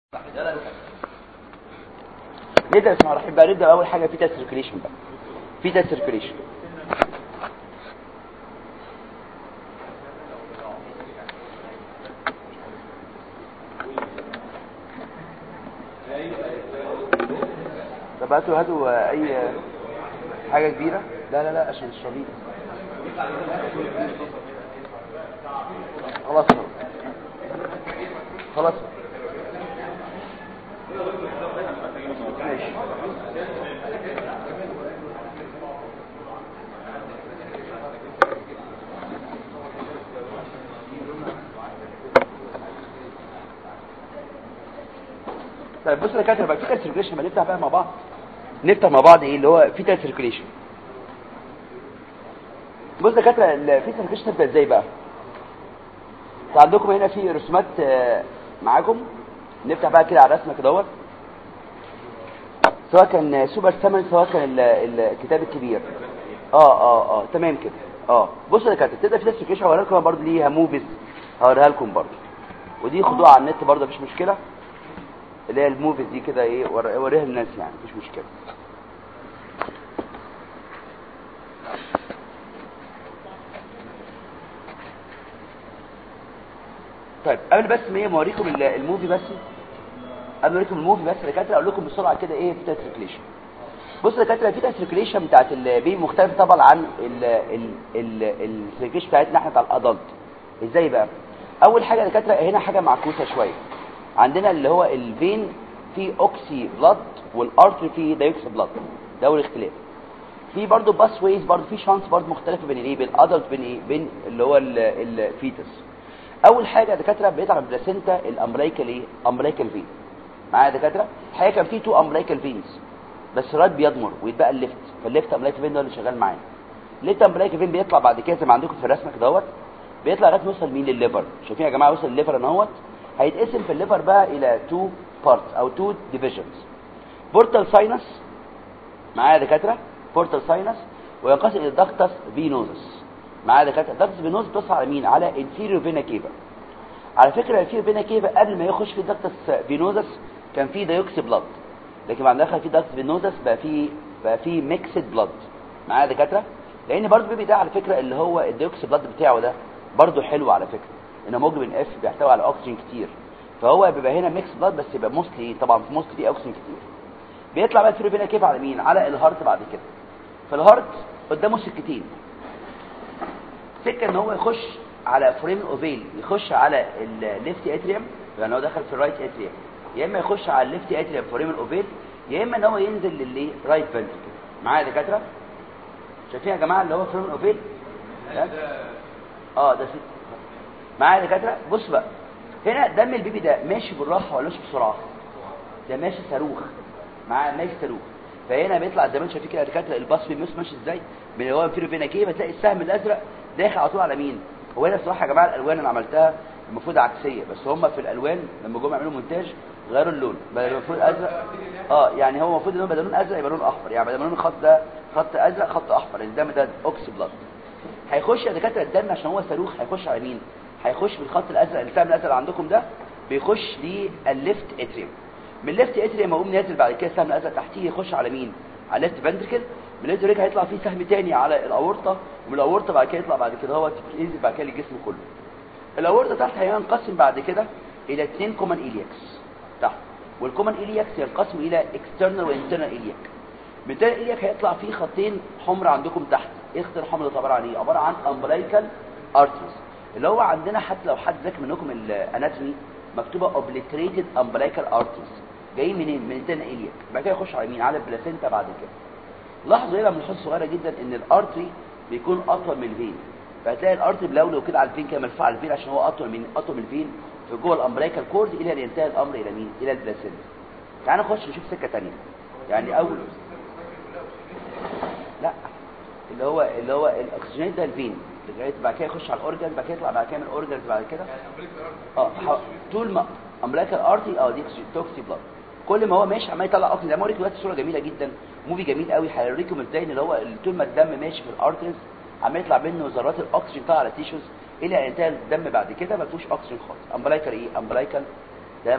نبدا بسم الله الرحمن بقى نبدا اول حاجه في تيست سيركيليشن بقى في تيست سيركيليشن طب هاتوا هاتوا اي حاجه كبيره لا لا لا عشان الشريط خلاص خلاص ماشي طيب بص يا دكاتره بقى في سيركيليشن ما نفتح بقى مع بعض نفتح مع بعض ايه اللي هو في تايب سيركيليشن بص يا دكاتره في سيركيليشن تبدا ازاي بقى انتوا عندكم هنا في رسومات آه، معاكم نفتح بقى كده على الرسمه كده اهوت سواء كان سوبر ثمن سواء كان ال- ال- الكتاب الكبير اه اه اه تمام كده اه بصوا يا دكاتره تبدا في تايب سيركيليشن هوريها لكم برضه ليها موفيز هوريها لكم برضه ودي خدوها على النت برضه مفيش مشكله اللي هي الموفيز دي كده ايه ور- وريها للناس يعني مفيش مشكله طيب قبل بس ما ايه ما اوريكم ال- الموفي بس قبل ما اوريكم الموفي بس يا دكاتره اقول لكم بسرعه كده ايه في سيركيليشن بصوا يا دكاتره في سيركيليشن بتاعت البيبي مختلفه طبعا عن السيركيليشن بتاعتنا احنا بتاع الادلت ازاي بقى اول حاجه يا دكاتره هنا حاجه معكوسه شويه عندنا اللي هو الفين فيه اوكسي بلاد والارتري فيه دايوكسي بلاد ده اول اختلاف في برضه باس ويز برضه في شانس برضه مختلفه بين ايه بين الادلت بين ايه بين اللي هو الفيتس اول حاجه يا دكاتره بيطلع من البلاسينتا الامبريكال ايه امبريكال فين معايا يا دكاتره الحقيقه كان في تو امبريكال فينز بس رايت بيضمر ويتبقى الليفت فالليفت امبريكال فين ده اللي شغال معانا الليفت امبريكال فين بيطلع بعد كده زي ما عندكم في الرسمه كده اهوت بيطلع لغايه ما يوصل مين للليفر شايفين يا جماعه وصل الليفر اهوت هيتقسم في الليفر بقى الى تو بارتس او تو ديفيجنز بورتال ساينس معايا يا دكاتره بورتال ساينس وينقسم الى داكتس فينوزس معايا يا دكاتره داكتس فينوزس بتصل على مين على انفيريور فينا كيفا على فكره الانفيريور فينا كيفا قبل ما يخش في داكتس فينوزس كان في دايوكسي بلاد لكن بعد ما دخل في داكتس فينوزس بقى في بقى في ميكسد بلاد معايا يا دكاتره لان برضه البيبي ده على فكره اللي هو الدايوكسي بلاد بتاعه ده برضه حلو على فكره ان موجب اف بيحتوي على اكسجين كتير فهو بيبقى هنا ميكس بلاد بس يبقى موستلي طبعا في موستلي فيه اكسجين كتير بيطلع بقى الفيرو فينا كيف على مين على الهارت بعد كده فالهارت قدامه سكتين سكه ان هو يخش على فريم اوفيل يخش على الليفت اتريوم يعني هو دخل في الرايت اتريوم يا اما يخش على الليفت اتريوم فريم الاوفيل يا اما ان هو ينزل للي رايت فنتركل معايا يا دكاتره شايفين يا جماعه اللي هو فريم الاوفيل ده؟ اه ده ست معايا يا دكاتره بص بقى هنا دم البيبي ده ماشي بالراحه ولا ماشي بسرعه ده ماشي صاروخ معاه ماشي صاروخ فهنا بيطلع زي ما انت شايفين كده يا دكاتره الباص بيمس ماشي ازاي من هو فيرو فينا كيف بتلاقي السهم الازرق داخل على طول على مين هو هنا الصراحه يا جماعه الالوان اللي عملتها المفروض عكسيه بس هم في الالوان لما جم يعملوا مونتاج غيروا اللون بدل المفروض ازرق اه يعني هو المفروض ان هو بدل لون ازرق يبقى لون احمر يعني بدل ما لون الخط ده خط ازرق خط احمر الدم ده اوكسي بلاد هيخش يا دكاتره الدم عشان هو صاروخ هيخش على مين هيخش بالخط الازرق السهم الازرق اللي عندكم ده بيخش للليفت اتريوم من الليفت اتريوم اقوم نازل بعد كده السهم الازرق تحتيه يخش على مين على الليفت فنتركل من الليفت فنتركل هيطلع فيه سهم تاني على الاورطه ومن الاورطه بعد كده يطلع بعد كده هو ينزل بعد كده للجسم كله الاورطه تحت هينقسم بعد كده الى اثنين كومن الياكس تحت والكومن الياكس ينقسم الى اكسترنال وانترنال الياك من التاني الياك هيطلع فيه خطين حمر عندكم تحت ايه خط الحمر ده عباره عن ايه عباره عن امبلايكال ارتريز اللي هو عندنا حتى لو حد ذاكر منكم الاناتومي مكتوبه اوبليتريتد امبلايكال ارتريز جاي منين من التاني الياك بعد كده يخش على مين على البلاسينتا بعد كده لاحظوا هنا ملحوظه صغيره جدا ان الارتري بيكون اطول من الفين فهتلاقي الارتري بلولو كده على الفين كده مرفوع على الفين عشان هو اطول من اطول من الفين في جوه الامبلايكال كورد الى ان ينتهي الامر الى مين الى البلاسينتا تعالوا نخش نشوف سكه ثانيه يعني اول لا اللي هو اللي هو الاكسجين ده الفين لغايه بعد كده يخش على الاورجن بعد كده يطلع بعد كده من الاورجنز بعد كده اه ح- طول ما امبلايكال ارتي اه دي توكسي بلاد كل ما هو ماشي عمال يطلع اكسجين زي ما اوريكم دلوقتي صوره جميله جدا موفي جميل قوي هيوريكم ازاي ان هو طول ما الدم ماشي في الارتريز عمال يطلع منه ذرات الاكسجين طالعه على التيشوز الى ان ينتهي الدم بعد كده ما فيهوش اكسجين خالص امبلايكال ايه امبلايكال دم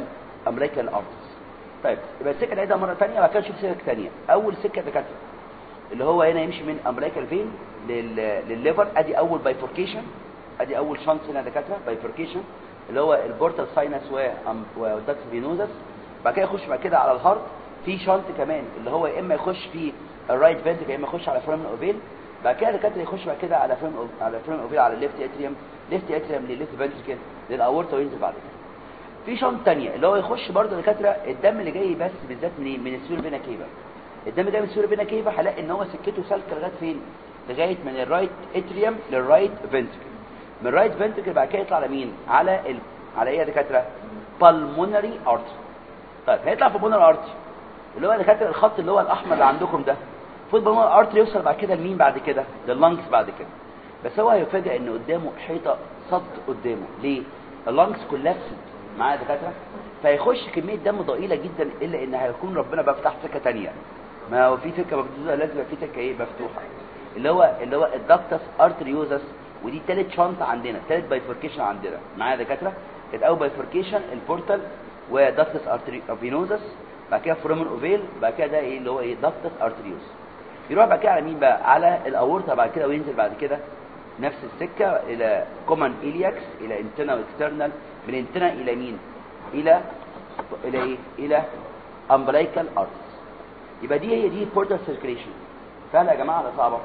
امريكان ارتس طيب يبقى السكه نعيدها مره ثانيه وبعد كده نشوف سكه ثانيه اول سكه دكاتره اللي هو هنا يمشي من امريكان فين لل... للليفر ادي اول بايفوركيشن ادي اول شانس هنا دكاتره بايفوركيشن اللي هو البورتال ساينس وداكس فينوزس بعد كده يخش بعد كده على الهارت في شانت كمان اللي هو يا اما يخش في الرايت فنتريكل يا اما يخش على فريمن اوفيل بعد كده الدكاتره يخش بعد كده على فريم على فريم اوفيل على الليفت اتريوم ليفت اتريوم للليفت فنتريكل للاورتا وينزل بعد كده في شنط تانية اللي هو يخش برضه دكاتره الدم اللي جاي بس بالذات منين من السيور فينا كيفا الدم جاي من السيور فينا كيفا هلاقي ان هو سكته سالكه لغايه فين لغايه من الرايت اتريوم للرايت فنتريكل من الرايت فنتريكل بعد كده يطلع لمين على ال... على ايه يا دكاتره بالمونري ارتري طيب هيطلع في بالمونري ارتري اللي هو دكاتره الخط اللي هو الاحمر اللي عندكم ده المفروض بالمونري ارتري يوصل بعد كده لمين بعد كده لللنجز بعد كده بس هو هيفاجئ ان قدامه حيطه صد قدامه ليه اللنجز كولابسد معايا يا دكاتره فيخش كميه دم ضئيله جدا الا ان هيكون ربنا بقى فتح سكه ثانيه ما هو في سكه مفتوحه لازم يبقى في سكه ايه مفتوحه اللي هو اللي هو الدكتس ارتريوزس ودي ثالث شنطه عندنا ثالث بايفوركيشن عندنا معايا يا دكاتره كانت اول بايفوركيشن البورتال ودكتس ارتريوزس بعد كده فرومن اوفيل بعد كده ده ايه اللي هو ايه دكتس ارتريوس يروح بعد كده على مين بقى على الاورطه بعد كده وينزل بعد كده نفس السكه الى كومن الياكس الى انتنا واكسترنال من انتنا الى مين الى الى ايه الى امبريكال ارتس يبقى دي هي دي بورتال سيركيليشن سهله يا جماعه ولا صعبه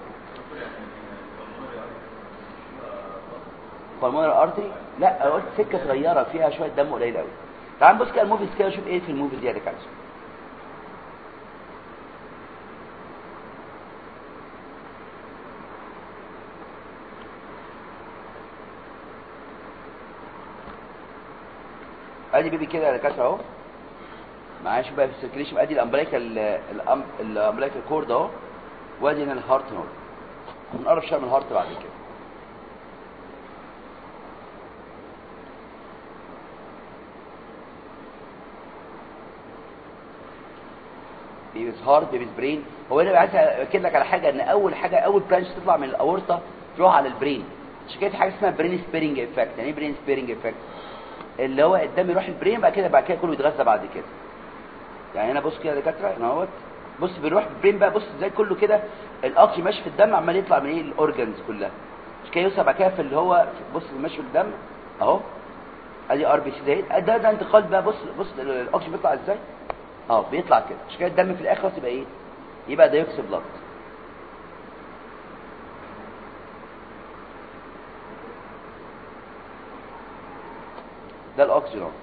بالمونر ارتري لا انا قلت سكه صغيره فيها شويه دم قليل قوي تعال نبص كده الموفيز كده نشوف ايه في الموفيز دي يا دكاتره ادي بيبي كده يا دكاتره اهو معايا شوف بقى في السيركيليشن ادي الامبريكال الامبريكال كورد اهو وادي هنا الهارت نود هنقرب شويه من الهارت بعد كده بيبيز هارت بيبيز برين هو انا عايز اكد لك على حاجه ان اول حاجه اول برانش تطلع من الاورطه تروح على البرين عشان كده في حاجه اسمها برين سبيرنج افكت يعني ايه برين سبيرنج افكت اللي هو الدم يروح البرين بعد كده بعد كده كله يتغذى بعد كده يعني انا بص كده يا دكاتره هنا اهوت بص بيروح البرين بقى بص ازاي كله كده الاكسجين ماشي في الدم عمال يطلع من ايه الاورجنز كلها مش كده يوصل بعد كده في اللي هو بص ماشي في الدم اهو ادي ار بي سي ده ده ده انتقال بقى بص بص الاكسجين بيطلع ازاي اه بيطلع كده مش كده الدم في الاخر يبقى ايه يبقى دايوكسي بلاد ده الاكسجين اهو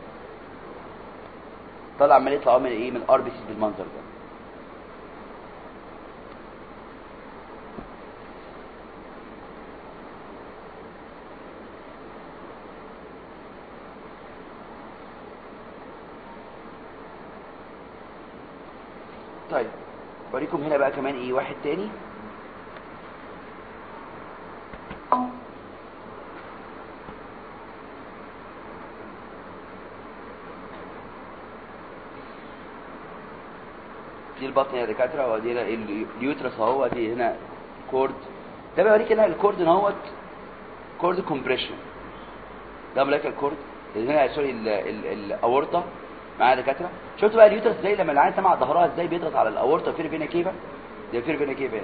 طلع عمال يطلع من ايه من ار بي سي بالمنظر ده طيب بوريكم هنا بقى كمان ايه واحد تاني دي البطن يا دكاتره ودي هنا اليوترس اهو ادي هنا كورد ده بيوريك هنا الكورد اهوت كورد كومبريشن ده ملاك الكورد هنا سوري الاورطه معايا دكاتره شفتوا بقى اليوترس ازاي لما العين سمع ظهرها ازاي بيضغط على الاورطه فين فينا كيفا ده فين فينا كيفا هنا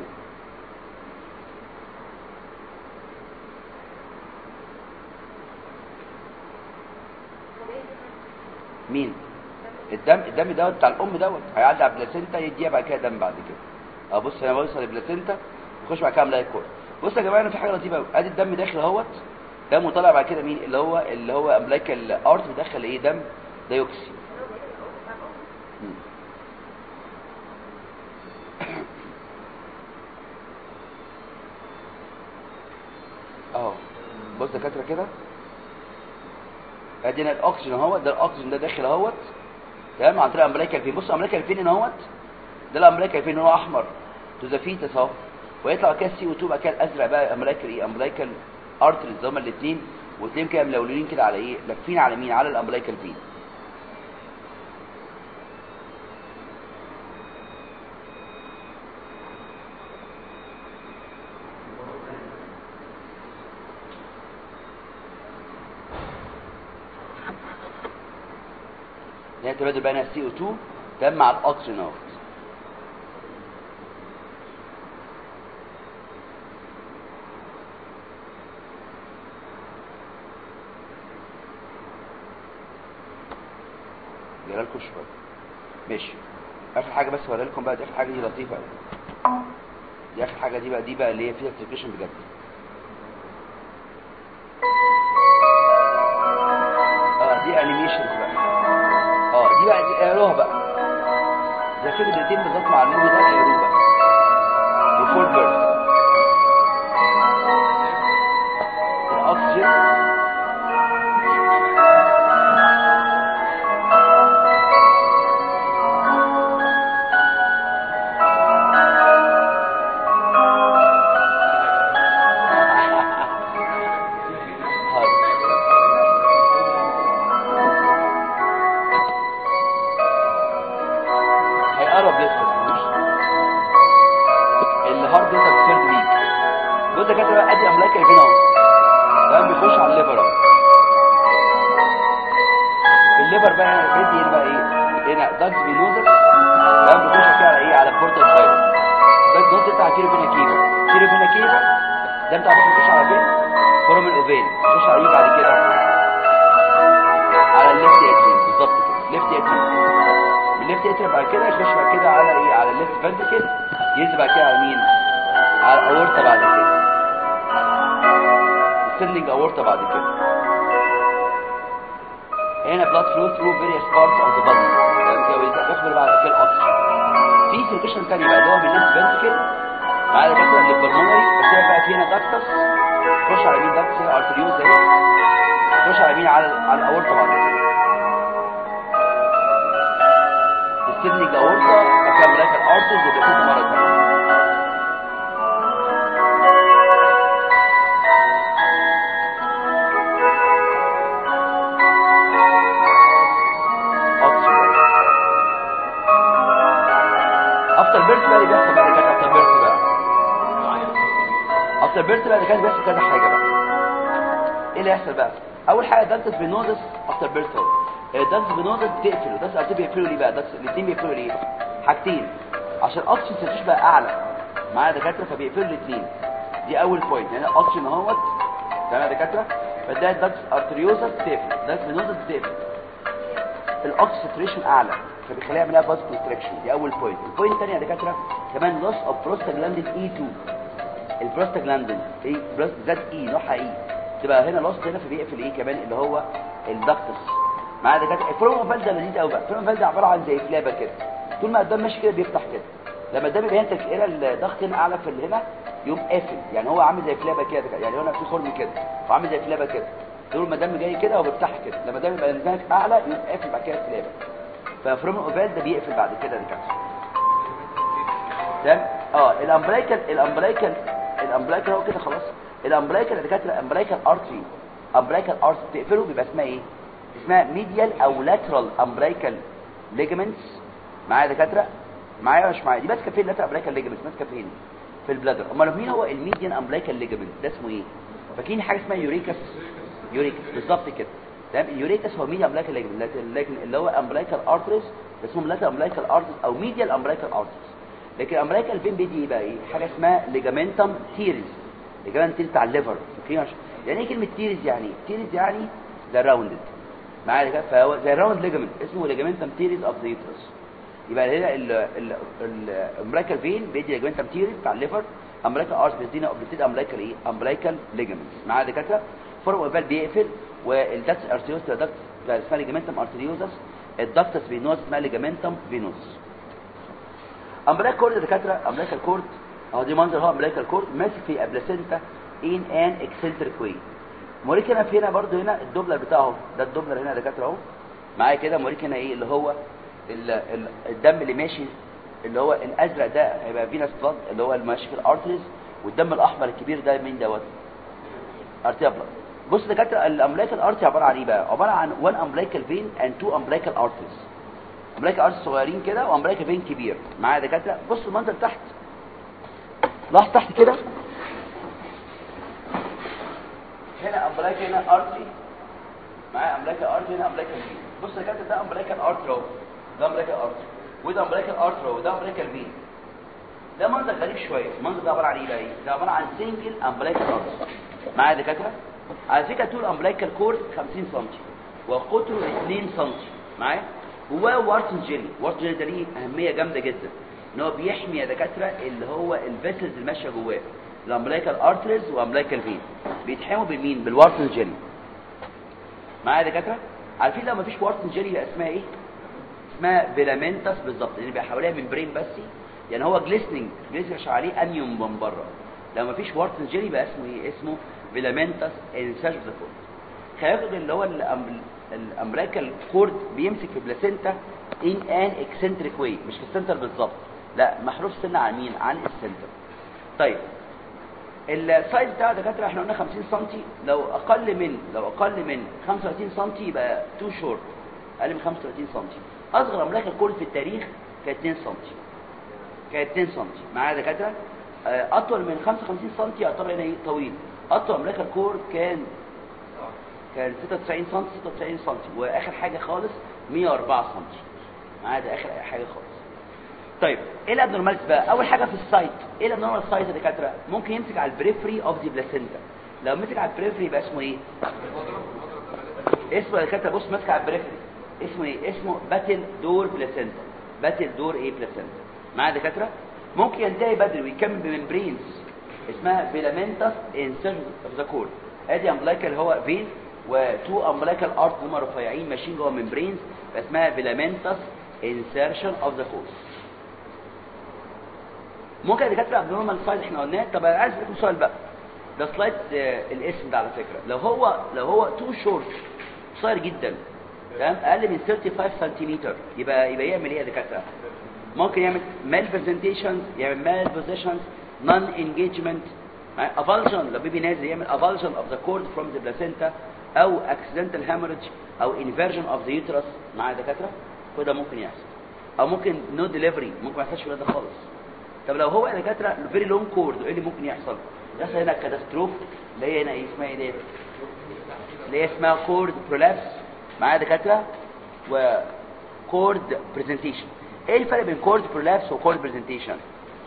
مين الدم الدم دوت بتاع الام دوت هيعدي على البلاسينتا يديها بعد كده دم بعد كده اه بص انا بوصل البلاسينتا يخش بعد كده ملاقي الكوره بص يا جماعه انا في حاجه لطيفه قوي ادي الدم داخل اهوت دم طالع بعد كده مين اللي هو اللي هو املاك الارت بيدخل ايه دم دايوكسي اهو بص دكاتره كده ادينا الاكسجين اهوت ده الاكسجين ده داخل اهوت تمام عن طريق امريكا الفين بص امريكا الفين هنا اهوت ده الامريكا الفين هو احمر تو ذا فيتس اهو ويطلع كده السي او 2 بقى كده الازرق بقى امريكا ايه امريكا ارتريز هما الاثنين وتلاقيهم كده ملولين كده على ايه لافين على مين على الامريكا الفين هي تبادل بين السي او 2 تمام مع الاكسجين اهو جرى لكم شويه ماشي اخر حاجه بس هوريها لكم بقى دي اخر حاجه دي لطيفه قوي دي اخر حاجه دي بقى دي بقى اللي هي فيها سيركيشن بجد اه دي انيميشنز بقى اه دي بقى دي اقروها بقى زي كده دقيقتين بالظبط مع النوم ده اقروه بقى بفول بيرث الاكسجين هيقرب لسه مش الهارد انت بتسيرد ويك بص يا كاتب بقى ادي املاك اللي هنا اهو تمام بيخش على الليفر اهو الليفر بقى هنا بيدي هنا بقى ايه هنا داكس بينوزر تمام بيخش كده على ايه على بورتال فايبر داكس دوت بتاع كيلو فينا كيلو كيلو فينا كيلو ده انت عارف بيخش على فين فورم الاوفين بيخش على ايه بعد كده على الليفت اتريم بالظبط كده ليفت اتريم الليفت اتريم بعد كده يخش بعد كده على ايه على الليفت فنتكل ينزل بعد كده على مين على الاورطه بعد كده السندنج اورطه بعد كده هنا blood flow through various parts of the body يخبر بعد كده الاكسجين في سيركيشن ثاني بقى اللي هو من الليفت فنتكل بعد كده للبلمونري بس هي بقى في هنا داكتس خش على مين داكتس هي ارتريوز اهي خش على مين على على الاورطه بعد كده السيبنيك اورطه مكان ملاك الارتز وبيكون مره ثانيه افتر بيرث بقى اللي بيحصل بقى كان افتر بيرث بقى افتر بيرث بقى اللي كان بيحصل كذا حاجه بقى ايه اللي يحصل بقى اول حاجه دانتس بينوزس افتر بيرث دانتس بينوزس بتقفل ودانتس ارتي بيقفلوا ليه بقى دانتس الاثنين بيقفلوا ليه حاجتين عشان الاكسجين سيرتيش بقى اعلى معايا دكاتره فبيقفلوا الاثنين دي اول بوينت يعني الاكسجين اهوت تمام يا دكاتره فده دانتس ارتريوزس بتقفل دانتس بينوزس بتقفل الاكسجين ساتوريشن اعلى فبيخليها يعملها باز كونستراكشن دي اول بوينت البوينت الثانيه يا دكاتره كمان لوس اوف بروستاجلاندين اي 2 البروستاجلاندين ايه ذات اي نوعها ايه تبقى هنا لوس هنا فبيقفل ايه كمان اللي هو الدكتس معايا دكاتره الفروموفال ده لذيذ قوي بقى الفروموفال ده عباره عن زي فلابه كده طول ما الدم ماشي كده بيفتح كده لما الدم يبقى انت كده الضغط هنا اعلى في هنا يقوم قافل يعني هو عامل زي فلابه كده يعني هنا في خرم كده وعامل زي فلابه كده طول ما الدم جاي كده هو بيفتح كده لما الدم يبقى هناك اعلى يقوم قافل بعد كده فلابه ففروم اوفال ده بيقفل بعد كده دكاتره تمام اه الامبريكال الامبريكال الامبريكال هو كده خلاص الامبريكال دكاتره الامبريكال ارتري امبريكال ارتري تقفله بيبقى اسمها ايه اسمها ميديال او لاترال امبريكال ليجمنتس معايا دكاتره معايا مش معايا دي ماسكه فين لاترال امبريكال ليجمنتس ماسكه فين في البلادر امال مين هو الميديان امبريكال ليجمنت ده اسمه ايه فاكرين حاجه اسمها يوريكس يوريكس بالظبط كده تمام اليوريكس هو ميديان امبريكال ليجمنت لكن اللي هو امبريكال ارتريز اسمهم لاترال امبريكال ارتريز او ميديال امبريكال ارتريز لكن امبريكال فين بيدي ايه بقى ايه حاجه اسمها ليجامنتم تيريز ليجامنت تيريز بتاع الليفر فاكرين يعني ايه كلمه تيريز يعني تيريز يعني ذا راوندد معايا كده فهو زي راوند ليجامنت اسمه ليجامنتم تيريز اوف ذا يوترس يبقى هنا الامبريكال فين بيدي ليجامنتم تيريز بتاع الليفر امبريكال ارتريز بيدينا بتدي امبريكال ايه امبريكال ليجامنت معايا دكاتره فورم اوفال بيقفل والدكتس ارتريوس دكتس اسمها ليجامنتم ارتريوزس الدكتس فينوس اسمها ليجامنتم فينوس امبريكال كورد دكاتره امبريكال كورد اهو دي منظر هو امبريكال كورد ماسك في ابلاسينتا ان ان اكسنتريك واي موريك هنا في هنا برضو هنا الدوبلر بتاعه ده الدوبلر هنا يا دكاتره اهو معايا كده موريك هنا ايه اللي هو ال ال الدم اللي ماشي اللي هو الازرق ده هيبقى فينس بلاد اللي هو اللي ماشي في الارتريز والدم الاحمر الكبير ده مين دوت ارتيا بلاد بص يا دكاتره الامبريكال ارتري عباره عن ايه بقى عباره عن 1 امبريكال فين اند 2 امبريكال ارتريز امبريكال ارتريز صغيرين كده وامبريكال فين كبير معايا يا دكاتره بص المنظر تحت لاحظ تحت كده هنا امبلايك هنا ارتري معايا امبلايك ارتري هنا امبلايك فين بص يا كابتن ده امبريكال ارتر اهو ده امبريكال ارتر وده امبريكال ارتر وده امبريكال فين ده منظر غريب شويه المنظر ده عباره عن ايه بقى ايه ده عباره عن سنجل امبريكال ارتر معايا يا دكاتره على فكره طول امبريكال كورد 50 سم وقطره 2 سم معايا جواه وارتن جيلي وارتن جيلي ده ليه اهميه جامده جدا ان هو بيحمي يا دكاتره اللي هو الفيسلز اللي ماشيه جواه الامبريكال ارتريز وامبريكال فين بيتحموا بمين بالوارتن جيلي معايا يا دكاتره عارفين لو مفيش وارتن جيلي يبقى اسمها ايه اسمها فيلامنتس بالظبط لان بيبقى حواليها ممبرين بس يعني هو جليسننج جليسنج عشان عليه انيوم من بره لو مفيش وارتن جيلي يبقى اسمه ايه اسمه فيلامنتس انساج ذا كورد خياطه اللي هو الامريكال كورد بيمسك في بلاسينتا ان ان اكسنتريك واي مش في السنتر بالظبط لا محروف سنه عن مين عن السنتر طيب السايز بتاع دكاتره احنا قلنا 50 سم لو اقل من لو اقل من 35 سم يبقى تو شورت اقل من 35 سم اصغر املاك الكل في التاريخ كانت 2 سم كانت 2 سم معايا دكاتره اطول من 55 سم يعتبر هنا طويل اطول املاك الكور كان كان 96 سم 96 سم واخر حاجه خالص 104 سم معايا ده اخر حاجه خالص طيب ايه الابنورمالز بقى اول حاجه في السايت ايه الابنورمال سايت يا دكاتره ممكن يمسك على البريفري اوف ذا بلاسينتا لو مسك على البريفري يبقى اسمه ايه اسمه يا دكاتره بص ماسك على البريفري اسمه ايه اسمه باتل دور بلاسينتا باتل دور ايه بلاسينتا معايا يا دكاتره ممكن ينتهي بدري ويكمل بممبرينز اسمها فيلامنتس انسيرشن اوف ذا كور ادي امبلايكال هو فين وتو امبلايكال ارت هم رفيعين ماشيين جوه ممبرينز اسمها فيلامنتس انسيرشن اوف ذا كور ممكن يا دكاتره ابنورمال سايز احنا قلناه طب انا عايز اسالكم سؤال بقى ده سلايد آه الاسم ده على فكره لو هو لو هو تو شورت قصير جدا تمام اقل من 35 سنتيمتر يبقى يبقى يعمل ايه يا دكاتره ممكن يعمل مال برزنتيشنز يعمل مال بوزيشنز نون انجيجمنت افالجن لو بيبي نازل يعمل افالجن اوف ذا كورد فروم ذا بلاسينتا او اكسيدنتال هاموريج او انفيرجن اوف ذا يوترس مع دكاتره وده ممكن يحصل او ممكن نو ديليفري ممكن ما يحصلش ولاده خالص طب لو هو يا دكاتره فيري لونج كورد ايه اللي ممكن يحصل يحصل هنا كاتاستروف اللي هي هنا ايه اسمها ايه ديت اللي هي اسمها كورد برولابس معايا دكاتره وكورد برزنتيشن ايه الفرق بين كورد برولابس وكورد برزنتيشن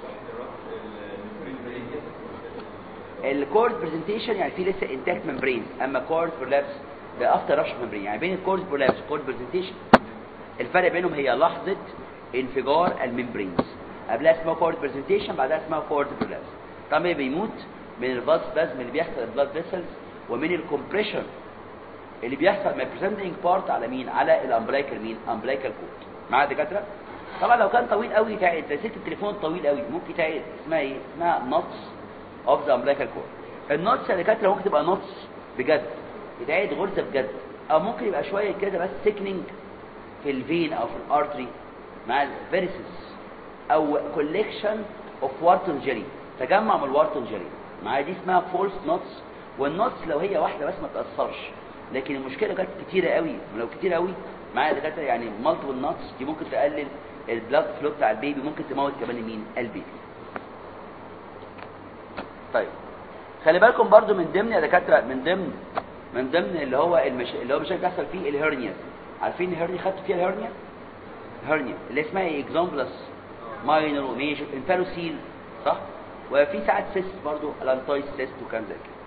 الكورد برزنتيشن يعني في لسه انتاكت ممبرين اما كورد برولابس ده افتر رش ممبرين يعني بين الكورد برولابس والكورد برزنتيشن الفرق بينهم هي لحظه انفجار الممبرينز قبلها اسمها كورد برزنتيشن بعدها اسمها كورد برولابس طبعا بيموت من البلاد سبازم اللي بيحصل البلاد فيسلز ومن الكومبريشن اللي بيحصل من البريزنتنج بارت على مين على الامبلايكال مين امبلايكال كورد معايا دكاتره طبعا لو كان طويل قوي يتعقد زي ست التليفون طويل قوي ممكن يتعقد اسمها ايه اسمها نوتس اوف ذا امبلايكال كورد النوتس يا دكاتره ممكن تبقى نوتس بجد يتعقد غرزه بجد او ممكن يبقى شويه كده بس سيكنينج في الفين او في الارتري مع الفيرسز او كوليكشن اوف وارتون جيلي تجمع من الوارتون جيلي معايا دي اسمها فولس نوتس والنوتس لو هي واحده بس ما تاثرش لكن المشكله كانت كتيره قوي لو كتير قوي معايا دكاتره يعني مالتيبل نوتس دي ممكن تقلل البلاد فلو بتاع البيبي ممكن تموت كمان مين البيبي طيب خلي بالكم برضو من ضمن يا دكاتره من ضمن من ضمن اللي هو المش... اللي هو مشاكل بتحصل فيه الهرنيا عارفين الهرنيا خدتوا فيها الهرنيا هرنيا اللي اسمها ايه اكزامبلس ماينر وميجر انفالوسيل صح وفي ساعات سيست برضو الانتايس سيست وكان زي كده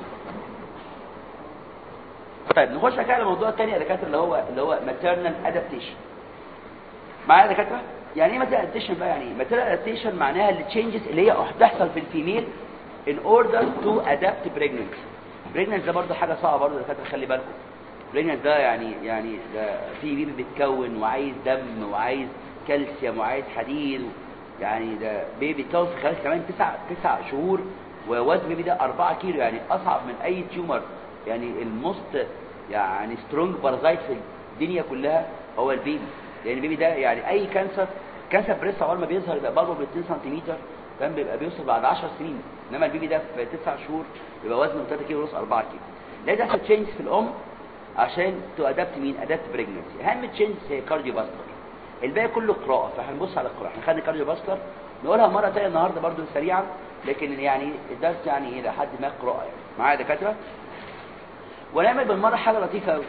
طيب نخش بقى على الموضوع الثاني يا دكاتره اللي هو اللي هو ماتيرنال ادابتيشن معايا يا دكاتره يعني ايه ماتيرنال ادابتيشن بقى يعني ايه ماتيرنال ادابتيشن معناها التشينجز اللي هي هتحصل في الفيميل in order to adapt pregnancy pregnancy ده برضه حاجه صعبه برضه يا دكاتره خلي بالكم pregnancy ده يعني يعني ده في بيبي بيتكون وعايز دم وعايز كالسيوم وعايز حديد يعني ده بيبي بيتكون في خلال كمان تسع تسع شهور ووزن بيبي ده 4 كيلو يعني اصعب من اي تيومر يعني الموست يعني سترونج بارازايت في الدنيا كلها هو البيبي لان البيبي ده يعني اي كانسر كانسر بريست اول ما بيظهر يبقى برضه ب 2 سم كان بيبقى بيوصل بعد 10 سنين انما البيبي ده في 9 شهور يبقى وزنه 3 كيلو ونص 4 كيلو لازم يحصل تشينج في الام عشان تو ادابت مين ادابت بريجنسي اهم تشينج هي كارديو فاسكولار الباقي كله قراءه فهنبص على القراءه احنا خدنا كارديو فاسكولار نقولها مره ثانيه النهارده برضو سريعا لكن يعني الدرس يعني الى حد ما قراءه يعني معايا دكاتره ونعمل بالمره حاجه لطيفه قوي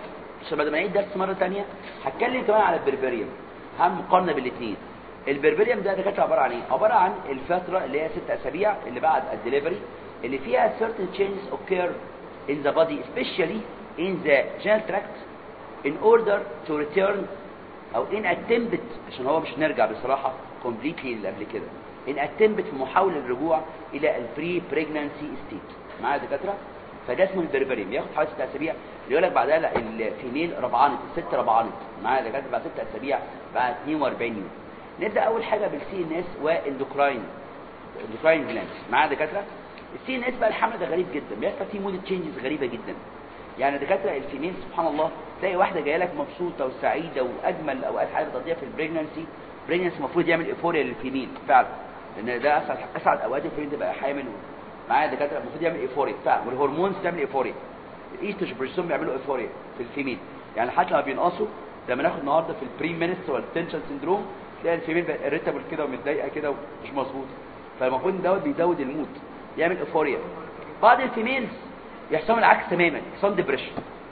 عشان بدل ما نعيد درس مره ثانيه هتكلم كمان على البربريوم هعمل مقارنه بالاثنين البربريوم ده دكاتره عباره عن ايه عباره عن الفتره اللي هي ست اسابيع اللي بعد الدليفري اللي فيها certain changes occur in the body especially in the genital tract in order to return او in attempt عشان هو مش نرجع بصراحه completely اللي قبل كده in attempt في محاوله الرجوع الى البري بريجنانسي ستيت معايا يا دكاتره فده اسمه البربريم ياخد حوالي ست اسابيع اللي يقول لك بعدها لا الفيميل ربعانت الست ربعانت معايا يا دكاتره بعد ست اسابيع بعد 42 يوم نبدا اول حاجه بالسي ان اس والاندوكراين الاندوكراين جلاند معايا يا دكاتره السي ان اس بقى الحمل ده غريب جدا بيحصل فيه مود تشينجز غريبه جدا يعني دكاتره الفيميل سبحان الله تلاقي واحده جايه لك مبسوطه وسعيده واجمل اوقات حياتها بتقضيها في البريجنانسي بريجنانسي المفروض يعمل ايفوريا للفيميل فعلا لان ده اسعد اسعد اوقات الفيميل تبقى حامل معايا دكاتره المفروض يعمل ايفوريا فعلا والهرمونز تعمل ايفوريا الايستروجين والبروجسترون بيعملوا ايفوريا في الفيميل يعني حتى لما بينقصوا لما ناخد النهارده في البري مينستر والتنشن سندروم تلاقي الفيميل بقى اريتابل كده ومتضايقه كده ومش مظبوطه فالمفروض دوت بيزود المود يعمل ايفوريا بعض الفيميلز يحصل العكس تماما يحصل ديبريشن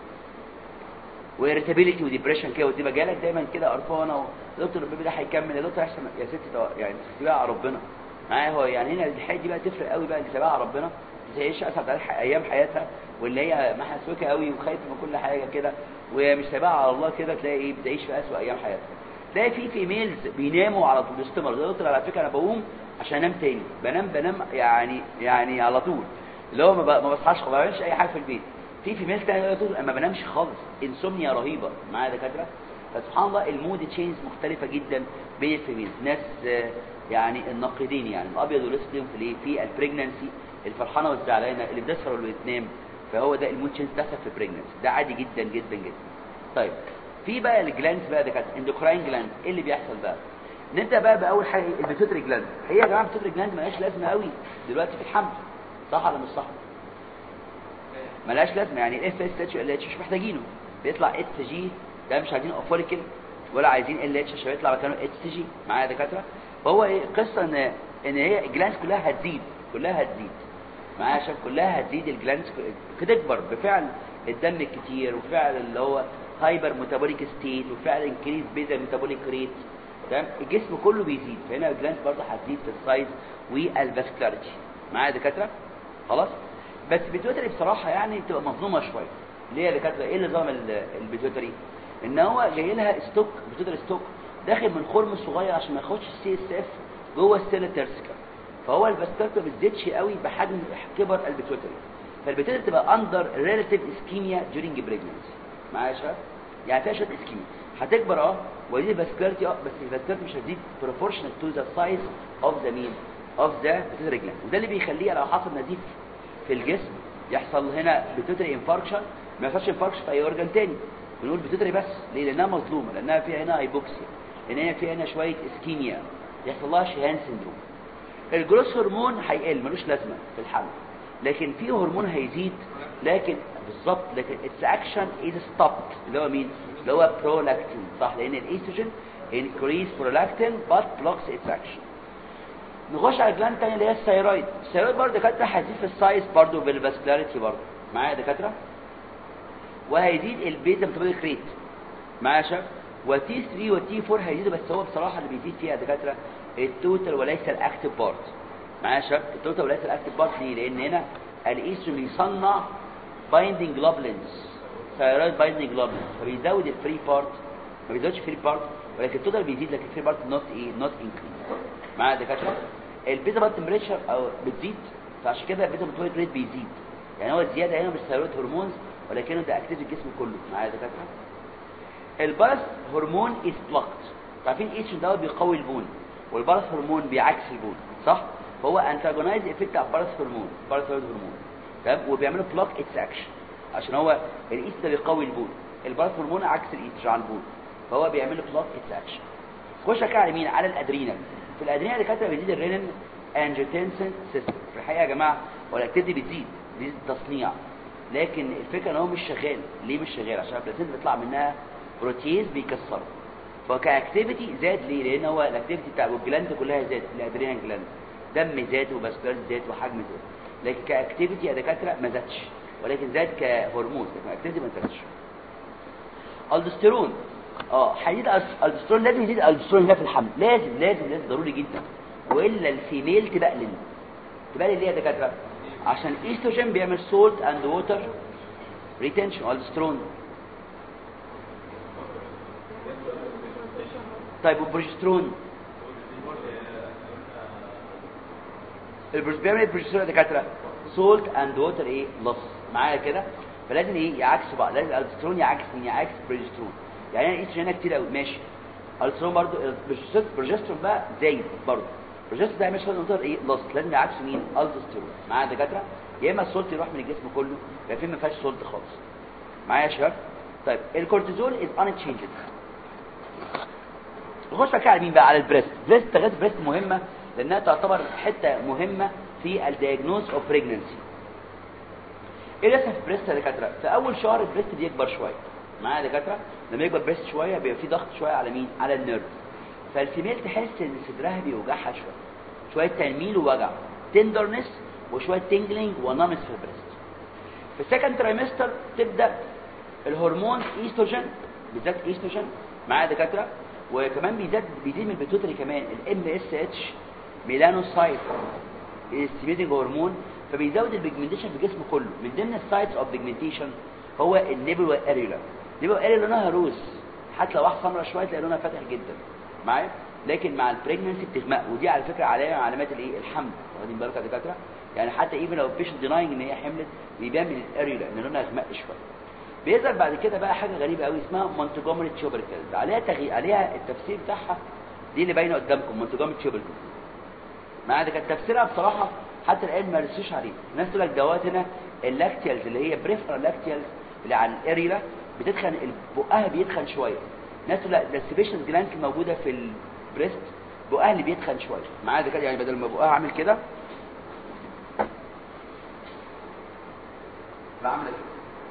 واريتابيليتي وديبريشن كده وتبقى جالك دايما كده قرفانه يا دكتور البيبي ده هيكمل يا دكتور احسن يا ستي ده يعني تسيبها على ربنا معايا هو يعني هنا الحاجه دي بقى تفرق قوي بقى اللي سيبها على ربنا تعيش اسعد ايام حياتها واللي هي محسوكه قوي وخايفه من كل حاجه كده ومش سايباها على الله كده تلاقي ايه بتعيش في اسوء ايام حياتها تلاقي في فيميلز بيناموا على طول استمر يا دكتور على فكره انا بقوم عشان انام تاني بنام بنام يعني يعني على طول اللي هو ما بصحاش ما بعملش اي حاجه في البيت في فيميل تاني تقول ما بنامش خالص انسومنيا رهيبه معايا دكاتره فسبحان الله المود تشينز مختلفه جدا بين الفيميلز ناس يعني الناقدين يعني الابيض والاسود ليهم في الايه في البريجنانسي الفرحانه والزعلانه اللي بتسهر واللي بتنام فهو ده المود تشينز بتحصل في البريجنانسي ده عادي جدا جدا جدا طيب في بقى الجلاندز بقى ده كانت اندوكراين جلاند ايه اللي بيحصل بقى نبدا بقى باول حاجه البيتوتري جلاند هي يا جماعه البيتوتري جلاند مالهاش لازمه قوي دلوقتي في الحمل صح ولا مش صح ملهاش لازمه يعني الاف اس اتش ال اتش مش محتاجينه بيطلع اتش جي ده مش عايزين فوليكل ولا عايزين ال اتش عشان يطلع مكانه اتش جي معايا يا دكاتره فهو ايه قصه ان ان هي الجلاندز كلها هتزيد كلها هتزيد معايا عشان كلها هتزيد الجلاندز تكبر بفعل الدم الكتير وفعل اللي هو هايبر ميتابوليك ستيت وفعل انكريز بيزا ميتابوليك ريت تمام الجسم كله بيزيد فهنا الجلاندز برضه هتزيد في السايز والفاسكولاريتي معايا يا دكاتره خلاص بس البيتوتري بصراحه يعني بتبقى مظلومه شويه ليه يا دكاتره ايه نظام البيتوتري ان هو جاي لها ستوك بيتوتري ستوك داخل من خرم صغير عشان ما ياخدش السي اس اف جوه السيل ترسكا فهو الفاسكولاريتي ما بتزيدش قوي بحجم كبر البيتوتري فالبيتوتري بتبقى اندر ريلاتيف اسكيميا during pregnancy معايا يا شباب يعني فيها شويه اسكيميا هتكبر اه ودي الفاسكولاريتي اه بس الفاسكولاريتي مش هتزيد proportional to the size of the mean of the pituitary gland وده اللي بيخليها لو حصل نزيف في الجسم يحصل هنا بيتوتري انفاركشن ما يحصلش انفاركشن في اي اورجان تاني بنقول بيتوتري بس ليه لانها مظلومه لانها فيها هنا هايبوكسيا لان هي فيها هنا شويه اسكيميا يحصل لها شيهان سندروم الجروس هرمون هيقل ملوش لازمه في الحمل لكن في هرمون هيزيد لكن بالظبط لكن اتس اكشن از ستوبد اللي هو مين اللي هو برولاكتين صح لان الايستروجين انكريز برولاكتين بات بلوكس اتس اكشن نخش على الجلاند تاني اللي هي الثيرويد الثيرويد برضه دكاتره هيزيد في السايز برضه بالفاسكولاريتي برضه معايا يا دكاتره وهيزيد البيتا ميتابوليك ريت معايا يا شباب وتي 3 وتي 4 هيزيدوا بس هو بصراحه اللي بيزيد فيها يا دكاتره التوتال وليس الاكتيف بارت معايا يا شباب التوتال وليس الاكتيف بارت ليه لان هنا الايستروجين بيصنع بايندينج جلوبلينز ثيرويد بايندينج جلوبلينز فبيزود الفري بارت ما بيزودش فري بارت ولكن التوتال بيزيد لكن الفري بارت نوت ايه نوت انكريز معايا يا دكاتره البيتا بارت تمبريتشر او بتزيد فعشان كده البيتا ميتابوليك ريت بيزيد يعني هو الزياده هنا مش ثيرويد هرمونز ولكنه ده اكتيف الجسم كله معايا يا دكاتره البارس هرمون از بلوكت عارفين ايش دوت بيقوي البون والبارس هرمون بيعكس البون صح فهو انتاجونايز افكت على البارس هرمون بارس هرمون تمام وبيعملوا بلوك اتس اكشن عشان هو الايست ده بيقوي البون البارس هرمون عكس الايست على البون فهو بيعمل كلوك اتس اكشن خش كده على مين على الادرينال في الادرينال اللي كاتبه بيزيد الرينين انجيوتنسين سيستم في الحقيقه يا جماعه هو الاكتيفيتي بتزيد بيزيد التصنيع لكن الفكره ان هو مش شغال ليه مش شغال عشان البلاسينتا بيطلع منها بروتيز بيكسره فكاكتيفيتي زاد ليه لان هو الاكتيفيتي بتاع الجلاند كلها زاد الادرينال جلاند دم زاد وباسكولار زاد وحجم زاد لكن كاكتيفيتي يا دكاتره ما زادش ولكن زاد كهرمون لكن الاكتيفيتي ما زادش الدستيرون اه هيزيد الدستيرون لازم يزيد الدستيرون هنا في الحمل لازم لازم لازم ضروري جدا والا الفيميل تبقلل تبقلل ليه يا دكاتره عشان الايستروجين بيعمل سولت اند ووتر ريتنشن الدستيرون طيب والبروجسترون البروجسترون بيعمل البروجسترون يا دكاتره سولت اند ووتر ايه لص معايا كده فلازم ايه يعكسوا بعض لازم الالسترون يعكس من يعكس البروجسترون يعني انا الايستروجين هنا كتير قوي ماشي الالسترون برضو البروجسترون بقى زايد برضو البروجسترون ده مش لازم ايه لص لازم يعكس مين الالسترون معايا يا دكاتره يا اما السولت يروح من الجسم كله يبقى في ما فيهاش سولت خالص معايا يا شباب طيب الكورتيزول از انتشينجد نخش بقى على مين بقى على البريست بريست تغذيه البريست مهمه لانها تعتبر حته مهمه في الدياجنوز اوف بريجننسي ايه اللي يحصل في البريست يا دكاتره في اول شهر البريست بيكبر شويه معايا يا دكاتره لما يكبر بريست شويه بيبقى في ضغط شويه على مين على النيرف فالفيميل تحس ان صدرها بيوجعها شويه شويه تنميل ووجع تندرنس وشويه تنجلينج ونمس في البريست في السكند ترايمستر تبدا الهرمون ايستروجين بالذات ايستروجين معايا يا دكاتره وكمان بيزيد بيزيد من البيتوتري كمان الام اس اتش ميلانوسايت ستيميتنج هرمون فبيزود البيجمنتيشن في الجسم كله من ضمن السايتس اوف بيجمنتيشن هو النيبل والاريولا النيبل والاريولا لونها روز حتى لو واحده سمراء شويه تلاقي لونها فاتح جدا معايا لكن مع البريجننسي بتغمق ودي على فكره علامه من علامات الايه الحمل واخدين بالك يا دكاتره يعني حتى ايفن لو البيشنت ديناينج ان هي حملت بيبان من الاريولا ان لونها غمق شويه بيظهر بعد كده بقى حاجه غريبه قوي اسمها مونتجومري تيوبركلز عليها تغي... عليها التفسير بتاعها دي اللي باينه قدامكم مونتجومري تيوبركلز مع ده كان تفسيرها بصراحه حتى الان ما رسوش عليه الناس تقول لك دوات هنا اللاكتيالز اللي هي بريفرال لاكتيالز اللي عن الاريلا بتدخن بقها بيدخن شويه ناس تقول لا ده السبيشال جلاند الموجوده في البريست بقها اللي بيدخن شويه معايا ده كده يعني بدل ما بقها عامل كده بعمل كده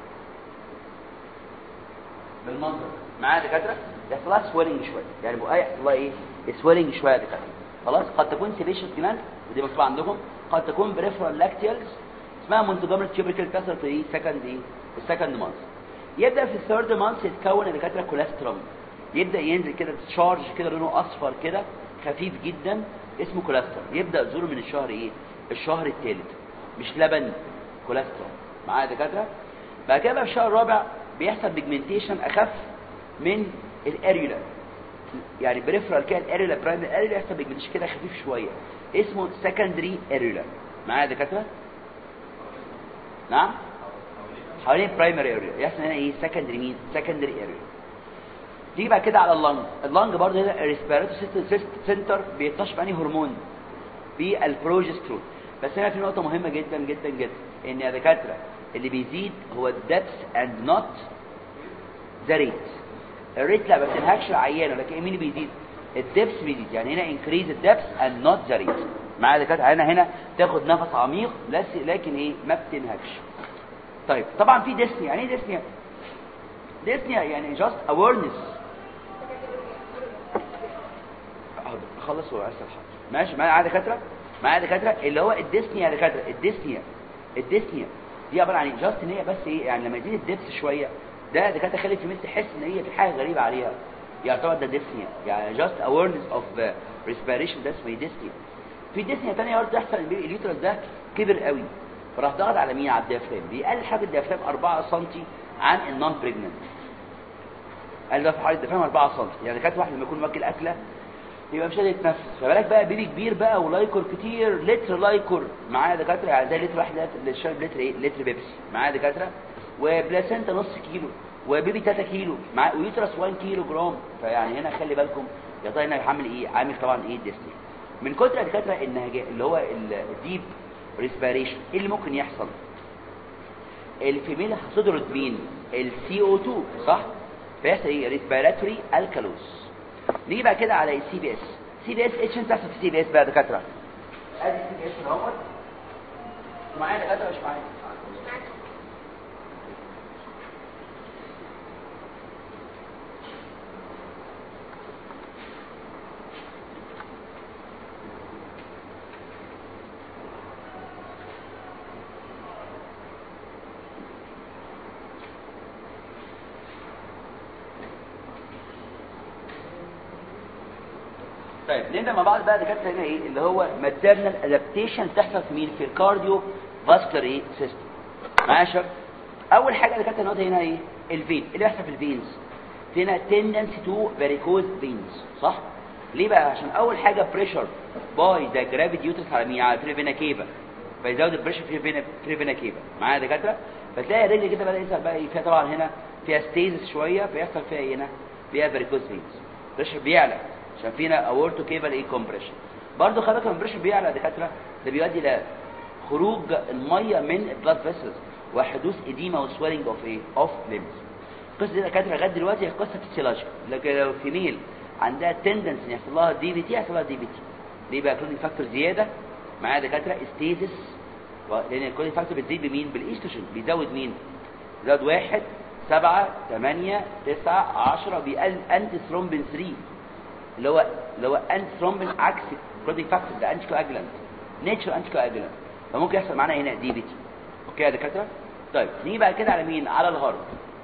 بالمنظر معايا دكاتره يحصل لها سويلنج شويه يعني بقى يحصل لها ايه سويلنج شويه دكاتره خلاص قد تكون سيبيشن جلاند ودي مكتوبه عندكم قد تكون بريفرال لاكتيالز اسمها مونتجومري تيوبريكال كسر في ايه سكند ايه السكند مانث يبدا في الثيرد مانث يتكون الدكاتره كوليسترول يبدا ينزل كده تشارج كده لونه اصفر كده خفيف جدا اسمه كوليسترول يبدا ظهوره من الشهر ايه الشهر الثالث مش لبن كوليسترول معايا دكاتره بعد كده بقى في الشهر الرابع بيحصل بيجمنتيشن اخف من الاريولا يعني بريفرال كده الاريولا برايمري اريولا يحصل بيجمنتيشن كده خفيف شويه اسمه سكندري اريولا معايا دكاتره نعم حوالين برايمري اريولا يحصل هنا ايه سكندري مين سكندري اريولا تيجي بقى كده على اللنج اللنج برضه هنا الريسبيراتوري سيستم سنتر بيتصف بأنهي هرمون بالبروجسترون بس هنا في نقطه مهمه جدا جدا جدا ان يا دكاتره اللي بيزيد هو الدبس اند نوت ذا ريت الريت لا ما بتنهكش العيانه لكن مين اللي بيزيد الدبس بيزيد يعني هنا انكريز الدبس اند نوت ذا ريت معايا دكاتره هنا هنا تاخد نفس عميق لكن ايه ما بتنهكش طيب طبعا في ديسنيا يعني ايه ديسنيا ديسنيا يعني جاست اويرنس خلص هو عايز ماشي معايا دكاتره معايا دكاتره اللي هو الديسنيا يا دكاتره الديسنيا الديسنيا دي عباره عن ايه جاست ان هي بس ايه يعني لما يزيد الدبس شويه ده دكاتره خلي في تحس ان هي في حاجه غريبه عليها يعتبر ده ديسنيا يعني جاست اويرنس اوف ريسبيريشن ده اسمه ديسنيا في ديسنيا ثانيه برضه تحصل ان اليوترس ده كبر قوي فراح ضغط على مين على الديافرام بيقلل حاجه الديافرام 4 سم عن النون بريجننت قال ده في حاله الديافرام 4 سم يعني كانت واحد لما يكون واكل اكله يبقى مش قادر يتنفس فبالك بقى بيبي كبير بقى ولايكور كتير لتر لايكور معايا دكاتره يعني زي لتر واحد اللي شارب لتر ايه لتر بيبسي معايا دكاتره وبلاسنتا نص كيلو وبيبي 3 كيلو مع ويوترس 1 كيلو جرام فيعني هنا خلي بالكم يا ترى هنا عامل ايه عامل طبعا ايه ديسني من كتر الدكاتره النهجه اللي هو الديب ريسبيريشن ايه اللي ممكن يحصل الفيميل هتضرب مين السي او 2 صح فيحصل ايه ريسبيراتوري الكالوز نيجي بقى كده على السي بي اس سي بي اس ايش تحصل في سي بي اس بقى دكاتره ادي سي بي اس اهوت معايا دكاتره مش معايا طيب نبدا مع بعض بقى دكاتره هنا ايه اللي هو ماتيرنال ادابتيشن تحصل في مين في الكارديو فاسكولار ايه سيستم معايا يا شباب اول حاجه دكاتره نقطه هنا ايه الفين اللي بيحصل في الفينز هنا تندنسي تو فاريكوز فينز صح ليه بقى عشان اول حاجه بريشر باي ذا جرافيتي يوترس على مين على الفينا كيفا فيزود البريشر في الفينا في الفينا كيفا معايا يا دكاتره فتلاقي الرجل كده بدا يظهر بقى إيه؟ فيها طبعا هنا فيها ستيزس شويه فيحصل فيها إيه هنا فيها فاريكوز فينز البريشر بيعلى عشان فينا اورتو كيبل ايه كومبريشن برضه خلي بالك من البريشر بيعلى يا دكاتره ده بيؤدي الى خروج الميه من البلاد فيسلز وحدوث اديما وسويلنج اوف ايه اوف ليمز القصه دي دكاتره لغايه دلوقتي هي قصه فيسيولوجيك لكن لو فيميل عندها تندنس ان يحصل لها دي بي تي يحصل لها دي بي تي ليه بقى كلونيك فاكتور زياده معايا دكاتره ستيزس لان الكلونيك فاكتور بتزيد بمين بالايستروجين بيزود مين بيزود واحد سبعة ثمانية تسعة عشرة بيقل انتي ثرومبين 3 اللي هو اللي هو انتي ثرومبين عكس الكلونيك فاكتور ده انتي كواجلانت نيتشر انتي كواجلانت فممكن يحصل معانا هنا دي بي تي اوكي يا دكاتره طيب نيجي بقى كده على مين على الهارت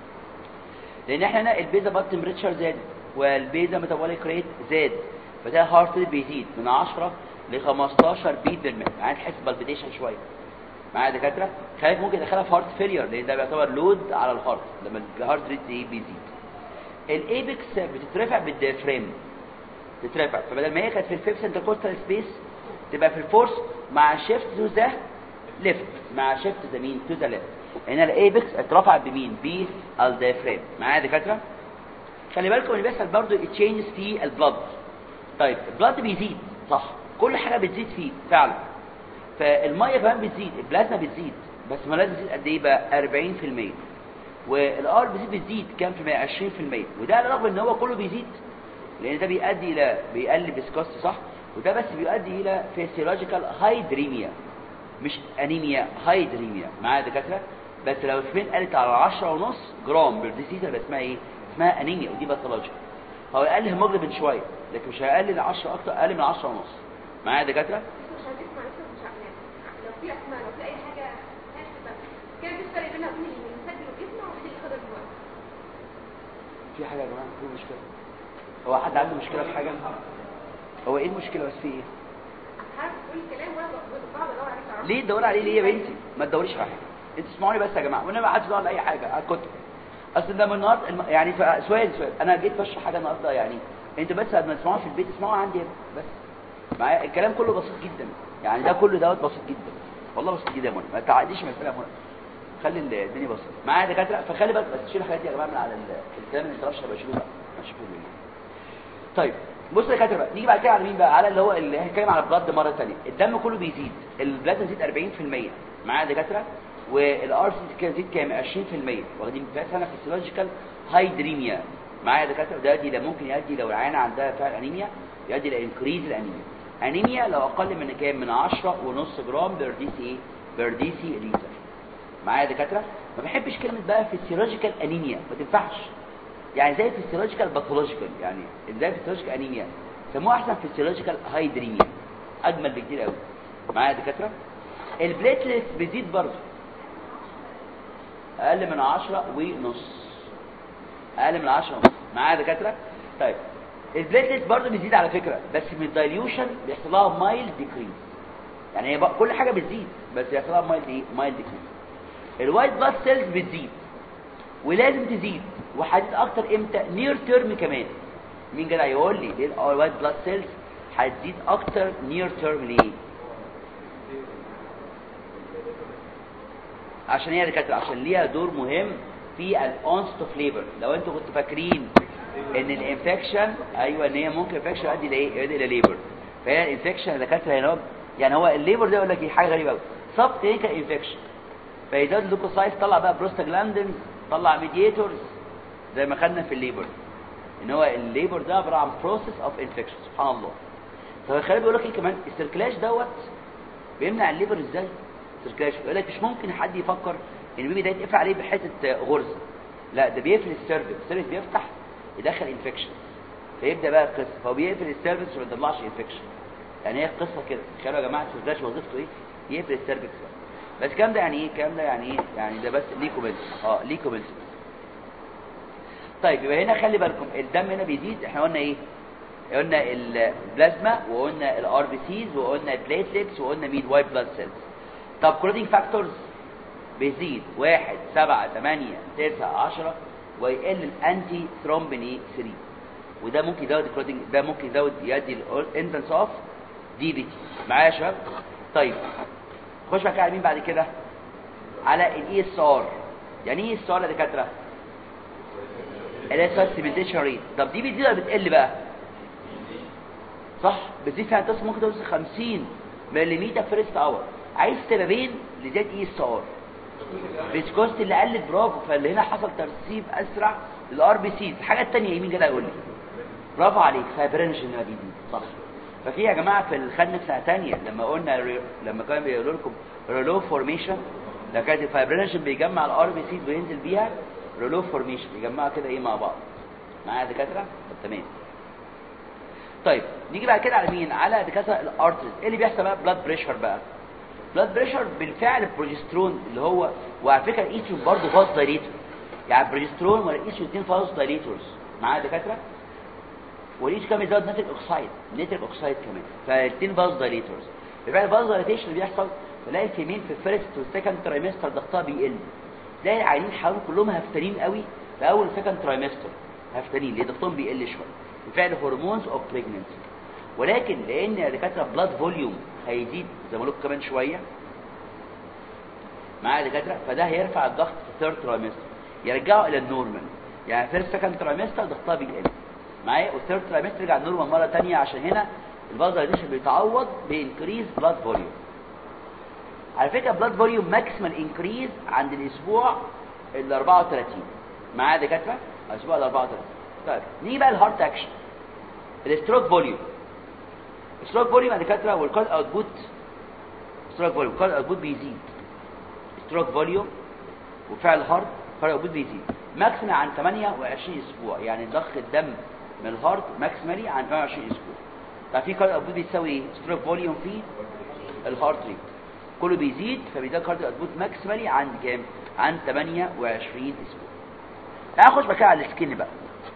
لان احنا هنا البيزا باد تمبريتشر زاد والبيزا ميتابوليك ريت زاد فده هارت ريت بيزيد من 10 ل 15 بيت بير مينت يعني تحس بالبيتيشن شويه معايا يا دكاتره خليك ممكن يدخلها في هارت فيلير لان ده بيعتبر لود على الهارت لما الهارت ريت ايه بيزيد الايبكس بتترفع بالديافرام تترفع فبدل ما هي كانت في الفيفث انتركوستال سبيس تبقى في الفورس مع شيفت تو ذا ليفت مع شيفت ذا مين تو ذا ليفت هنا الايبكس اترفع بمين بالديافرام معايا يا دكاتره خلي بالكم ان بيحصل برضه تشينجز في البلد طيب البلد بيزيد صح كل حاجه بتزيد فيه فعلا فالميه كمان بتزيد البلازما بتزيد بس ما لازم تزيد قد ايه بقى 40% والار بتزيد بتزيد كام في المية 20% وده على الرغم ان هو كله بيزيد لان ده بيؤدي الى بيقلل فيسكوست صح وده بس بيؤدي الى فيسيولوجيكال هايدريميا مش انيميا هايدريميا معايا يا دكاتره بس لو الفين قلت على 10 ونص جرام بيرديسيتر يبقى اسمها ايه اسمها انيميا ودي باثولوجيا هو اقل هيموجلوبين شويه لكن مش هيقلل 10 اكتر اقل من 10 ونص معايا يا دكاتره مش هتسمع لسه مش عارف لو في اسماء لو في اي حاجه هتبقى كان في فرق بينها وبين اللي بنسجل وبيسمع وبين اللي خدها دلوقتي في حاجه يا جماعه في مشكله هو حد عنده مشكله في حاجه هو ايه المشكله بس في ايه عارف تقول كلام وانا بقعد ادور عليك اعرف ليه تدور عليه ليه يا بنتي ما تدوريش على حاجه انتوا اسمعوني بس يا جماعه وانا ما حدش يدور على اي حاجه على الكتب اصل ده من النهارده الم... يعني ف- سؤال سؤال انا جيت بشرح حاجه النهارده يعني انتوا بس لما تسمعوها في البيت اسمعوها عندي هنا بس معايا الكلام كله بسيط جدا يعني ده كله دوت بسيط جدا والله بسيط جدا يا منى ما تعقديش مساله يا منى خلي الدنيا بسيطه معايا يا دكاتره فخلي بالك بس شيل الحاجات دي يا جماعه من على ال- الكلام اللي ما تعرفش ابقى شيله بقى ماشي في الليل. طيب بص يا دكاتره بقى نيجي بعد كده على مين بقى على اللي هو اللي هنتكلم على البلد مره ثانيه الدم كله بيزيد البلازما بيزيد 40% معايا يا دكاتره والار سي كان زيد كام 20% واخدين بالك انا فيسيولوجيكال هايدريميا معايا يا دكاتره ده يؤدي ده ممكن يؤدي لو العيانه عندها فعلا انيميا يؤدي الى انكريز الانيميا انيميا لو اقل من كام من 10 ونص جرام بير دي سي ايه بير دي سي لتر معايا يا دكاتره ما بحبش كلمه بقى فيسيولوجيكال انيميا ما تنفعش يعني زي فيسيولوجيكال باثولوجيكال يعني ازاي فيسيولوجيكال انيميا سموها احسن فيسيولوجيكال هايدريميا اجمل بكتير قوي معايا يا دكاتره البليتلتس بتزيد برضه اقل من 10 ونص اقل من 10 ونص معايا يا دكاتره طيب البليتلت برضه بتزيد على فكره بس من الدايليوشن بيحصل لها مايل ديكريز يعني هي بقى كل حاجه بتزيد بس بيحصل لها مايل ايه مايل ديكريز الوايت بلاد سيلز بتزيد ولازم تزيد وهتزيد اكتر امتى نير تيرم كمان مين جدع يقول لي ليه الوايت بلاد سيلز هتزيد اكتر نير تيرم ليه عشان هي دكاتره عشان ليها دور مهم في الاونست اوف ليبر لو انتوا كنتوا فاكرين ان الانفكشن ايوه ان هي ممكن انفكشن يؤدي لايه يؤدي الى ليبر فهي الانفكشن يا دكاتره هنا يعني هو الليبر ده يقول لك ايه حاجه غريبه قوي سب كلينيكال انفكشن فيزود اللوكوسايت طلع بقى بروستاجلاندين طلع ميدياتورز زي ما خدنا في الليبر ان هو الليبر ده عباره عن بروسيس اوف انفكشن سبحان الله طب خلي بيقول لك ايه كمان السيركلاش دوت بيمنع الليبر ازاي السيركلاش يقول لك مش ممكن حد يفكر ان البيبي ده يتقفل عليه بحته غرزه لا ده بيقفل السيرفكس السيرفكس بيفتح يدخل انفكشن فيبدا بقى القصه فهو بيقفل السيرفكس وما يطلعش انفكشن يعني هي القصه كده تخيلوا يا جماعه السيركلاش وظيفته ايه يقفل السيرفكس بقى بس الكلام ده يعني ايه الكلام ده يعني ايه يعني ده بس ليكم انتوا اه ليكم انتوا طيب يبقى هنا خلي بالكم الدم هنا بيزيد احنا قلنا ايه قلنا البلازما وقلنا الار بي سيز وقلنا البليتلتس وقلنا مين وايت بلاد سيلز طب كلودينج فاكتورز بيزيد واحد سبعة ثمانية تسعة عشرة ويقل الانتي ثرومبين ايه 3 وده ممكن يزود الكلودينج ده ممكن يزود يدي الانتنس اوف دي بي تي معايا يا شباب طيب خش بقى على مين بعد كده على الاي اس ار يعني ايه اس ار يا دكاتره اللي هي سيمنتيشن ريت طب دي بتزيد ولا بتقل بقى صح بتزيد فيها تصل ممكن توصل 50 ملم فيرست اور عايز سببين لزياده اي اس ار فيسكوست اللي قلت برافو فاللي هنا حصل ترسيب اسرع للار بي سي الحاجه الثانيه يمين كده يقول لي برافو عليك فايبرينشن دي صح ففي يا جماعه في الخدمه سنه ثانيه لما قلنا ري... لما كانوا بيقولوا لكم ريلو فورميشن ده كانت الفايبرينشن بيجمع الار بي سي وينزل بيها ريلو فورميشن يجمعها كده ايه مع بعض معايا يا دكاتره طب تمام طيب نيجي بقى كده على مين على دكاتره الارترز ايه اللي بيحصل بقى بلاد بريشر بقى بلاد بريشر بالفعل البروجسترون اللي هو وعلى فكره الايستروجين برضه فاز دايليتور يعني البروجسترون والايستروجين الاثنين فاز دايليتورز معايا يا دكاتره وليش كمان يزود نيتريك اوكسايد نيتريك اوكسايد كمان فالاثنين فاز دايليتورز بالفعل فاز دايليتيشن اللي بيحصل تلاقي الفيميل في الفيرست والسكند ترايمستر ضغطها بيقل تلاقي العيانين حوالي كلهم هفتانين قوي في اول سكند ترايمستر هفتانين ليه ضغطهم بيقل شويه بالفعل هرمونز اوف بريجننسي ولكن لان يا دكاتره بلاد فوليوم هيزيد زي ما قلت كمان شويه معايا يا دكاتره فده هيرفع الضغط في الثيرد ترايمستر يرجعه الى النورمال يعني فيرست سكند ترايمستر ضغطها بيقل معايا والثيرد ترايمستر يرجع النورمال مره ثانيه عشان هنا الفازوليشن بيتعوض بانكريز بلاد فوليوم على فكره بلاد فوليوم ماكسيمال انكريز عند الاسبوع ال 34 معايا يا دكاتره الاسبوع ال 34 طيب نيجي بقى الهارت اكشن الستروك فوليوم الستروك فوليوم يا دكاتره والكارد اوتبوت ستروك فوليوم الكارد اوتبوت بيزيد ستروك فوليوم وفعل هارت الكارد اوتبوت بيزيد ماكسيمال عن 28 اسبوع يعني ضخ الدم من الهارت ماكسيمالي عن 28 اسبوع طب في كارد اوتبوت بيساوي ايه ستروك فوليوم في الهارت ريت كله بيزيد فبيزيد كارد اوتبوت ماكسيمالي عند كام عن 28 اسبوع تعال نخش بقى على السكين بقى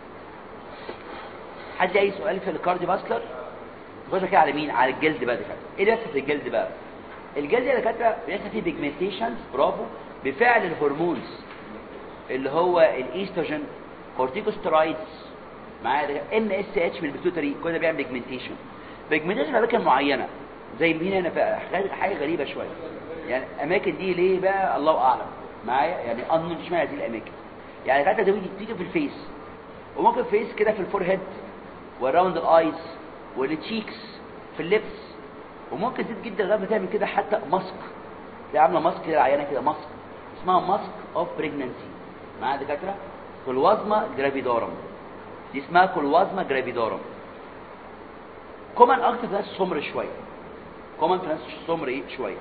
حد اي سؤال في الكارديو فاسكولار نخش بقى على مين على الجلد بقى دكاتره ايه اللي بيحصل في الجلد بقى الجلد يا دكاتره بيحصل فيه بيجمنتيشنز برافو بفعل الهرمونز اللي هو الايستروجين كورتيكوستيرويدز معايا ام اس اتش من البيتوتري كل ده بيعمل بيجمنتيشن بيجمنتيشن في اماكن معينه زي مين هنا في حاجه غريبه شويه يعني اماكن دي ليه بقى الله اعلم معايا يعني انون اشمعنى دي الاماكن يعني حتى دي تيجي في الفيس وممكن فيس كده في الفور هيد وراوند الايز والتشيكس في اللبس وممكن تزيد جدا لغايه ما تعمل كده حتى ماسك دي عامله ماسك كده عيانه كده ماسك اسمها ماسك اوف بريجنانسي معايا دكاتره كلوازما جرافيدورم دي اسمها كلوازما جرافيدورم كومن اكتر في ناس سمر شويه كومن في ناس سمر ايه شويه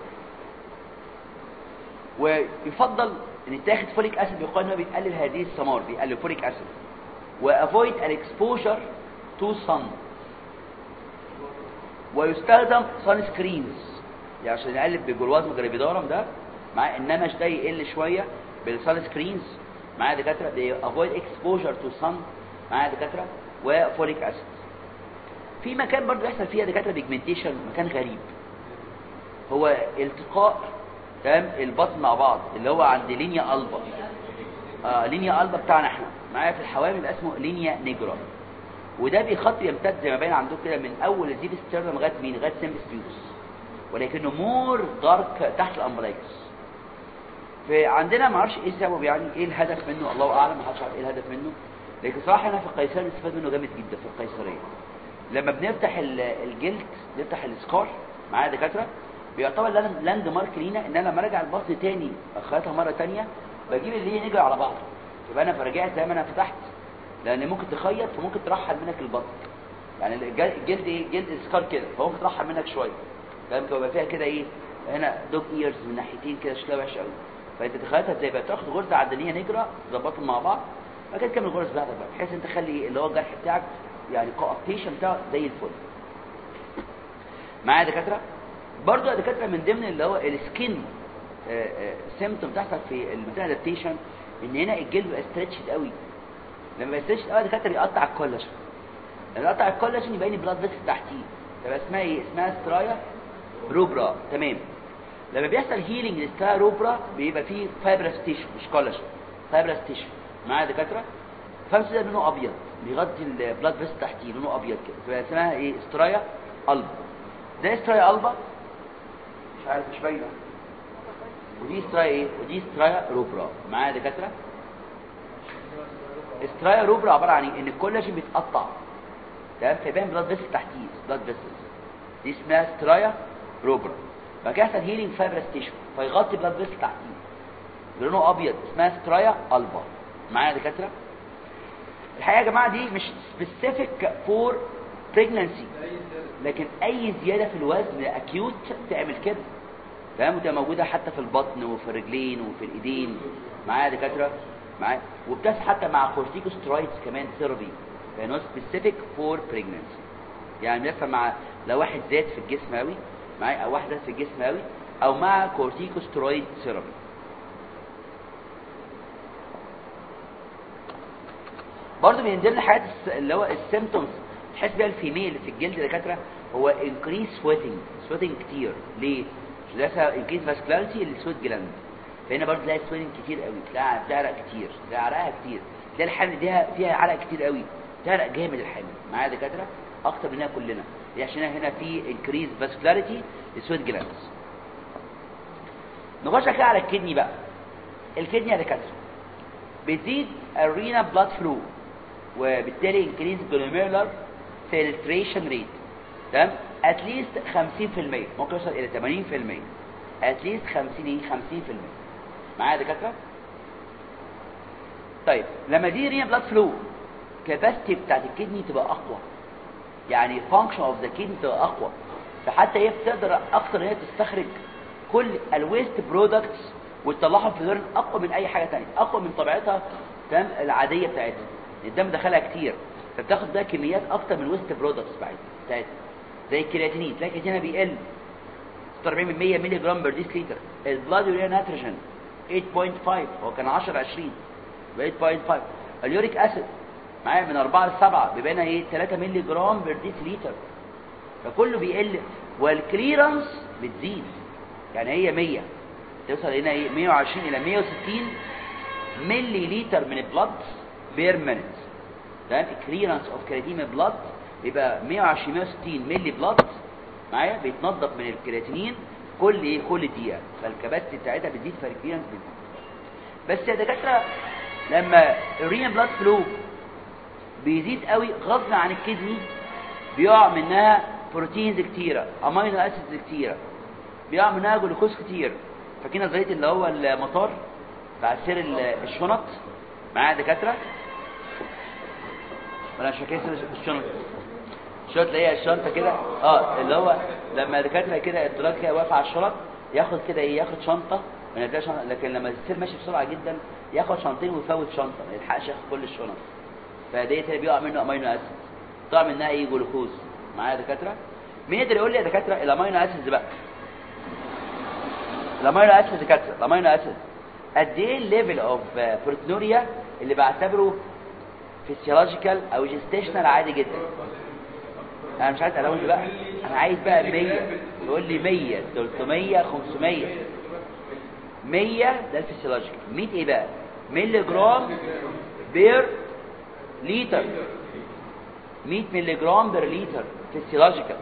ويفضل ان يتاخد فوليك اسيد بيقال انه بيقلل هذه السمار بيقلل فوليك اسيد وافويد الاكسبوجر تو صن ويستخدم صن سكرينز يعني عشان يقلل بالجلواز وجرافيدورم ده مع النمش ده يقل شويه بالصن سكرينز معايا دكاتره افويد اكسبوجر تو صن معايا دكاتره وفوليك اسيد في مكان برضه بيحصل فيها دكاتره بيجمنتيشن مكان غريب هو التقاء تمام البطن مع بعض اللي هو عند لينيا البا آه لينيا البا بتاعنا احنا معايا في الحوامل اسمه لينيا نيجرا وده بيخط يمتد زي ما باين عندكم كده من اول الزيف ستيرنم لغايه مين لغايه سيمبس بيوس ولكنه مور دارك تحت الامبلايكس فعندنا ما اعرفش ايه السبب يعني ايه الهدف منه الله اعلم ما حدش عارف ايه الهدف منه لكن صراحه هنا في القيصريه بنستفاد منه جامد جدا في القيصريه لما بنفتح الجلد نفتح السكار معايا دكاتره بيعتبر لاند مارك لينا ان انا لما ارجع البطن تاني اخيطها مره تانية بجيب اللي هي نجري على بعض يبقى انا فرجعت زي ما انا فتحت لان ممكن تخيط فممكن ترحل منك البطن يعني الجلد ايه جلد السكار كده فممكن ترحل منك شويه فاهم يبقى فيها كده ايه هنا دوج ايرز من ناحيتين كده شكلها وحش قوي فانت تخيطها ازاي بقى تاخد غرزه عدنيه نجره تظبطهم مع بعض بعد كده تكمل الغرز بتاعتك بقى بحيث انت تخلي اللي هو الجرح بتاعك يعني كوابتيشن بتاعه زي الفل معايا يا دكاتره برضو يا دكاتره من ضمن اللي هو السكين سيمتوم بتحصل في المثلا لما اقطع الكولاجين يبقى لي بلاد فيسل تحتيه تبقى اسمها ايه اسمها سترايا روبرا تمام لما بيحصل هيلينج للسترايا روبرا بيبقى فيه فايبرس تيشو مش كولاجين فايبرس تيشو معايا يا دكاتره فاهم ده لونه ابيض بيغطي البلاد فيسل تحتيه لونه ابيض كده تبقى اسمها ايه سترايا البا ده سترايا البا مش عارف مش باينه ودي سترايا ايه ودي سترايا روبرا معايا يا دكاتره سترايا روبرا عباره عن ايه ان الكولاجين بيتقطع تمام فيبان بلاد فيسل تحتيه بلاد فيسل دي اسمها سترايا روبرا بعد كده يحصل هيلينج فايبرس تيشو فيغطي بلاد فيسل تحتيه لونه ابيض اسمها سترايا البا معايا يا دكاتره الحقيقه يا جماعه دي مش سبيسيفيك فور بريجنانسي لكن اي زياده في الوزن اكيوت تعمل كده تمام وتبقى موجوده حتى في البطن وفي الرجلين وفي الايدين معايا يا دكاتره معايا وبتحصل حتى مع كورتيكوسترويدز كمان ثيرابي لانه سبيسيفيك فور بريجنانسي يعني بيحصل مع لو واحد زاد في الجسم قوي معايا او واحده في الجسم قوي او مع كورتيكوسترويد ثيرابي برضه من ضمن الحاجات الس- اللي هو السيمتومز تحس بيها الفيميل اللي في الجلد يا دكاتره هو انكريس سويتنج سويتنج كتير ليه؟ ده انكريس فاسكولاريتي للسويت جلاند فهنا برضه تلاقي سويتنج كتير قوي تلاقي بتعرق كتير تلاقي عرقها كتير تلاقي الحامل دي فيها عرق كتير قوي تعرق جامد الحامل معايا يا دكاتره اكتر مننا كلنا دي عشان هنا في انكريس فاسكولاريتي للسويت جلاندز نخش كده على الكدني بقى الكدني يا دكاتره بتزيد الرينا بلاد فلو وبالتالي انكريز جلوميرولار فلتريشن ريت تمام اتليست 50% ممكن يوصل الى 80% اتليست 50 ايه 50% معايا يا دكاتره طيب لما دي رينا بلاد فلو كاباسيتي بتاعت الكدني تبقى اقوى يعني فانكشن اوف ذا كدني تبقى اقوى فحتى هي بتقدر اكتر ان هي تستخرج كل الويست برودكتس وتطلعهم في اليورين اقوى من اي حاجه تانية اقوى من طبيعتها تمام العاديه بتاعتها الدم دخلها كتير فبتاخد بقى كميات اكتر من الويست برودكتس بتاعتها زي الكرياتينين تلاقي الكرياتين بيقل 46 من 100 مللي جرام بر ديسليتر البلاد يوريا نيتروجين 8.5 هو كان 10 20 بقى 8.5 اليوريك اسيد معايا من 4 ل 7 بيبقى هنا ايه 3 مللي جرام بر ديسليتر فكله بيقل والكليرنس بتزيد يعني هي 100 توصل هنا ايه 120 الى 160 ملي لتر من البلد بير مينيت تمام الكليرنس اوف كرياتين من البلد بيبقى 120 160 ملي بلد معايا بيتنضف من الكرياتينين كل ايه كل دقيقه فالكباسيتي بتاعتها بتزيد فالكليرنس بتزيد بس يا دكاتره لما الرين بلاد فلو بيزيد قوي غصب عن الكدني بيقع منها بروتينز كتيره امينو اسيدز كتيره بيقع منها جلوكوز كتير فاكرين نظريه اللي هو المطار بتاع سير ال- الشنط معايا دكاتره ولا مش فاكر سير الشنط الشنط اللي هي الشنطه كده اه اللي هو لما دكاتره كده الدراج كده واقف على الشنط ياخد كده ايه ياخد شنطه ما ينزلش شنطة لكن لما السير ماشي بسرعه جدا ياخد شنطين ويفوت شنطه ما يلحقش ياخد كل الشنط فديت اللي بيقع منه امينو اسيد طلع منها ايه جلوكوز معايا يا دكاتره مين يقدر يقول لي يا دكاتره الامينو اسيدز بقى الامينو اسيد يا دكاتره الامينو اسيد قد ايه الليفل اوف بروتينوريا اللي بعتبره فيسيولوجيكال او جيستيشنال عادي جدا انا مش عايز الاول بقى انا عايز بقى 100 يقول لي 100 300 500 100 ده الفيسيولوجيكال 100 ايه بقى ملي جرام بير لتر 100 ملي جرام بير لتر فيسيولوجيكال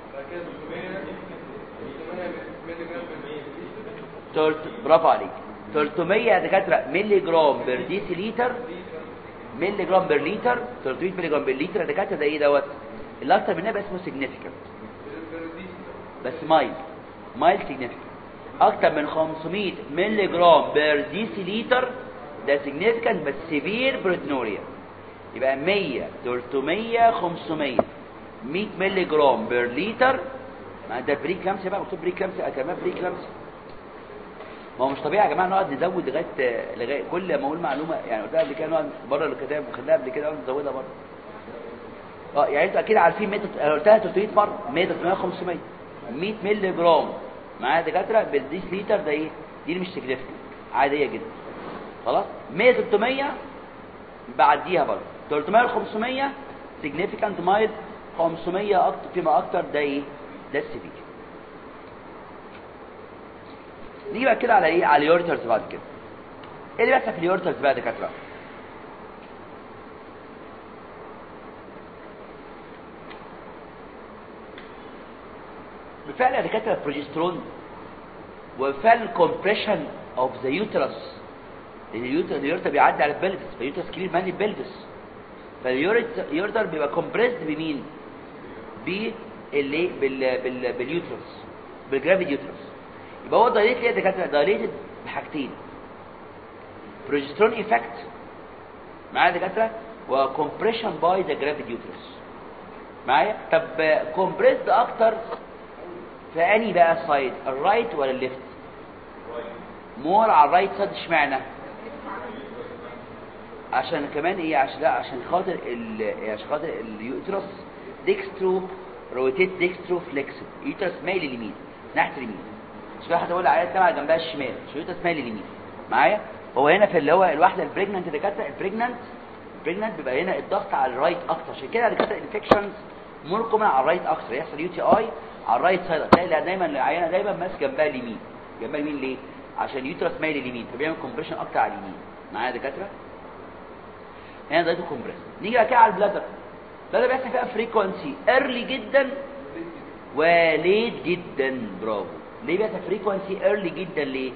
تلت- برافو عليك 300 يا دكاتره ملي جرام بير ديسي لتر ملي جرام بير لتر 300 ملي جرام بير لتر يا دكاتره ده ايه دوت اللي اكتر منها بقى اسمه سيجنيفيكانت بس مايل مايل سيجنيفيكانت اكتر من 500 ملي جرام بير ديسي لتر ده سيجنيفيكانت بس سيفير بروتينوريا يبقى 100 300 500 100 ملي جرام بير لتر ما ده بري كلامسي بقى مكتوب بري كلامسي كمان بري كلامسي ما هو مش طبيعي يا جماعه نقعد نزود لغايه لغايه كل ما اقول معلومه يعني قلتها قبل كده نقعد بره الكتاب وخدناها قبل كده نقعد نزودها بره اه يعني انتوا اكيد عارفين 100 انا قلتها 300 مره 100 300 500 100 مللي جرام معايا دكاتره بالديس لتر ده ايه دي اللي مش سيجنيفيكانت عاديه جدا خلاص 100 300 بعديها برضه 300 ل 500 significant mild 500 اكتر فيما اكتر ده ايه ده السيفير نيجي بقى كده على ايه على اليورترز بعد كده ايه اللي بيحصل في اليورترز بقى يا دكاتره بفعل يا دكاتره البروجسترون وبفعل الكومبريشن اوف ذا يوترس لان اليوتر اليورتر بيعدي على البلفس فاليوترس كلير مالي البلفس فاليورتر بيبقى كومبريسد بمين بالايه بال بال باليوترس بالجرافيد يوترس يبقى هو دايليت ليه يا دكاتره دايليتد بحاجتين بروجسترون ايفكت معايا يا دكاتره وكومبريشن باي ذا جرافيد يوترس معايا طب كومبريسد اكتر في اني بقى سايد الرايت ولا الليفت مور على الرايت سايد اشمعنى عشان كمان ايه عشان لا عشان خاطر ال عشان خاطر اليوترس ديكسترو روتيت ديكسترو فليكسبل يوترس مايل اليمين ناحيه اليمين مش كده هتقول عليها السمعه جنبها الشمال مش يوترس مايل اليمين معايا هو هنا في اللي هو الواحده البريجننت اللي كانت البريجننت البريجننت بيبقى هنا الضغط على الرايت اكتر عشان كده اللي كانت الانفكشنز مور كومن على الرايت اكتر يحصل يو تي اي على الرايت سايد تلاقي دايما العيانه دايما ماسك جنبها اليمين جنبها اليمين ليه عشان يوترس مايل اليمين فبيعمل كومبريشن اكتر على اليمين معايا يا دكاتره هنا دايته كومبريس نيجي بقى كده على البلادر البلادر بيحصل فيها فريكونسي ايرلي جدا وليت جدا برافو ليه بيحصل فريكونسي ايرلي جدا ليه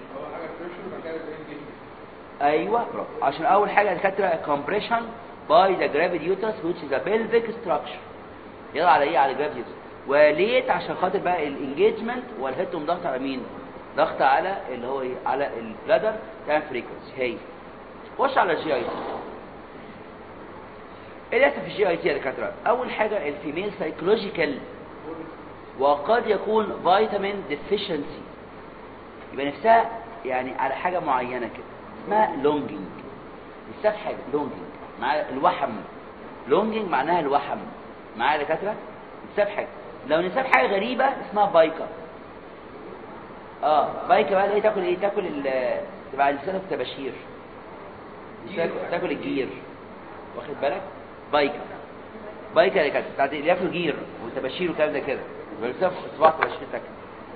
ايوه برافو عشان اول حاجه دكاتره كومبريشن باي ذا جرافيد يوترس which is a pelvic structure يلا على ايه على جرافيد يوترس وليت عشان خاطر بقى الانجيجمنت والهيتهم ضغط على مين ضغط على اللي هو ايه على البلادر تعمل فريكونسي هي خش على الجي اي تي ايه اللي يحصل في الجي اي تي يا دكاتره اول حاجه الفيميل سايكولوجيكال وقد يكون فيتامين ديفيشنسي يبقى نفسها يعني على حاجه معينه كده اسمها لونجينج نفسها في حاجه لونجينج مع الوحم لونجينج معناها الوحم معايا يا دكاتره نفسها في حاجه لو نفسها في حاجه غريبه اسمها بايكا اه بايكا بقى ايه تاكل ايه تاكل ال تبقى لسانك تباشير تاكل الجير واخد بالك بايكا بايكا اللي كانت بتاعت اللي ياكلوا جير وتباشير وكلام ده كده بيلبسها في صباع تباشير تاكل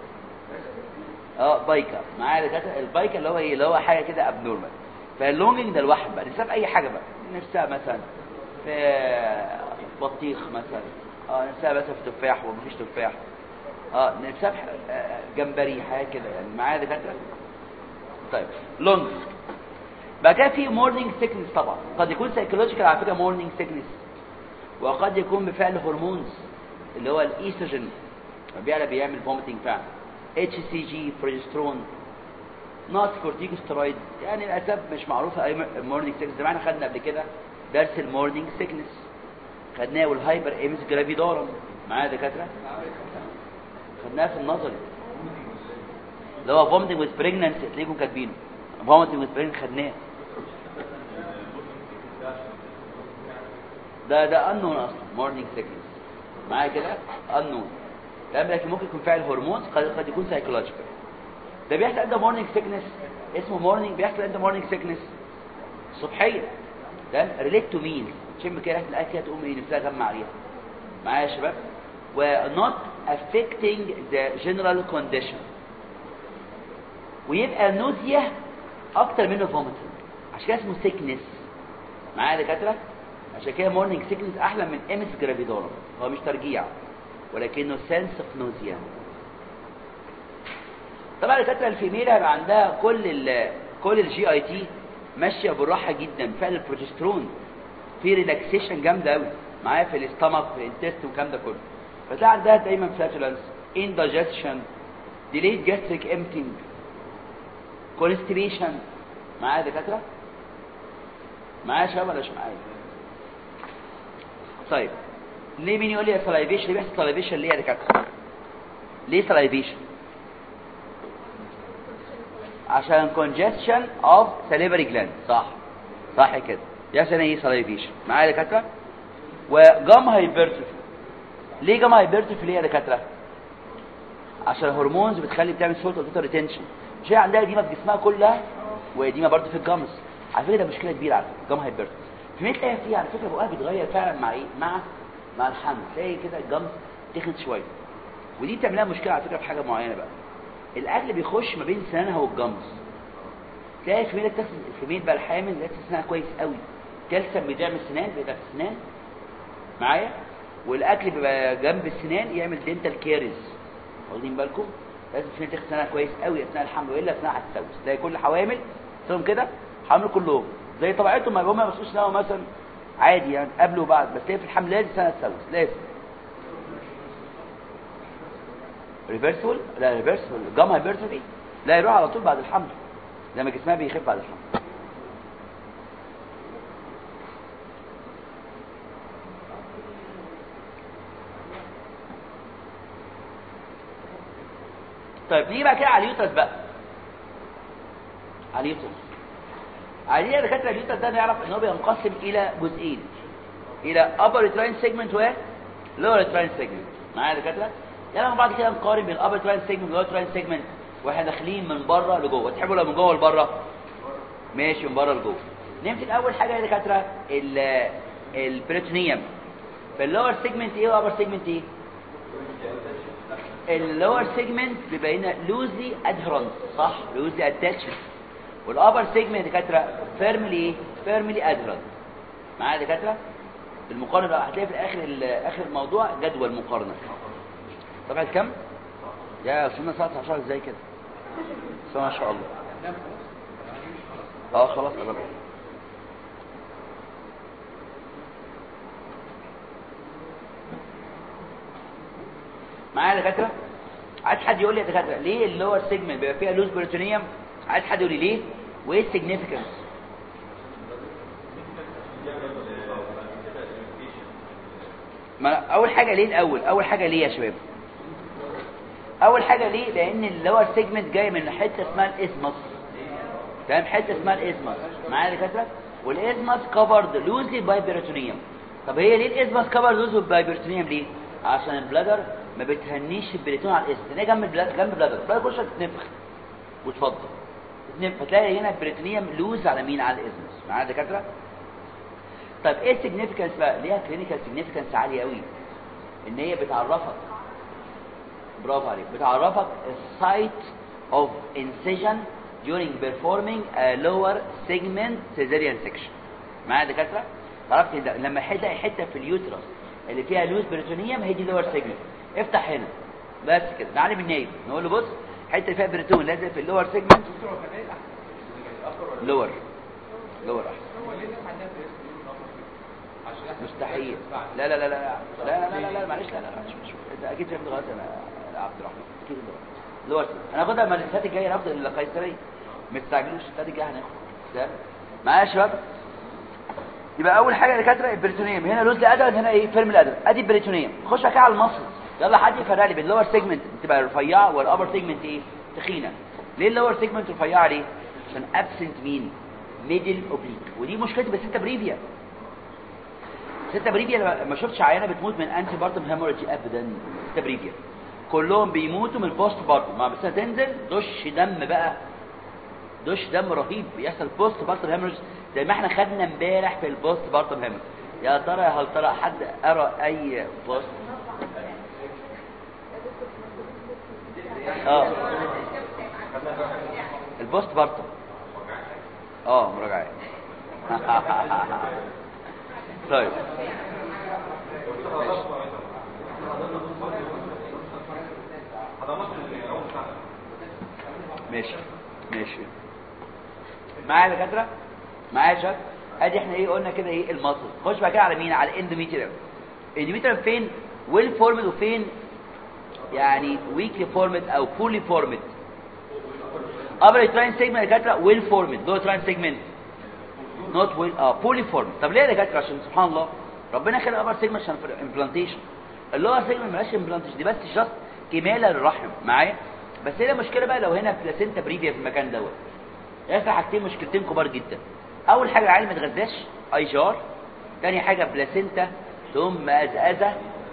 اه بايكا معايا دكاتره البايكا اللي هو ايه اللي هو حاجه كده ابنورمال فاللونجنج ده الواحد بقى نفسها في اي حاجه بقى نفسها مثلا في بطيخ مثلا اه نفسها مثلا في تفاح ومفيش تفاح اه نفسها في آه جمبري حاجه كده يعني معايا دكاتره طيب لونج بقى كده في مورنينج سيكنس طبعا قد يكون سايكولوجيكال على فكره مورنينج سيكنس وقد يكون بفعل هرمونز اللي هو الايستروجين بيعلى بيعمل فوميتنج فعلا اتش سي جي بروجسترون نقص كورتيكوستيرويد يعني الاسباب مش معروفه اي مورنينج سيكنس زي ما احنا خدنا قبل كده درس المورنينج سيكنس خدناه والهايبر ايمس جرافيدورم معايا دكاتره خدناها في النظري اللي هو فوميتنج وذ بريجننسي تلاقيكم كاتبينه فوميتنج وذ بريجننسي خدناه ده ده انون اصلا مورنينج سيكنس معايا كده انون تمام لكن ممكن يكون فعل هرمون قد قد يكون سايكولوجيكال ده بيحصل عند مورنينج سيكنس اسمه مورنينج بيحصل عند مورنينج سيكنس صبحيه تمام ريليت تو ميل شم كده ريحه الاكل تقوم ايه نفسها غمى عليها معايا يا شباب و not affecting the general condition ويبقى نوزيا اكتر منه فوميتنج عشان كده اسمه سيكنس معايا يا دكاتره عشان كده مورنينج سيكنس احلى من امس جرافيدورم هو مش ترجيع ولكنه سنس اوف نوزيا طبعا الدكاتره الفيميل هيبقى عندها كل ال كل الجي اي تي ماشيه بالراحه جدا فعل البروجسترون في ريلاكسيشن جامده قوي معايا في الاستمك في الانتست والكلام ده كله فتلاقي عندها دايما فلاتولنس indigestion delayed gastric emptying constipation معايا يا دكاتره معايا يا شباب ولا مش معايا طيب ليه مين يقول لي سلايفيشن ليه بيحصل سلايفيشن ليه يا دكاتره ليه سلايفيشن عشان congestion of salivary gland صح صح كده عشان ايه سلايفيشن معايا يا دكاتره وجام هايبرتروفي ليه جام هايبرتروفي ليه يا دكاتره عشان الهرمونز بتخلي بتعمل سولت اوتو ريتنشن مش هي عندها اديمه في جسمها كلها واديمه برضه في الجمس على فكره ده مشكله كبيره على فكره جام هايبرتروفي في مثل تلاقي فيها على فكره بقها بيتغير فعلا مع ايه مع مع الحمل تلاقي كده الجمز تخن شويه ودي بتعملها مشكله على فكره في حاجه معينه بقى الاكل بيخش ما بين سنانها والجمز تلاقي الفيميل تغسل الفيميل بقى الحامل تغسل سنانها كويس قوي كالسيوم بيدعم السنان بيدعم السنان معايا والاكل بيبقى جنب السنان يعمل دينتال كيرز واخدين بالكم لازم الفيميل تغسل سنانها كويس قوي اثناء الحمل والا سنانها هتسوس تلاقي كل حوامل تلاقيهم كده حامل كلهم زي طبيعتهم ما هم ما يغسلوش سنانهم مثلا عادي يعني قبل وبعد بس تلاقي في الحمل لازم سنه تسوس لازم ريفرسول لا ريفرسول جام هايبرتروفي لا يروح على طول بعد الحمل لما جسمها بيخف بعد الحمل طيب نيجي بقى كده على اليوترس بقى على اليوترس عليه دكاتره اليوترس ده نعرف ان هو بينقسم الى جزئين الى upper uterine segment و lower uterine segment معايا يا دكاتره يلا بعد كده نقارن بين upper uterine segment و lower uterine segment واحنا داخلين من بره لجوه تحبوا لو من جوه لبره ماشي من بره لجوه نمسك اول حاجه يا دكاتره ال البريتونيوم في اللور سيجمنت ايه والابر سيجمنت ايه اللور سيجمنت بيبقى هنا لوزلي ادهرنس صح لوزلي اتاتشمنت والابر سيجمنت يا دكاتره فيرملي فيرملي ادهرنس معايا يا دكاتره المقارنه بقى هتلاقي في اخر اخر الموضوع جدول مقارنه طبعا كام يا وصلنا ساعه 10 ازاي كده بس ما شاء الله اه خلاص قرب معايا يا دكاتره عايز حد يقول لي يا دكاتره ليه اللور سيجمنت بيبقى فيها لوز بروتونيوم عايز حد يقول لي ليه وايه السيجنيفيكانس ما اول حاجه ليه الاول اول حاجه ليه يا شباب اول حاجه ليه لان اللور سيجمنت جاي من حته اسمها الاسمس فاهم حته اسمها الاسمس معايا يا دكاتره والاسمس كفرد لوزلي باي بيريتونيوم طب هي ليه الاسمس كفرد لوزلي باي بيريتونيوم ليه عشان البلادر ما بتهنيش البريتون على الاسم لان جنب البلادر جنب البلادر البلادر كلها تتنفخ وتفضل تتنفخ فتلاقي هنا البريتونيوم لوز على مين على الاسمس معايا يا دكاتره طيب ايه السيجنيفيكانس بقى ليها كلينيكال سيجنيفيكانس عاليه قوي ان هي بتعرفك برافو عليك بتعرفك السايت اوف انسيجن during performing a lower segment cesarean section معايا يا دكاتره عرفت ده لما تلاقي حته في اليوترس اللي فيها لوز بريتونيوم هي دي لور سيجمنت افتح هنا بس كده نعلم النايم نقول له بص الحته اللي فيها بريتون لازم في اللور سيجمنت لور لور مستحيل لا لا لا لا لا لا لا لا معلش لا لا لا مش مش انت اكيد فهمت غلط يا عبد الرحمن اكيد لور هناخدها المدرسات الجايه ناخد القيصريه ما تستعجلوش السنه الجايه هناخد تمام معايا يا شباب يبقى اول حاجه دكاتره البريتونيوم هنا لوز الادب هنا ايه فيرم الادب ادي البريتونيوم خش كده على المصل يلا حد يفرق لي بين اللور سيجمنت بتبقى رفيعه والابر سيجمنت ايه تخينه ليه اللور سيجمنت رفيعه ليه عشان ابسنت مين ميدل اوبليك ودي مشكله بس انت بريفيا ستة بريفيا ما شفتش عيانه بتموت من انتي بارتم هيموريج ابدا ستة بريفيا كلهم بيموتوا من البوست بارتم ما بس تنزل دش دم بقى دش دم رهيب بيحصل بوست بارتم هيموريج زي ما احنا خدنا امبارح في البوست بارتم هيموريج يا ترى هل ترى حد قرا اي بوست اه البوست بارتم اه مراجعات طيب ماشي ماشي معايا يا دكاتره معايا يا شباب ادي احنا ايه قلنا كده ايه المصل خش بقى كده على مين على الاندوميتريوم الاندوميتريوم فين ويل فورمد وفين يعني ويكلي فورمد او بولي فورمد ابر تراين سيجمنت يا دكاتره ويل فورمد دول تراين سيجمنت نوت ويل اه بولي فورم طب ليه يا دكاتره عشان سبحان الله ربنا خلق ابر سيجمنت عشان امبلانتيشن اللور سيجمنت مالهاش امبلانتيشن دي بس جاست كماله للرحم معايا بس هي المشكله بقى لو هنا بلاسينتا بريفيا في المكان دوت يحصل حاجتين مشكلتين كبار جدا اول حاجه العيل ما اتغذاش اي جار تاني حاجه بلاسينتا تقوم مزقزه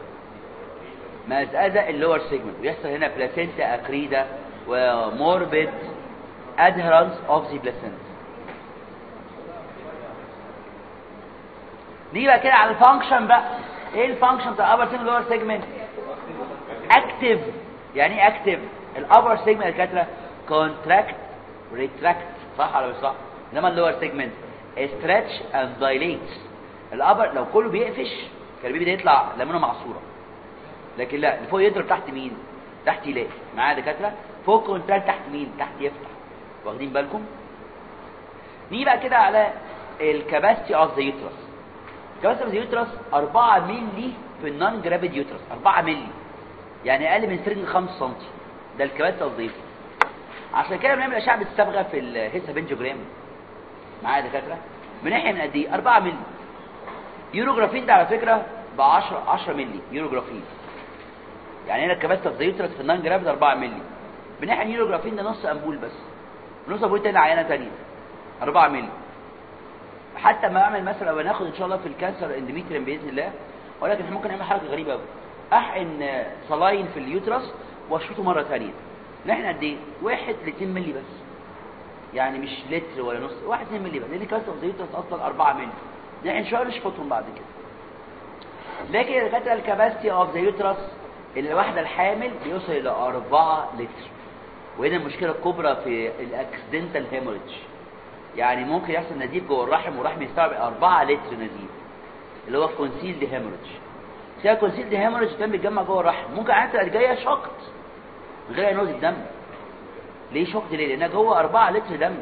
مزقزه اللور سيجمنت ويحصل هنا بلاسينتا اكريدا وموربيد adherence of the placenta نيجي بقى كده على الفانكشن بقى ايه الفانكشن بتاع الابر سيجمنت واللور سيجمنت اكتف يعني ايه اكتف الابر سيجمنت الكاتره كونتراكت ريتراكت صح ولا مش صح انما اللور سيجمنت ستريتش اند دايليت الابر لو كله بيقفش كان البيبي ده يطلع لمونه معصوره لكن لا اللي فوق يضرب تحت مين تحت يلاقي معايا دكاتره فوق كونتراكت تحت مين تحت يفتح واخدين بالكم نيجي بقى كده على الكباستي اوف ذا يوترس الكباستي اوف ذا يوترس 4 مللي في النون جرافيد يوترس 4 مللي يعني اقل من سرنج 5 سم ده الكباستي اوف ذا يوترس عشان كده بنعمل اشعه بالصبغه في الهيسا بنجوجرام معايا دكاتره من ناحيه من قد ايه 4 مللي يوروجرافين ده على فكره ب 10 10 مللي يوروجرافين يعني هنا الكباستي اوف ذا يوترس في النون جرافيد 4 مللي من ناحيه اليوروجرافين ده نص امبول بس نص امبول تاني عينه تانية 4 مللي حتى ما اعمل مثلا لو ناخد ان شاء الله في الكانسر اندوميتريم باذن الله ولكن احنا ممكن نعمل حركه غريبه قوي احقن صلاين في اليوترس واشفطه مره ثانيه نحن قد ايه 1 ل 2 مللي بس يعني مش لتر ولا نص 1 2 مللي بس لان الكانسر اوف ذا يوترس اصلا 4 مللي نحن شويه نشفطهم بعد كده لكن الدكاتره الكباستي اوف ذا يوترس الواحده الحامل بيوصل الى 4 لتر وهنا المشكله الكبرى في الاكسيدنتال هيموريدج يعني ممكن يحصل نزيف جوه الرحم والرحم يستوعب 4 لتر نزيف اللي هو كونسيلد هيموريدج فيها كونسيلد هيموريدج الدم بيتجمع جوه الرحم ممكن عينها تبقى جايه شقط من غير ينوز الدم ليه شقط ليه لانها جوه 4 لتر دم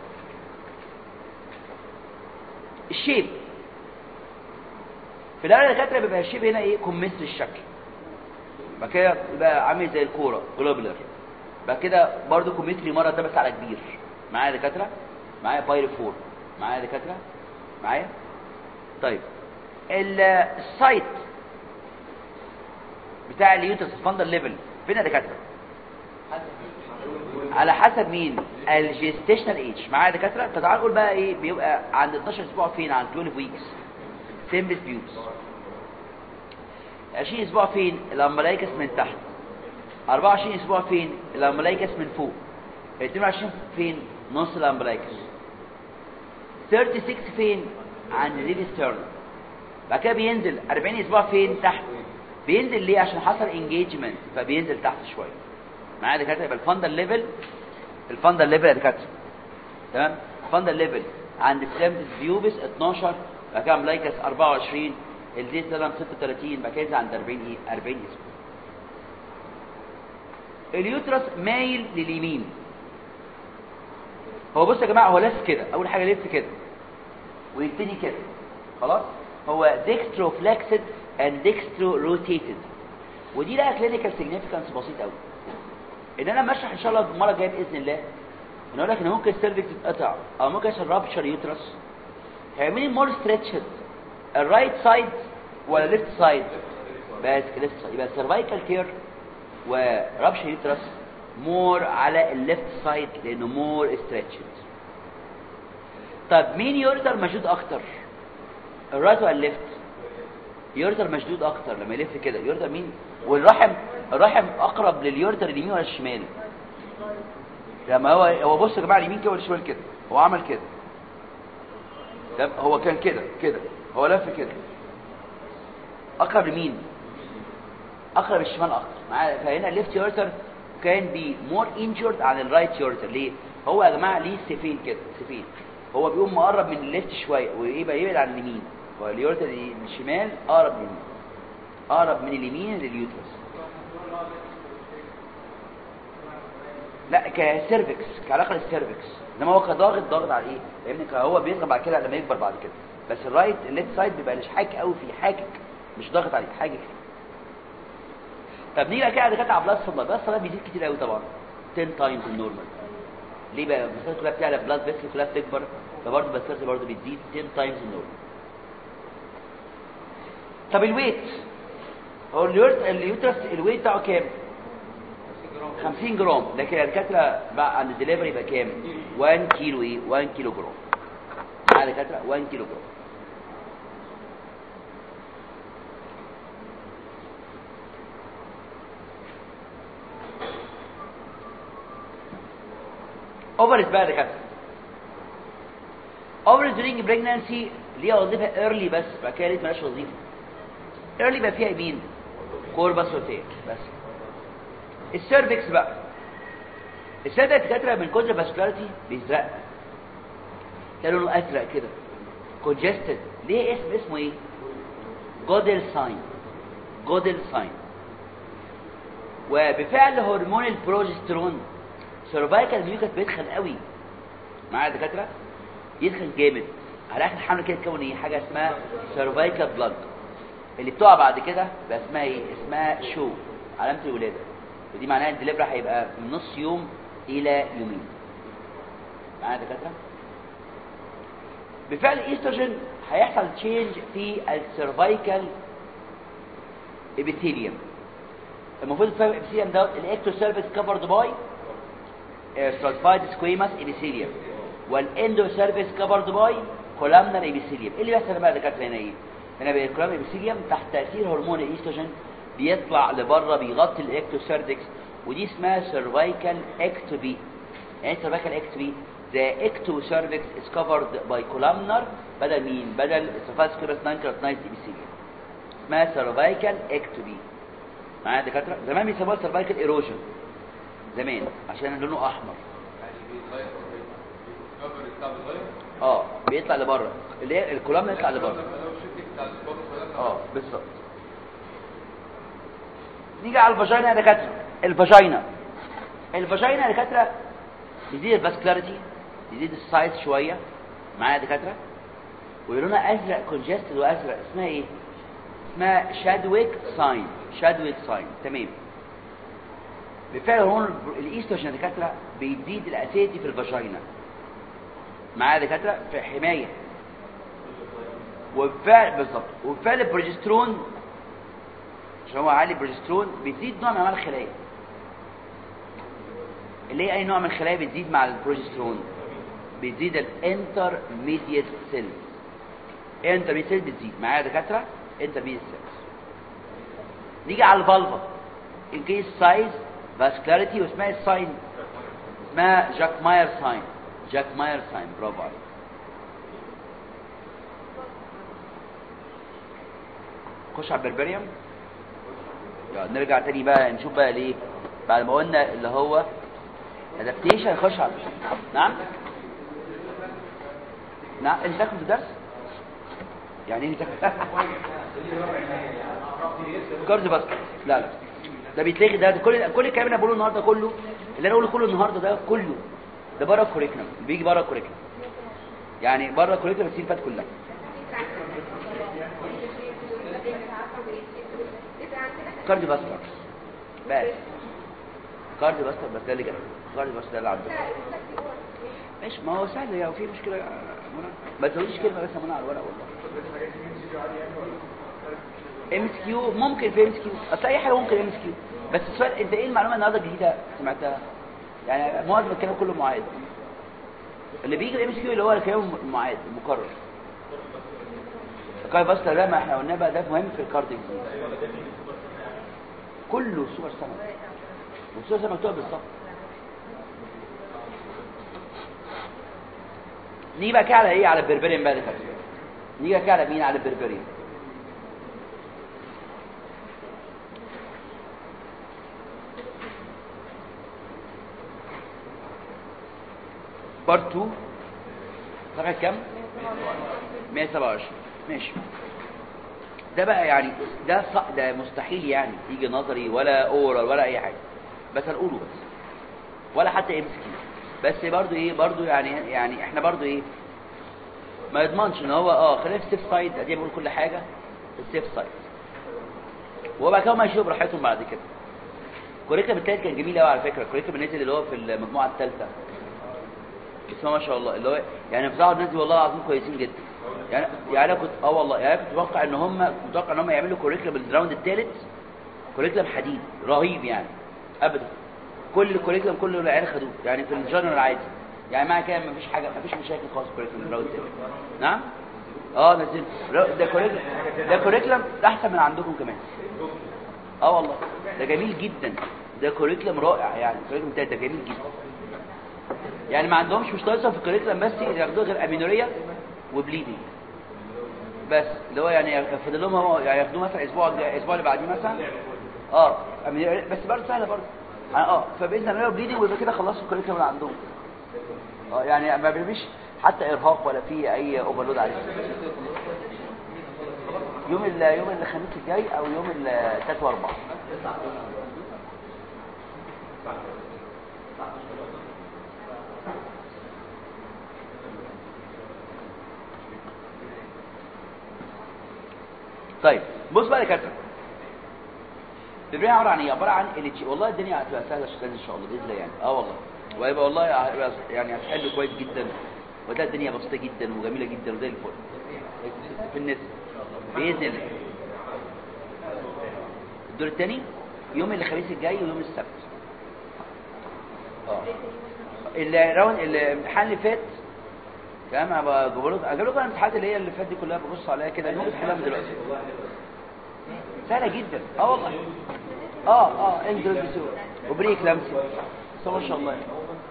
الشيب في الاول الدكاتره بيبقى الشيب هنا ايه كوميسر الشكل بعد كده يبقى عامل زي الكوره جلوبولار بعد كده برضه كوميتري مره ده بس على كبير معايا دكاتره معايا باير فور معايا دكاتره معايا طيب السايت بتاع اليوترس فاندر ليفل فين يا دكاتره على حسب مين الجيستيشنال ايج معايا دكاتره طب تعال نقول بقى ايه بيبقى عند 12 اسبوع فين عند 12 ويكس سيمبلس بيوتس 20 اسبوع فين الامبلايكس من تحت 24 اسبوع فين الامبلايكس من فوق 22 فين نص الامبلايكس 36 فين عند الريد ستيرن بعد كده بينزل 40 اسبوع فين تحت بينزل ليه عشان حصل انجيجمنت فبينزل تحت شويه معايا دكاتره يبقى الفاندر ليفل الفاندر ليفل يا دكاتره تمام الفاندر ليفل عند سلامتس بيوبس 12 بعد كده امبلايكس 24 الزيت سلام 36 بعد كده ينزل عند 40 ايه 40 اسبوع اليوترس مايل لليمين هو بص يا جماعه هو لف كده اول حاجه لف كده ويبتدي كده خلاص هو ديكسترو فلكسد اند ديكسترو روتيتد ودي لها كلينيكال سيجنيفيكانس بسيط قوي ان انا مشرح ان شاء الله المره الجايه باذن الله ان اقول لك ان ممكن السيرفكس تتقطع او ممكن يحصل رابشر يوترس هيعمل مور ستريتشد الرايت سايد ولا ليفت سايد بس ليفت سايد يبقى السيرفايكال كير ورابشر يوترس مور على الليفت سايد لانه مور ستريتشد طب مين يورتر مشدود اكتر الرايت ولا الليفت يورتر مشدود اكتر لما يلف كده يورتر مين والرحم الرحم اقرب لليورتر اليمين ولا الشمال لما هو هو بص يا جماعه اليمين كده والشمال كده هو عمل كده ده هو كان كده كده هو لف كده اقرب لمين اقرب الشمال اكتر معايا فهنا الليفت يورتر كان بي مور انجورد عن الرايت يورتر ليه هو يا جماعه ليه سيفين كده سيفين هو بيقوم مقرب من الليفت شويه ويبقى يبعد عن اليمين واليورتر الشمال اقرب لليمين اقرب من اليمين لليوترس لا كسيرفكس كعلاقه للسيرفكس انما هو كضاغط ضاغط على ايه فاهمني هو بيصغر بعد كده لما يكبر بعد كده بس الرايت الليفت سايد بيبقى مش حاك قوي فيه حاكك مش ضاغط عليه حاجه فيه طب نيجي بقى كده على على بلاد فضل بلاد فضل بيزيد كتير قوي طبعا 10 تايمز النورمال ليه بقى المسافه كلها بتعلى بلاد فيسل كلها بتكبر فبرضه بس برضه بتزيد 10 تايمز النورمال طب الويت هو اليوترس الويت بتاعه كام 50 جرام لكن الدكاتره بقى عند الدليفري يبقى كام 1 كيلو ايه 1 كيلو جرام مع الدكاتره 1 كيلو جرام اوفرز بقى دكاتره اوفرز during pregnancy ليها وظيفه early بس بعد كده ليه مالهاش وظيفه ايرلي بقى فيها مين كوربس وتير بس السيرفكس بقى السيرفكس دكاتره من كتر فاسكولاريتي بيزرق ده لونه ازرق كده كونجستد ليه اسم اسمه ايه جودل ساين جودل ساين وبفعل هرمون البروجسترون سيرفايكال ميوكس بيدخل قوي معايا يا دكاتره يدخل جامد على اخر الحمل كده تكون ايه حاجه اسمها سيرفايكال بلاد اللي بتقع بعد كده بقى اسمها ايه اسمها شو علامه الولاده ودي معناها ان الدليفري هيبقى من نص يوم الى يومين معايا يا دكاتره بفعل الايستروجين هيحصل تشينج في السيرفايكال ابيثيليوم المفروض الفهم ابيثيليوم ده الاكتو سيرفيس كفرد باي ستراتيفايد سكويماس ابيثيليوم والاندو سيرفيس كفرد باي كولامنر ابيثيليوم ايه اللي بيحصل بقى يا دكاتره هنا ايه هنا بقى الكولامنر ابيثيليوم تحت تاثير هرمون الايستروجين بيطلع لبره بيغطي الاكتو سيرفيكس ودي اسمها سيرفايكال اكتوبي يعني سيرفايكال اكتوبي the ectocervix is covered by columnar بدل مين بدل esophagus non-keratinized epithelium اسمها cervical ectomy معايا يا دكاتره زمان بيسموها cervical erosion زمان عشان لونه احمر اه بيطلع لبره اللي هي الكولامنا يطلع لبره اه بالظبط نيجي على الفاجينا يا دكاتره الفاجينا الفاجينا يا دكاتره يزيد الفاسكولاريتي يزيد السايز شويه معايا يا دكاتره ولونها ازرق كونجستد وازرق اسمها ايه اسمها شادويك ساين شادويك ساين تمام بالفعل هرمون الايستروجين يا دكاتره بيزيد الاسيتي في الفاجينا معايا يا دكاتره في حمايه وبفعل بالظبط وبفعل البروجسترون عشان هو عالي البروجسترون بيزيد نوع من انواع الخلايا اللي هي اي نوع من الخلايا بتزيد مع البروجسترون بتزيد الانترميديت سيل انترميديت سيل بتزيد معايا يا دكاتره انترميديت سيلز نيجي على الفالفا انكريس سايز فاسكولاريتي واسمها الساين اسمها جاك ماير ساين جاك ماير ساين برافو عليك خش على البربريوم يلا نرجع تاني بقى نشوف بقى ليه بعد ما قلنا اللي هو ادابتيشن نخش على نعم نعم انت تاخد الدرس يعني ايه تاخد كارد باسكت لا لا ده بيتلغي ده, ده كل كل الكلام اللي انا بقوله النهارده كله اللي انا بقوله كله النهارده ده كله ده بره الكوريكولم بيجي بره الكوريكولم يعني بره الكوريكولم السنين فات كلها كارد باسكت بس كارد باسكت بس ده اللي جاي كارد باسكت ده اللي عندك ماشي ما هو سهل يا في مشكله يا منى ما تقوليش كلمه بس يا منى على الورق والله ام اس كيو ممكن في ام اس كيو اصل اي حاجه ممكن ام اس كيو بس السؤال انت ايه المعلومه النهارده الجديده سمعتها يعني معظم الكلام كله معاد اللي بيجي الام اس كيو اللي هو الكلام المعاد المكرر الكارد باسكت ده ما احنا قلنا بقى ده مهم في الكارد كله سوبر سمك والسوبر سمك مكتوب بالظبط نيجي بقى كده على ايه على البربريان بقى دلوقتي نيجي كده على مين على البربريان بارت 2 صفحه كام 127 ماشي ده بقى يعني ده ص... ده مستحيل يعني يجي نظري ولا اورال ولا اي حاجه بس هنقوله بس ولا حتى ام كيو بس برضو ايه برضو يعني يعني احنا برضو ايه ما يضمنش ان هو اه خلينا في السيف سايد ادي بقول كل حاجه في السيف سايد وبعد كده ما يشوفوا براحتهم بعد كده الكوريكولم التالت كان جميل قوي على فكره الكوريكولم نزل اللي هو في المجموعه الثالثه بسم الله ما شاء الله اللي هو يعني بصراحه الناس دي والله العظيم كويسين جدا يعني يعني انا كنت اه والله يعني كنت متوقع ان هم متوقع ان هم يعملوا كوريكولم الراوند الثالث كوريكولم حديد رهيب يعني ابدا كل الكوريكولم كله العيال خدوه يعني في الجنرال العادي يعني معنى كده مفيش حاجه مفيش مشاكل خالص في الكوريكولم الراوند الثالث نعم اه نزل ده كوريكولم ده كوريكولم احسن من عندكم كمان اه والله ده جميل جدا ده كوريكولم رائع يعني الكوريكولم الثالث ده جميل جدا يعني ما عندهمش مش ناقصه في الكوريكولم بس ياخدوها غير امينوريا وبليدنج بس اللي هو يعني فاضل لهم هو يعني ياخدوه مثلا اسبوع الاسبوع اللي بعديه مثلا اه أمي- بس برضه سهله برضه يعني اه فباذن الله بليدنج ويبقى كده خلصوا الكوريكولم اللي عندهم اه يعني ما بيبقاش حتى ارهاق ولا في اي اوفرلود عليهم يوم ال يوم الخميس الجاي او يوم الثلاث واربع طيب بص بقى يا كابتن البرين عباره عن ايه عباره عن اللي والله الدنيا هتبقى سهله شويه ان شاء الله باذن الله يعني اه والله وهيبقى والله هيبقى يعني هتحل كويس جدا وتلاقي الدنيا بسيطه جدا وجميله جدا وزي الفل في النسبه باذن الله الدور الثاني يوم الخميس الجاي ويوم السبت اه الراوند الامتحان اللي فات تمام هبقى اجيب لكم اجيب لكم الامتحانات اللي هي اللي فاتت دي كلها ببص عليها كده ممكن تحلها من دلوقتي سهله جدا اه والله اه اه انجلس وبريك لمسي بس ما شاء الله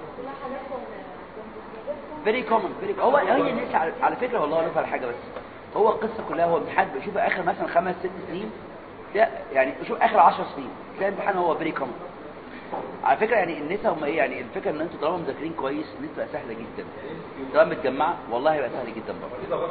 فيري كومن فيري هو هي الناس على, على فكره والله اقول لكم على حاجه بس هو القصه كلها هو امتحان شوف اخر مثلا خمس ست سنين لا يعني شوف اخر 10 سنين تلاقي الامتحان هو فيري كومن على فكره يعني النساء هم ايه يعني الفكره ان انتوا طالما مذاكرين كويس النساء بقى سهله جدا طالما متجمعه والله هيبقى سهل جدا برضه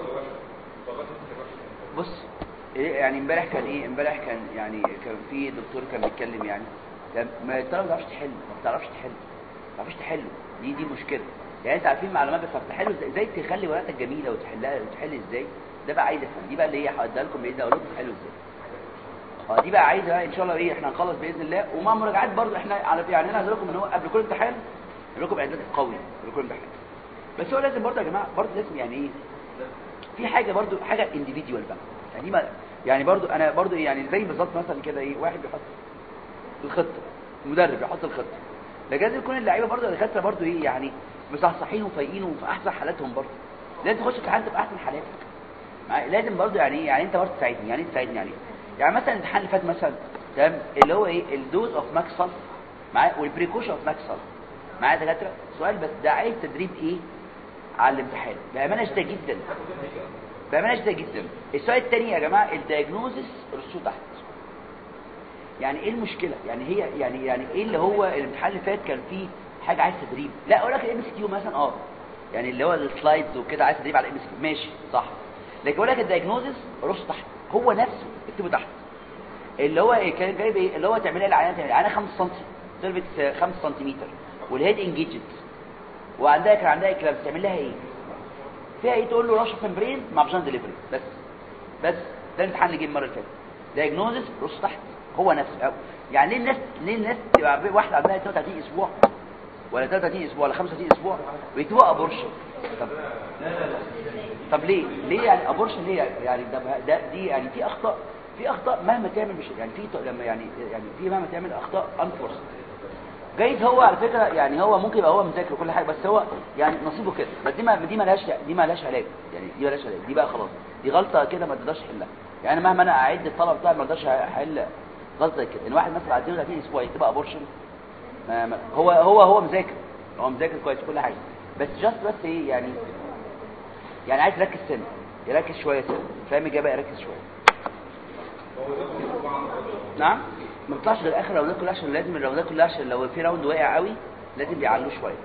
بص إيه يعني امبارح كان ايه امبارح كان يعني كان في دكتور كان بيتكلم يعني كان ما الطلبه ما بتعرفش تحل ما بتعرفش تحل ما بتعرفش تحل دي دي مشكله يعني انت عارفين معلومات بس تحلوا ازاي ازاي تخلي ورقتك جميله وتحلها وتحل ازاي ده بقى عايز افهم دي بقى اللي هي هديها لكم باذن الله اقول لكم تحلوا ازاي اه دي بقى عايزه بقى ان شاء الله ايه احنا هنخلص باذن الله ومع مراجعات برضو احنا على يعني انا هقول لكم ان هو قبل كل امتحان هقول لكم اعداد قوي قبل كل امتحان بس هو لازم برضو يا جماعه برضو لازم يعني ايه في حاجه برضو حاجه انديفيديوال بقى يعني ما يعني برضو انا برضو إيه يعني زي بالظبط مثلا كده ايه واحد بيحط الخطه مدرب يحط الخطه لكن لازم يكون اللعيبه برضو الدكاتره برضو ايه يعني مصحصحين وفايقين وفي احسن حالاتهم برضو لازم تخش امتحان تبقى احسن حالاتك مع- لازم برضو يعني ايه يعني انت برضو تساعدني يعني ايه تساعدني يعني إيه؟ يعني مثلا الامتحان اللي فات مثلا تمام اللي هو ايه الدوز اوف ماكسل معايا والبريكوشن اوف ماكسل معايا يا دكاتره سؤال بس ده عايز تدريب ايه على الامتحان بامانه شديده جدا بامانه شديده جدا السؤال الثاني يا جماعه الدايجنوزس رصوه تحت يعني ايه المشكله يعني هي يعني يعني ايه اللي هو الامتحان اللي فات كان فيه حاجه عايز تدريب لا اقول لك الام اس كيو مثلا اه يعني اللي هو السلايدز وكده عايز تدريب على الام اس كيو ماشي صح لكن اقول لك الدايجنوزس رص تحت هو نفسه اكتبه تحت اللي هو إيه كان جايب ايه اللي هو تعمل ايه العينه تعمل العينه 5 سم سيرفكس 5 سنتيمتر والهيد انجيجد وعندها كان عندها كلام تعمل لها ايه فيها ايه تقول له رشه ممبرين مع فاجن ديليفري بس بس ده الامتحان اللي جه المره اللي فاتت دايجنوزس رص تحت هو نفسه أو. يعني ليه الناس ليه الناس تبقى واحده عندها 32 اسبوع ولا 33 اسبوع ولا 35 اسبوع ويكتبوا ابورشن طب طب ليه ليه يعني ابورشن ليه يعني ده, ده دي يعني في اخطاء في اخطاء مهما تعمل مش يعني في لما يعني يعني في مهما تعمل اخطاء انفورس جايز هو على فكره يعني هو ممكن يبقى هو مذاكر وكل حاجه بس هو يعني نصيبه كده بس دي ما دي مالهاش دي مالهاش علاج يعني دي مالهاش علاج دي بقى خلاص دي غلطه كده ما تقدرش تحلها يعني مهما انا اعد الطلب بتاعي ما اقدرش احل غلطه زي كده ان واحد مثلا بعد 32 اسبوع يكتب ابورشن ما ما هو هو هو مذاكر هو مذاكر كويس كل حاجه بس جاست بس ايه يعني يعني عايز يركز سنه يركز شويه سنه فاهم الاجابه يركز شويه نعم ما بيطلعش غير اخر راوندات كلها عشان لازم الراوندات كلها عشان لو في راوند واقع قوي لازم بيعلوه شويه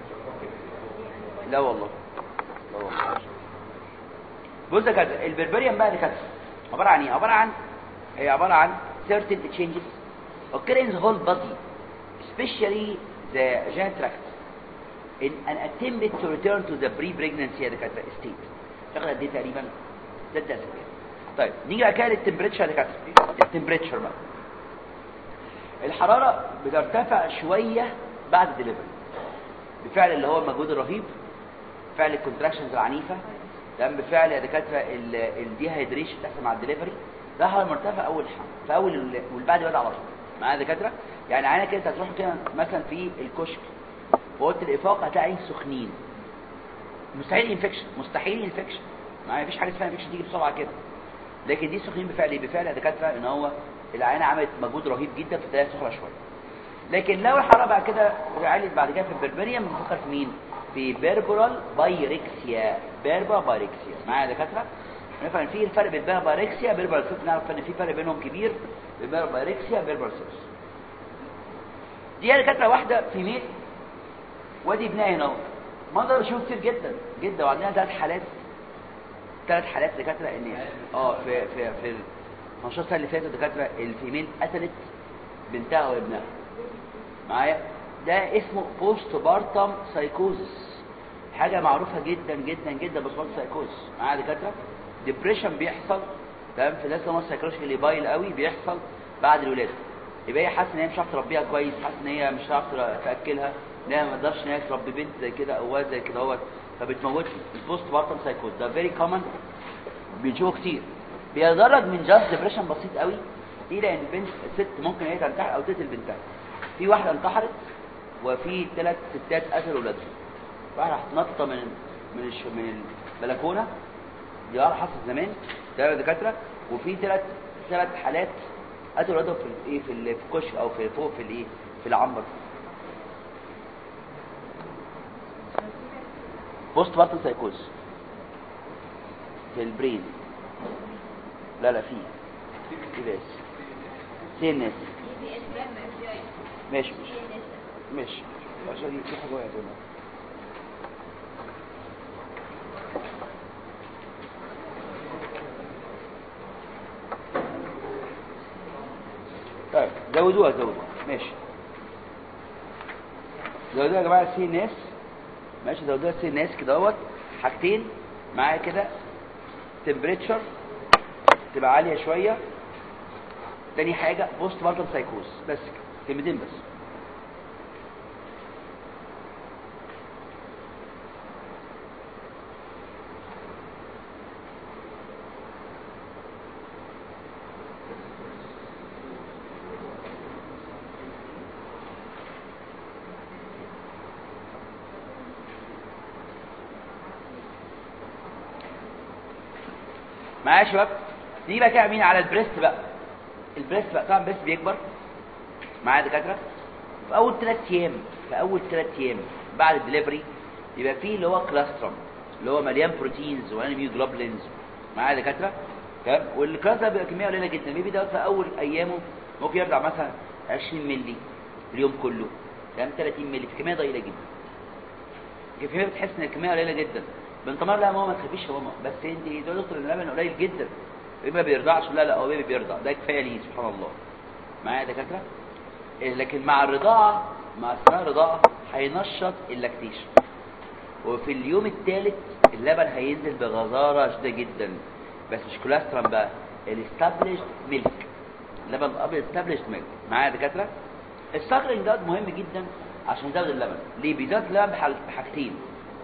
لا والله لا والله بص يا كده البربريان بقى اللي كانت عباره عن ايه عباره عن هي عباره عن certain changes occur in the whole body especially the genital tract in an attempt to return to the pre-pregnancy يا دكاتره state تاخد قد ايه تقريبا ست اسابيع طيب نيجي بعد كده للتمبريتشر يا دكاتره التمبريتشر بقى الحراره بترتفع شويه بعد الدليفري بفعل اللي هو المجهود الرهيب فعل الكونتراكشنز العنيفه تمام بفعل يا دكاتره الديهايدريشن بتحصل مع الدليفري ده حراره مرتفع اول حمل في اول ال- والبعد بدا على طول معايا يا دكاتره يعني عينك كده هتروح كده مثلا في الكشك في اوضه الافاق هتلاقي عين سخنين مستحيل انفكشن مستحيل انفكشن ما فيش حاجه اسمها انفكشن تيجي بسرعه كده لكن دي سخنين بفعل ايه بفعل يا دكاتره ان هو العينه عملت مجهود رهيب جدا فتلاقيها سخنه شويه لكن لو الحراره بعد كده علت بعد كده في البربريم بنفكر في مين في بيربرال بايركسيا بيربرال بايركسيا معايا يا دكاتره نفهم في الفرق بين باركسيا بيربرسيس نعرف ان في فرق بينهم كبير بين باركسيا بيربرسيس دي دكاتره واحده في ميل وادي ابنها هنا اهو منظر بشوف كتير جدا جدا وعندنا ثلاث حالات ثلاث حالات دكاتره ان اه في في في ال 15 سنه اللي فاتوا دكاتره الفيميل قتلت بنتها وابنها معايا ده اسمه بوست بارتم سايكوزس حاجه معروفه جدا جدا جدا بوست سايكوزس معايا دكاتره ديبريشن بيحصل تمام في الناس اللي هم السايكولوجي اللي بايل قوي بيحصل بعد الولاده يبقى هي حاسه ان هي مش هتعرف تربيها كويس حاسه ان هي مش هتعرف تاكلها ان هي ما تقدرش ان هي تربي بنت زي كده او ولد زي كده اهوت فبتموتها البوست بارتم سايكوز ده فيري كومن بنشوفه كتير بيتدرج من جاست ديبريشن بسيط قوي الى ان البنت الست ممكن هي تنتحر او تقتل بنتها في واحده انتحرت وفي ثلاث ستات قتلوا اولادهم واحده راحت نطه من من الش... من البلكونه دي اه حصلت زمان ده دكاتره وفي ثلاث ثلاث حالات قتلوا اولادهم في الايه في ال- في الكشك او في فوق في الايه في العنبر بوست بارتن سايكوز في البرين لا لا في في بس سينس ماشي ماشي ماشي عشان في حاجه وقعت هنا طيب زودوها زودوها ماشي زودوها يا جماعه سي ناس ماشي زودوها سي ناس كده اهوت حاجتين معايا كده تمبريتشر تبقى عاليه شويه تاني حاجه بوست بارتم سايكوز بس كده كلمتين بس معايا يا شباب نيجي بقى كده مين على البريست بقى البريست بقى طبعا البريست بيكبر معايا دكاتره في اول ثلاث ايام في اول ثلاث ايام بعد الدليفري يبقى فيه اللي هو كلاسترم اللي هو مليان بروتينز وانيميو جلوبلينز معايا دكاتره تمام والكلاس ده بيبقى كميه قليله جدا بيبي ده في اول ايامه ممكن يرجع مثلا 20 مللي اليوم كله تمام 30 مللي في كميه ضئيله جدا الكميه بتحس ان الكميه قليله جدا بنت مره لا يا ماما ما تخافيش يا ماما بس انت ده دكتور اللبن قليل جدا بيبي ما بيرضعش لا لا هو بيبي بيرضع ده كفايه ليه سبحان الله معايا يا دكاتره إيه، لكن مع الرضاعه مع اثناء الرضاعه هينشط اللاكتيشن وفي اليوم الثالث اللبن هينزل بغزاره شديده جدا بس مش كوليسترول بقى الاستابليشد ميلك اللبن الابيض استابليشد ميلك معايا يا دكاتره السكرنج ده مهم جدا عشان يزود اللبن ليه بيزود اللبن بحاج- بحاجتين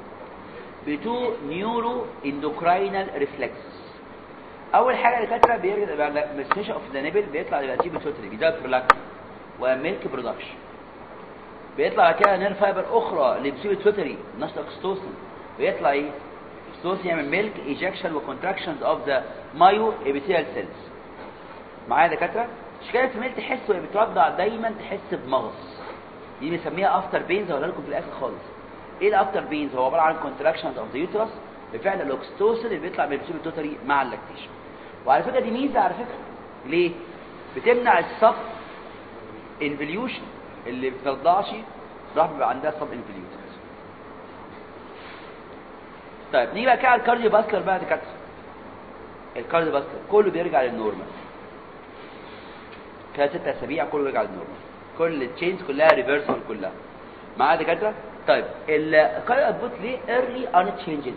بتو نيورو اندوكراينال ريفلكسز اول حاجه الدكاتره بيرجع بعد مستشفى اوف ذا نيبل بيطلع يبقى تيبي توتري بيزود برولاكتين وميلك برودكشن بيطلع كده نير فايبر اخرى لبسيو توتري نشط اكستوسن بيطلع ايه اكستوسن يعمل ميلك ايجكشن وكونتراكشنز اوف ذا مايو ابيثيال سيلز معايا يا دكاتره شكايه الميل تحس وهي بترضع دايما تحس بمغص دي بنسميها افتر بينز هقولها لكم في الاخر خالص ايه الافتر بينز هو عباره عن كونتراكشنز اوف ذا يوترس بفعل الاكستوسن اللي بيطلع من البسيو توتري مع اللاكتيشن وعلى فكره دي ميزه على فكره ليه بتمنع الصف انفليوشن اللي بترضعش راح بيبقى عندها صب انفليوشن طيب نيجي بقى كده على الكارديو باسكر بقى دكاتره الكارديو باسكر كله بيرجع للنورمال كده ست اسابيع كله بيرجع للنورمال كل التشينز كلها ريفرسال كلها معايا دكاتره طيب الكارديو اوتبوت ليه ايرلي unchanged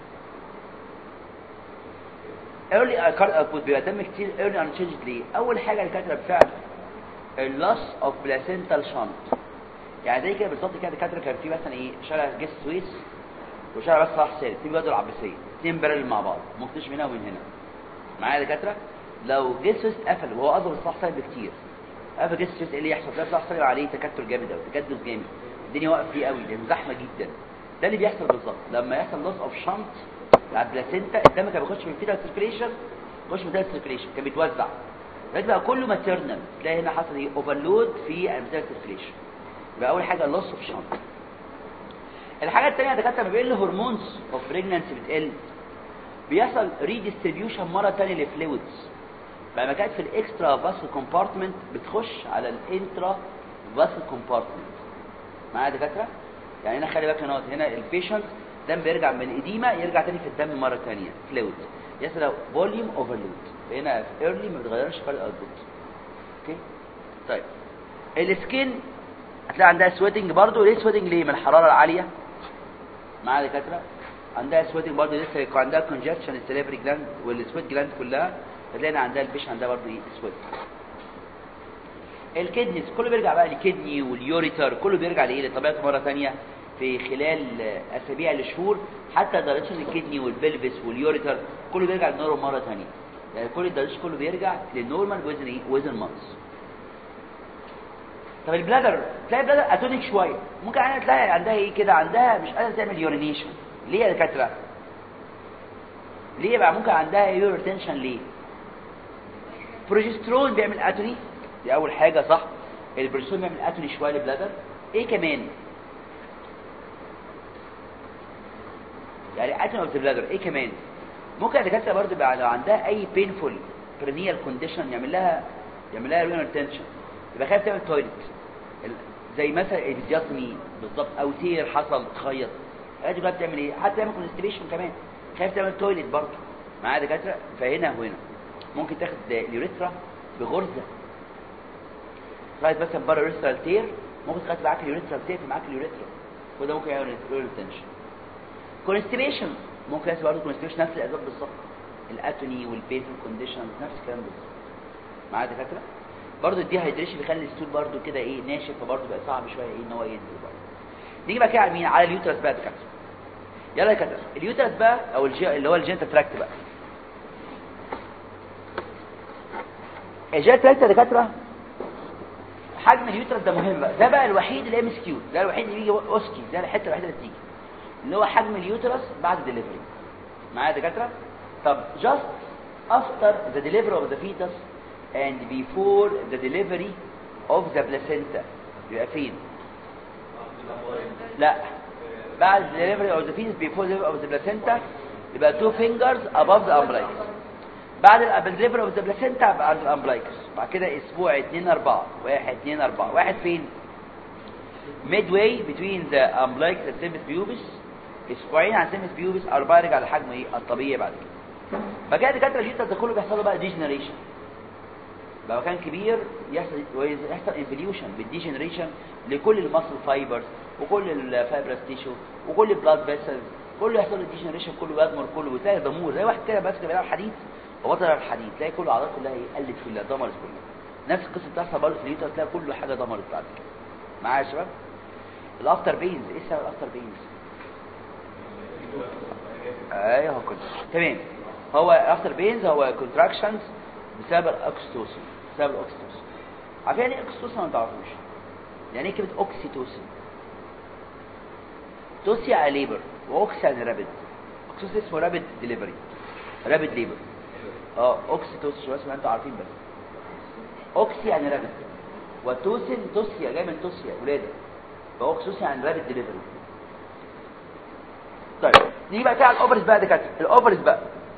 ايرلي كارديو اوتبوت بيبقى دم كتير ايرلي unchanged ليه اول حاجه الدكاتره بفعل اللوس اوف بلاسنتال شنط يعني زي كده بالظبط كده دكاتره كان في مثلا ايه شارع جيس سويس وشارع بس صلاح سالم اتنين بيقعدوا العباسيه اتنين بارل مع بعض مختلف من هنا ومن هنا معايا يا دكاتره لو جيس سويس قفل وهو اصغر من صلاح سالم بكتير قفل جيس سويس ايه اللي يحصل ده صلاح سالم عليه تكتل جامد قوي تكدس جامد الدنيا واقف فيه قوي لانه زحمه جدا ده اللي بيحصل بالظبط لما يحصل لوس اوف شنط على البلاسينتا الدم كان بيخش من فيتال سيركيليشن يخش من سيركيليشن كان بيتوزع دلوقتي بقى كله ماتيرنال تلاقي هنا حصل ايه اوفرلود في الميتال سيركيليشن يبقى اول حاجه لوس اوف شنط الحاجه الثانيه يا دكاتره ما بين الهرمونز اوف بريجنانسي بتقل بيحصل ريديستريبيوشن مره ثانيه للفلويدز بعد ما كانت في الاكسترا فاسل كومبارتمنت بتخش على الانترا فاسل كومبارتمنت معايا يا دكاتره يعني هنا خلي بالك هنا هنا البيشنت دم بيرجع من الاديمه يرجع تاني في الدم مره ثانيه فلويد يحصل فوليوم اوفرلود هنا في ايرلي ما بيتغيرش فرق الاوتبوت اوكي طيب السكين هتلاقي عندها سويتنج برضو ليه سويتنج ليه من الحراره العاليه معايا يا دكاتره عندها سويتنج برضو لسه يكون عندها كونجكشن السليفري جلاند والسويت جلاند كلها هتلاقي عندها البيش عندها برضو ايه سويت الكدنيز كله بيرجع بقى للكدني واليوريتر كله بيرجع لايه لطبيعته مره ثانيه في خلال اسابيع لشهور حتى دايركشن الكدني والبلفس واليوريتر كله بيرجع للنورمال مره ثانيه يعني كل الدايركشن كله بيرجع للنورمال وزن ايه وزن مانس طب البلادر تلاقي البلادر اتونيك شويه ممكن عندها تلاقي عندها ايه كده عندها مش قادره تعمل يورينيشن ليه يا دكاتره ليه بقى ممكن عندها يوري ريتنشن ليه بروجسترون بيعمل اتوني دي اول حاجه صح البروجسترون بيعمل اتوني شويه للبلادر ايه كمان يعني اتوني اوف بلادر ايه كمان ممكن الدكاتره برضه بقى لو عندها اي بينفول برينيال كونديشن يعمل لها يعمل لها رينال ريتنشن يبقى خايف تعمل تويلت زي مثلا الفيديوتمي بالظبط او تير حصل تخيط ادي بقى بتعمل ايه حتى تعمل كونستيبيشن كمان خايف تعمل تويلت برضه معايا دكاتره فهنا وهنا ممكن تاخد اليوريثرا بغرزه لغايه مثلا بره اليوريثرال تير ممكن تخلي معاك اليوريثرال تير معاك اليوريثرا وده ممكن يعمل ريتنشن كونستيبيشن ممكن يحصل برضه كونستيبيشن نفس الاسباب بالظبط الاتوني والبيتل كونديشن نفس الكلام بالظبط معايا دكاتره برضه الديهايدريشن بيخلي الستول برضه كده ايه ناشف فبرضه بقى صعب شويه ايه ان هو ينزل برضه نيجي بقى كده على مين على اليوترس بقى دكاتره يلا يا دكاتره اليوترس بقى او الجي... اللي هو الجينتا تراكت بقى الجينتا تراكت يا دكاتره حجم اليوترس ده مهم بقى ده بقى الوحيد اللي ام اس كيو ده الوحيد اللي بيجي اوسكي ده الحته الوحيده اللي بتيجي اللي هو حجم اليوترس بعد الدليفري معايا يا دكاتره طب just after the delivery of the fetus and before the delivery of the placenta يبقى فين لا بعد delivery of the fetus before delivery of the placenta يبقى two fingers above the umbilicus بعد ال delivery of the placenta بعد الامبلايكس بعد كده اسبوع 2 4 1 2 4 واحد فين midway between the umbilicus and symphysis pubis اسبوعين عن symphysis pubis اربعه يرجع لحجمه ايه الطبيعي بعد كده فكده دكاتره الجيتا ده كله بيحصل له بقى ديجنريشن لو كان كبير يحصل يحصل انفليوشن بالديجنريشن لكل المسل فايبرز وكل الفايبرس تيشو وكل البلاد فيسلز كله يحصل له ديجنريشن كله يضمر كله وتلاقي ضمور زي واحد كده ماسك بيلعب حديد وبطل على الحديد تلاقي كل الاعضاء كلها ايه قلت كلها ضمرت كلها نفس القصه بتحصل برضه في اليوتر تلاقي كل حاجه ضمرت بعد كده معايا يا شباب الافتر بينز ايه سبب الافتر بينز ايوه كنت تمام هو افتر بينز هو كونتراكشنز بسبب الاكستوسين بسبب الاكستوسين عارفين يعني ايه اكستوسين ما تعرفوش يعني ايه كلمه اوكسيتوسين توسي يعني ليبر واوكسي يعني رابد اكستوسين اسمه رابد ديليفري رابد ليبر اه اوكسيتوسين شو اسمه انتوا عارفين بس اوكسي يعني رابد وتوسين توسيا جاي من توسيا ولاده فاوكسوسين يعني رابد ديليفري طيب نيجي بقى كده على الاوفرز بقى دكاتره الاوفرز بقى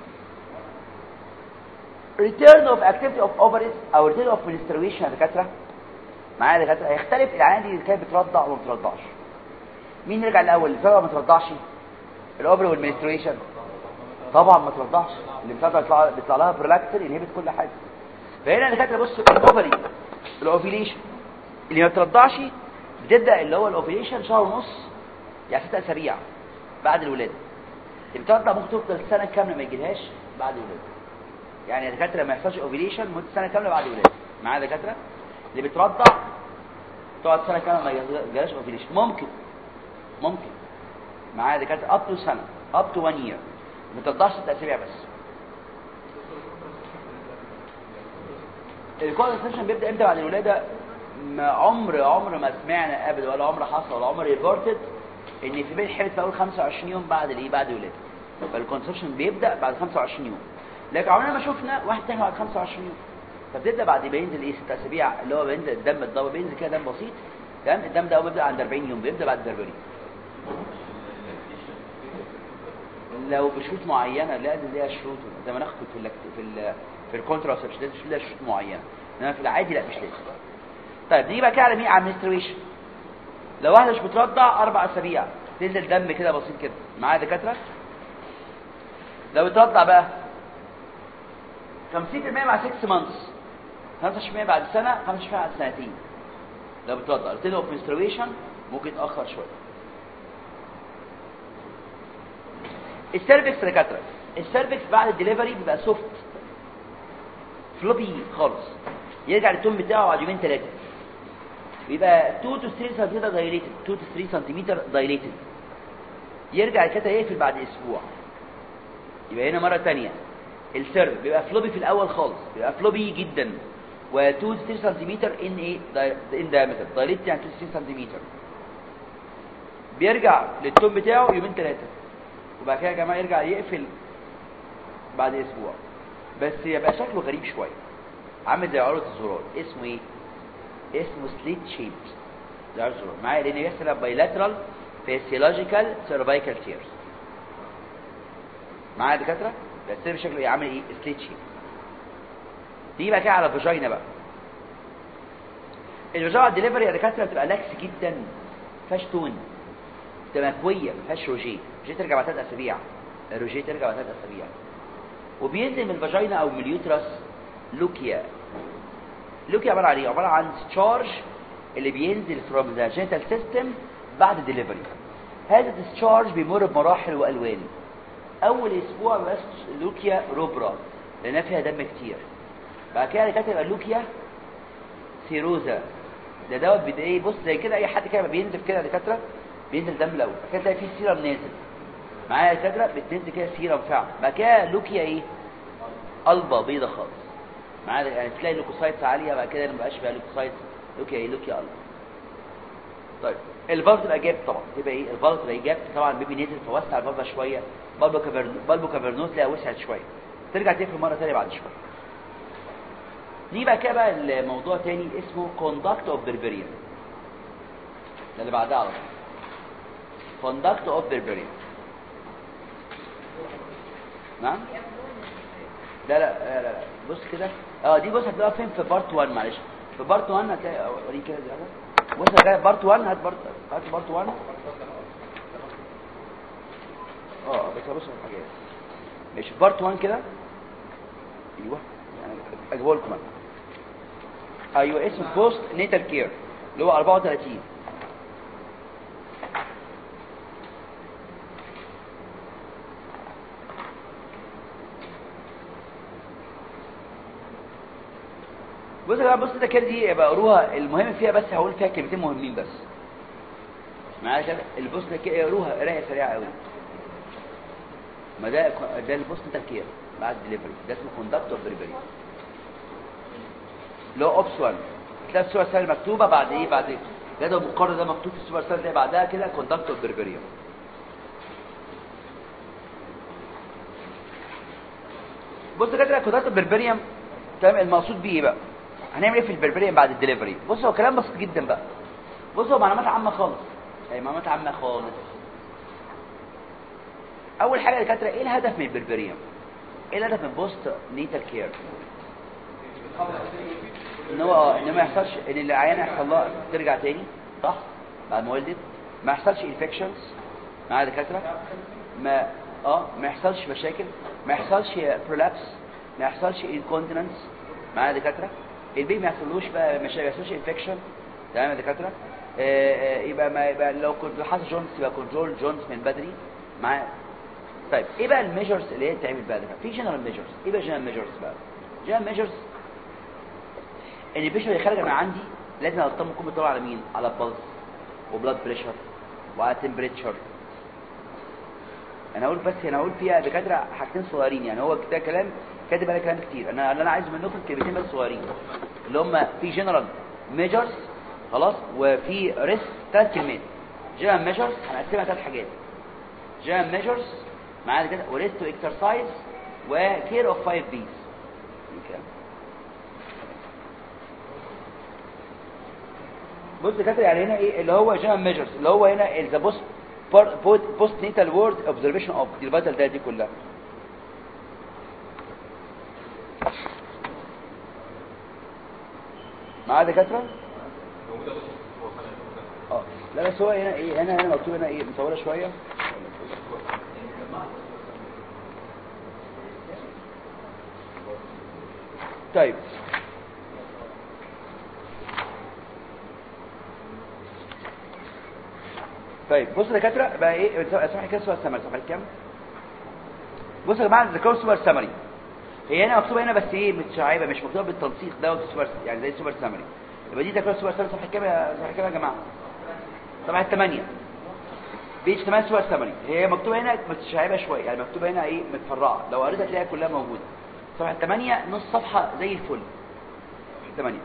return of activity of ovaries او return of menstruation يا دكاتره معايا يا دكاتره هيختلف العيان دي اللي كانت بترضع وما بترضعش مين يرجع الاول اللي فعلا ما ترضعش الاوفري والمنستريشن طبعا ما ترضعش اللي بترضع بيطلع, بيطلع لها برولاكتين ينهبت كل حاجه فهنا يا دكاتره بصوا الاوفري الاوفيليشن اللي ما بترضعش بتبدا اللي هو الاوفيليشن شهر ونص يعني ست اسابيع بعد الولاده اللي بترضع ممكن تفضل سنه كامله ما يجيلهاش بعد الولاده يعني الدكاتره ما يحصلش اوفيليشن مده سنه كامله بعد الولاده معايا دكاتره اللي بترضع تقعد سنه كامله ما يجيلهاش اوفيليشن ممكن ممكن معايا دكاتره اب تو سنه اب تو 1 يير ما ترضعش ست اسابيع بس الكونسبشن بيبدا امتى بعد الولاده ما عمر عمر ما سمعنا ابدا ولا عمر حصل ولا عمر ريبورتد ان في بين حمل في اول 25 يوم بعد الايه بعد الولاده فالكونسبشن بيبدا بعد 25 يوم لكن عمرنا ما شفنا واحد تاني بعد 25 يوم فبتبدا بعد بينزل ايه ست اسابيع اللي هو بينزل الدم الضوء بينزل كده دم بسيط تمام الدم ده هو بيبدا عند 40 يوم بيبدا بعد 40 لو بشروط معينه لازم ليها شروط زي ما ناخد في ال في ال في الكونتراسبشن لازم ليها شروط معينه انما في العادي لا مش لازم طيب نيجي بقى كده على مين على المنسترويشن لو واحده مش بترضع اربع اسابيع تنزل دم كده بسيط كده معايا دكاتره لو بترضع بقى 50% مع 6 مانثس 25% بعد سنه 25% بعد سنتين لو بترضع قلت له منسترويشن ممكن يتاخر شويه السيرفكس دكاتره السيرفكس بعد الدليفري بيبقى سوفت فلوبي خالص يرجع للتون بتاعه بعد يومين ثلاثه بيبقى 2 to 3 سنتيمتر دايليتد 2 to 3 سنتيمتر دايليتد يرجع كده يقفل بعد اسبوع يبقى هنا مره ثانيه السيرف بيبقى فلوبي في الاول خالص بيبقى فلوبي جدا و 2 to 3 سنتيمتر ان ايه ان دايمتر دايليتد يعني 2 to 3 سنتيمتر بيرجع للتون بتاعه يومين ثلاثه وبعد كده يا جماعه يرجع يقفل بعد اسبوع بس يبقى شكله غريب شويه عامل زي عروه الزرار اسمه ايه اسمه سليت شيب زي عروه الزرار معايا لان بيحصل بايلاترال فيسيولوجيكال سيرفايكال تيرز معايا يا دكاتره بس شكله ايه عامل ايه سليت شيب دي بقى كده على الفاجينا بقى الفاجينا الدليفري يا دكاتره بتبقى لاكس جدا فيهاش تون تبقى مكويه ما فيهاش روجيه روجيه ترجع بعد ثلاث اسابيع الروجيه ترجع بعد ثلاث اسابيع وبينزل من الفاجينا او من اليوترس لوكيا لوكيا عباره عن ايه عباره عن تشارج اللي بينزل فروم ذا جينيتال سيستم بعد الدليفري هذا التشارج بيمر بمراحل والوان اول اسبوع بس لوكيا روبرا لانها فيها دم كتير بعد كده كاتب اللوكيا سيروزا ده دوت بدا ايه بص زي كده اي حد كده بينزل كده دكاتره بينزل دم الاول بعد كده تلاقي فيه سيرم نازل معايا يا دكاتره بتنزل كده سيرم فعلا بعد كده لوكيا ايه قلبه بيضه خالص معايا يعني تلاقي لوكوسايتس عاليه بعد كده ما بقاش فيها لوكوسايتس لوكيا ايه لوكيا قلبه طيب الفالف تبقى جاب طبعا تبقى ايه الفالف تبقى جاب طبعا البيبي نزل فوسع الفالف شويه بالبو كافرنو بالبو كافرنو تلاقيها وسعت شويه ترجع تقفل مره ثانيه بعد شويه دي بقى كده بقى الموضوع تاني اسمه conduct of berberian ده اللي بعدها على طول conduct of berberian نعم لا لا لا لا, لا. بص كده اه دي بص هتلاقيها فين في بارت 1 معلش في بارت 1 هتلاقي اوريك كده دي حاجه بص هتلاقي بارت 1 هات بارت هات بارت 1 اه بس بص على الحاجات ماشي بارت 1 كده ايوه يعني اجيبه لكم انا ايوه اسمه بوست نيتال كير اللي هو 34 بص يا جماعه بص ده كده دي يبقى قروها المهم فيها بس هقول فيها كلمتين مهمين بس معايا كده البوست ده كده قروها قرايه سريعه قوي ما ده ده البوست نيتال كير بعد دليفري ده اسمه كوندكت اوف دليفري اللي هو اوبس 1 تلاقي الصوره الثانيه مكتوبه بعد ايه بعد ايه ده ده المقرر ده مكتوب في الصوره الثانيه اللي بعدها كده كوندكت اوف دليفري بص كده كوندكت اوف بربريوم تمام المقصود بيه ايه بقى هنعمل ايه في البربريوم بعد الدليفري بص هو كلام بسيط جدا بقى بص هو معلومات عامه خالص يعني معلومات عامه خالص اول حاجه يا دكاتره ايه الهدف من البربريوم ايه الهدف من بوست نيتال كير ان هو اه ان ما يحصلش ان العيان يحصل لها ترجع تاني صح بعد ما ولدت ما يحصلش انفكشنز مع دكاتره ما اه ما يحصلش مشاكل ما يحصلش برولابس ما يحصلش انكونتيننس مع دكاتره البيبي ما يحصلوش بقى مشاكل ما يحصلش انفكشن تمام يا دكاتره آه آه يبقى ما يبقى لو كنت حصل جونز يبقى كنترول جونز من بدري مع طيب ايه بقى الميجرز اللي هي بتعمل بقى ده في جنرال ميجرز ايه بقى جنرال ميجرز بقى جنرال ميجرز ان البيشن اللي خارج من عندي لازم اطمن يكون بيطلع على مين على البلس وبلاد بريشر وعلى تمبريتشر انا اقول بس انا اقول فيها دكاتره حاجتين صغيرين يعني هو ده كلام كاتب على كلام كتير انا اللي انا عايزه منكم كلمتين بس صغيرين اللي هم في جنرال ميجرز خلاص وفي ريسك ثلاث كلمات جنرال ميجرز هنقسمها ثلاث حاجات جنرال ميجرز معانا كده وريست تو اكسرسايز وكير اوف 5 بيز بص كاتب يعني هنا ايه اللي هو جنرال ميجرز اللي هو هنا ذا بوست بوست نيتال وورد اوبزرفيشن اوف دي الفيتال داتا دي كلها معايا دكاتره اه لا بس هو هنا ايه هنا هنا مكتوب هنا ايه مطوله شويه طيب طيب بص يا دكاتره بقى ايه صفحه كده سوبر سمري صفحه كام بص يا جماعه ذكر سوبر سمري هي هنا مكتوبه هنا بس ايه متشعبه مش مكتوبه بالتنسيق ده سوبر يعني زي سوبر سمري يبقى دي ذكر سوبر سمري صفحه كام يا صفحه كام يا جماعه صفحه 8 بيج 8 سوبر سمري هي مكتوبه هنا متشعبه شويه يعني مكتوبه هنا ايه متفرعه لو قريتها تلاقيها كلها موجوده صفحه 8 نص صفحه زي الفل 8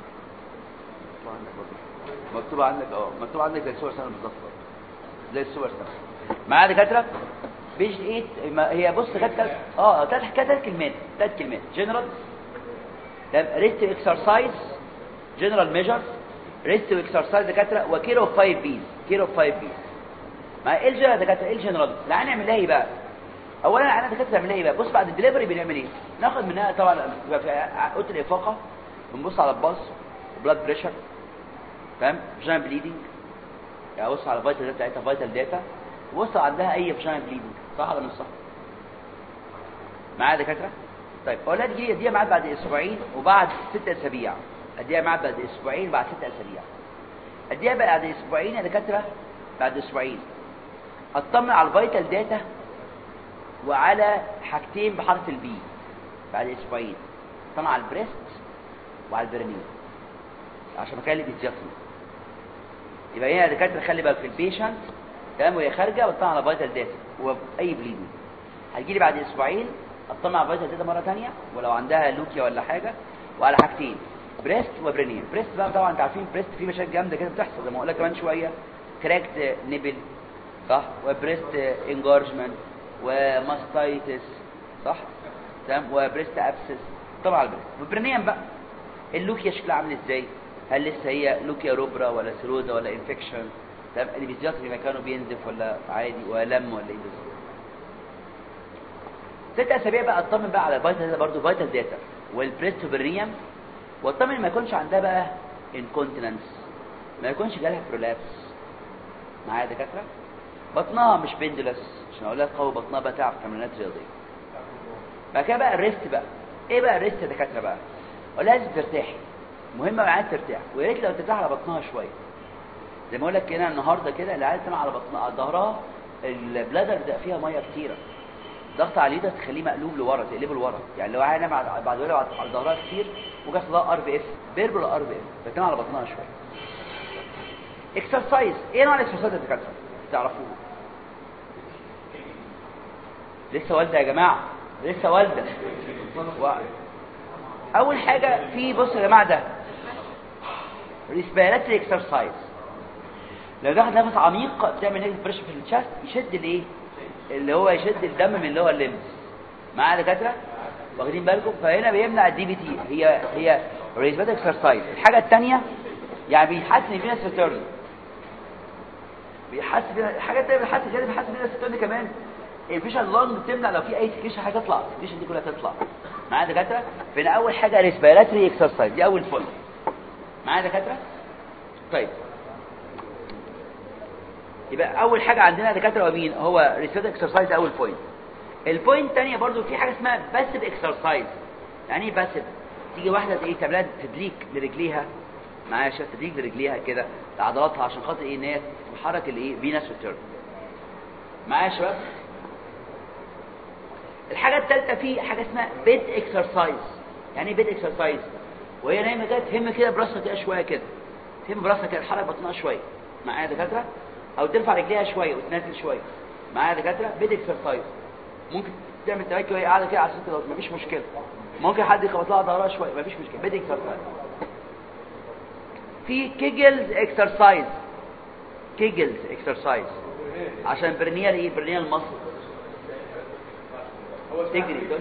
مكتوب عندك اه مكتوب عندك زي الصور سنه بالظبط زي الصور سنه معايا دكاتره بيج 8 ما هي بص كانت اه ثلاث ثلاث كلمات ثلاث كلمات جنرال ريست اكسرسايز جنرال ميجرز ريست اكسرسايز دكاتره وكير اوف 5 بيز كير اوف 5 بيز مع ايه الجنرال دكاتره ايه الجنرال لا هنعمل لها ايه بقى اولا انا دكاتره بنعمل ايه بقى بص بعد الدليفري بنعمل ايه ناخد منها طبعا بيبقى في اوضه الافاقه بنبص على الباص بلاد بريشر تمام فيجن بليدنج يعني بص على الفيتال داتا بتاعتها فيتال داتا وبص عندها اي فيجن بليدنج صح ولا مش صح معايا دكاتره طيب اولاد دي دي معاد بعد اسبوعين وبعد ست اسابيع اديها معاد بعد اسبوعين وبعد ست اسابيع اديها بعد اسبوعين يا دكاتره بعد اسبوعين اطمن على الفيتال داتا وعلى حاجتين بحرف البي بعد اسبوعين طبعا على البريست وعلى البرنين عشان مكان اللي بيتجسم يبقى هنا دكاتره خلي بالك في البيشنت تمام وهي خارجه بتطلع على فيتال داتا واي بليدنج هتجي لي بعد اسبوعين اطمن على فيتال داتا مره ثانيه ولو عندها لوكيا ولا حاجه وعلى حاجتين بريست وبرينين بريست بقى طبعا انتوا عارفين بريست فيه مشاكل جامده كده بتحصل زي ما اقول لك كمان شويه كراكت نيبل صح وبريست انجارجمنت وماستايتس صح تمام وبريست ابسس طبعا البريست والبرينيان بقى اللوكيا شكلها عامل ازاي هل لسه هي لوكيا روبرا ولا سيرودا ولا انفكشن تمام اللي بيزيط في مكانه بينزف ولا عادي ولا لم ولا ايه بالظبط ست اسابيع بقى اطمن بقى على الفيتال داتا برضه فيتال داتا والبريست بريم واطمن ما يكونش عندها بقى انكونتيننس ما يكونش جالها برولابس معايا دكاتره بطنها مش بندلس عشان اقول لك قوي بطنها بقى تعرف تمرينات رياضيه بعد كده بقى الريست بقى ايه بقى الريست يا دكاتره بقى لازم ترتاحي مهمه معاك ترتاح ويا ريت لو ترتاح على بطنها شويه زي ما اقول لك كده النهارده كده العيال تنام على بطنها على ظهرها البلادر بيبقى فيها ميه كتيره ضغط على اليد تخليه مقلوب لورا تقلبه لورا يعني لو عيل نام بعد ولا على ظهرها كتير ممكن يحصل لها ار بي اف بيربل ار بي اف فتنام على بطنها شويه اكسرسايز ايه نوع الاكسرسايز يا دكاتره تعرفوه لسه والده يا جماعه لسه والده و... اول حاجه في بص يا جماعه ده ريسبيراتري اكسرسايز لو دخل نفس عميق بتعمل نيجاتيف بريشر في الشست يشد الايه اللي هو يشد الدم من اللي هو الليمس معايا دكاتره واخدين بالكم فهنا بيمنع الدي بي تي هي هي ريسبيراتري اكسرسايز الحاجه الثانيه يعني بيحسن الفينس ريتيرن بيحسن الحاجه الثانيه بيحسن كده بيحسن الفينس ريتيرن كمان الفيشن لونج بتمنع لو في اي سكريشن حاجه تطلع السكريشن دي كلها تطلع معايا دكاتره فهنا اول حاجه ريسبيراتري اكسرسايز دي اول فل معايا دكاتره طيب يبقى اول حاجه عندنا دكاتره ومين هو ريسبيراتري اكسرسايز اول بوينت البوينت الثانيه برضو في حاجه اسمها باسيف اكسرسايز يعني ايه باسيف تيجي واحده ايه تعملها تدليك لرجليها معايا شويه تدليك لرجليها كده لعضلاتها عشان خاطر ايه ان هي تحرك الايه فينس ريتيرن معايا يا شباب الحاجة الثالثة في حاجة اسمها بيد اكسرسايز يعني ايه بيد اكسرسايز وهي نايمة كده تهم كده براسها كده شوية كده تهم براسها كده تحرك بطنها شوية معايا دكاترة او ترفع رجليها شوية وتنزل شوية معايا دكاترة بيد اكسرسايز ممكن تعمل تراكي وهي قاعدة كده على الست دوت مفيش مشكلة ممكن حد يخبط لها ظهرها شوية مفيش مشكلة بيد اكسرسايز في كيجلز اكسرسايز كيجلز اكسرسايز عشان برنيال ايه برنيال مصر تجري دول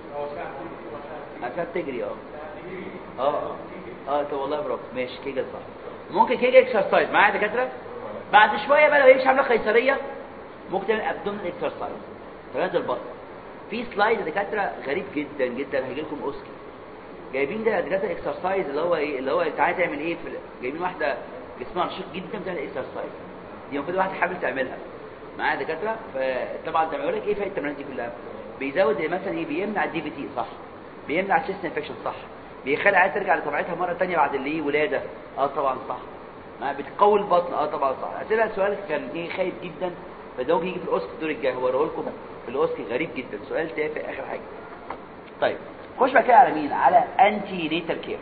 عشان تجري اه اه اه طب والله برافو ماشي كيجل صح ممكن كيجل اكسرسايز معايا يا دكاتره بعد شويه بقى لو هي مش عامله قيصريه ممكن تعمل ابدومينال اكسرسايز تمرينات البطن في سلايد يا دكاتره غريب جدا جدا هيجي لكم اوسكي جايبين ده دكاتره اكسرسايز اللي هو ايه اللي هو تعالى تعمل ايه في جايبين واحده جسمها نشيط جدا بتعمل اكسرسايز دي المفروض واحد حابب تعملها معايا دكاتره فطبعا ده بيقول لك ايه فايده التمرينات دي كلها بيزود مثلا ايه بيمنع الدي في تي صح بيمنع الشيست انفكشن صح بيخلي عايز ترجع لطبيعتها مره ثانيه بعد اللي ايه ولاده اه طبعا صح ما بتقوي البطن اه طبعا صح اسئله سؤال كان ايه خايف جدا فده ممكن يجي في الاوسك الدور الجاي هوريه لكم في الاوسك غريب جدا سؤال تافه اخر حاجه طيب خش بقى كده على مين على انتي نيتال كير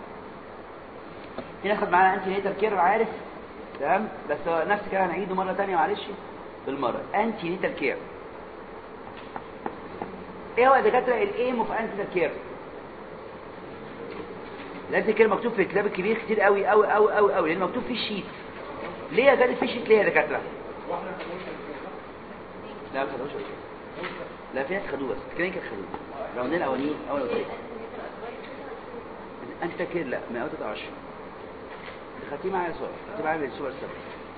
ناخد معانا انتي نيتال كير انا عارف تمام بس هو نفس كده هنعيده مره ثانيه معلش بالمره انتي نيتال كير ايه هو يا دكاتره الايم اوف انتي نيتال كير لازم كده مكتوب في الكتاب الكبير كتير قوي قوي قوي قوي قوي لان مكتوب فيه شيت ليه يا جدع في شيت ليه يا دكاتره لا ما خدوش لا في ناس خدوه بس كده كده خدوه راوندين الاولانيين اول وثاني انت فاكر لا 123 خدتيه معايا صور خدتيه معايا بالسوبر سبت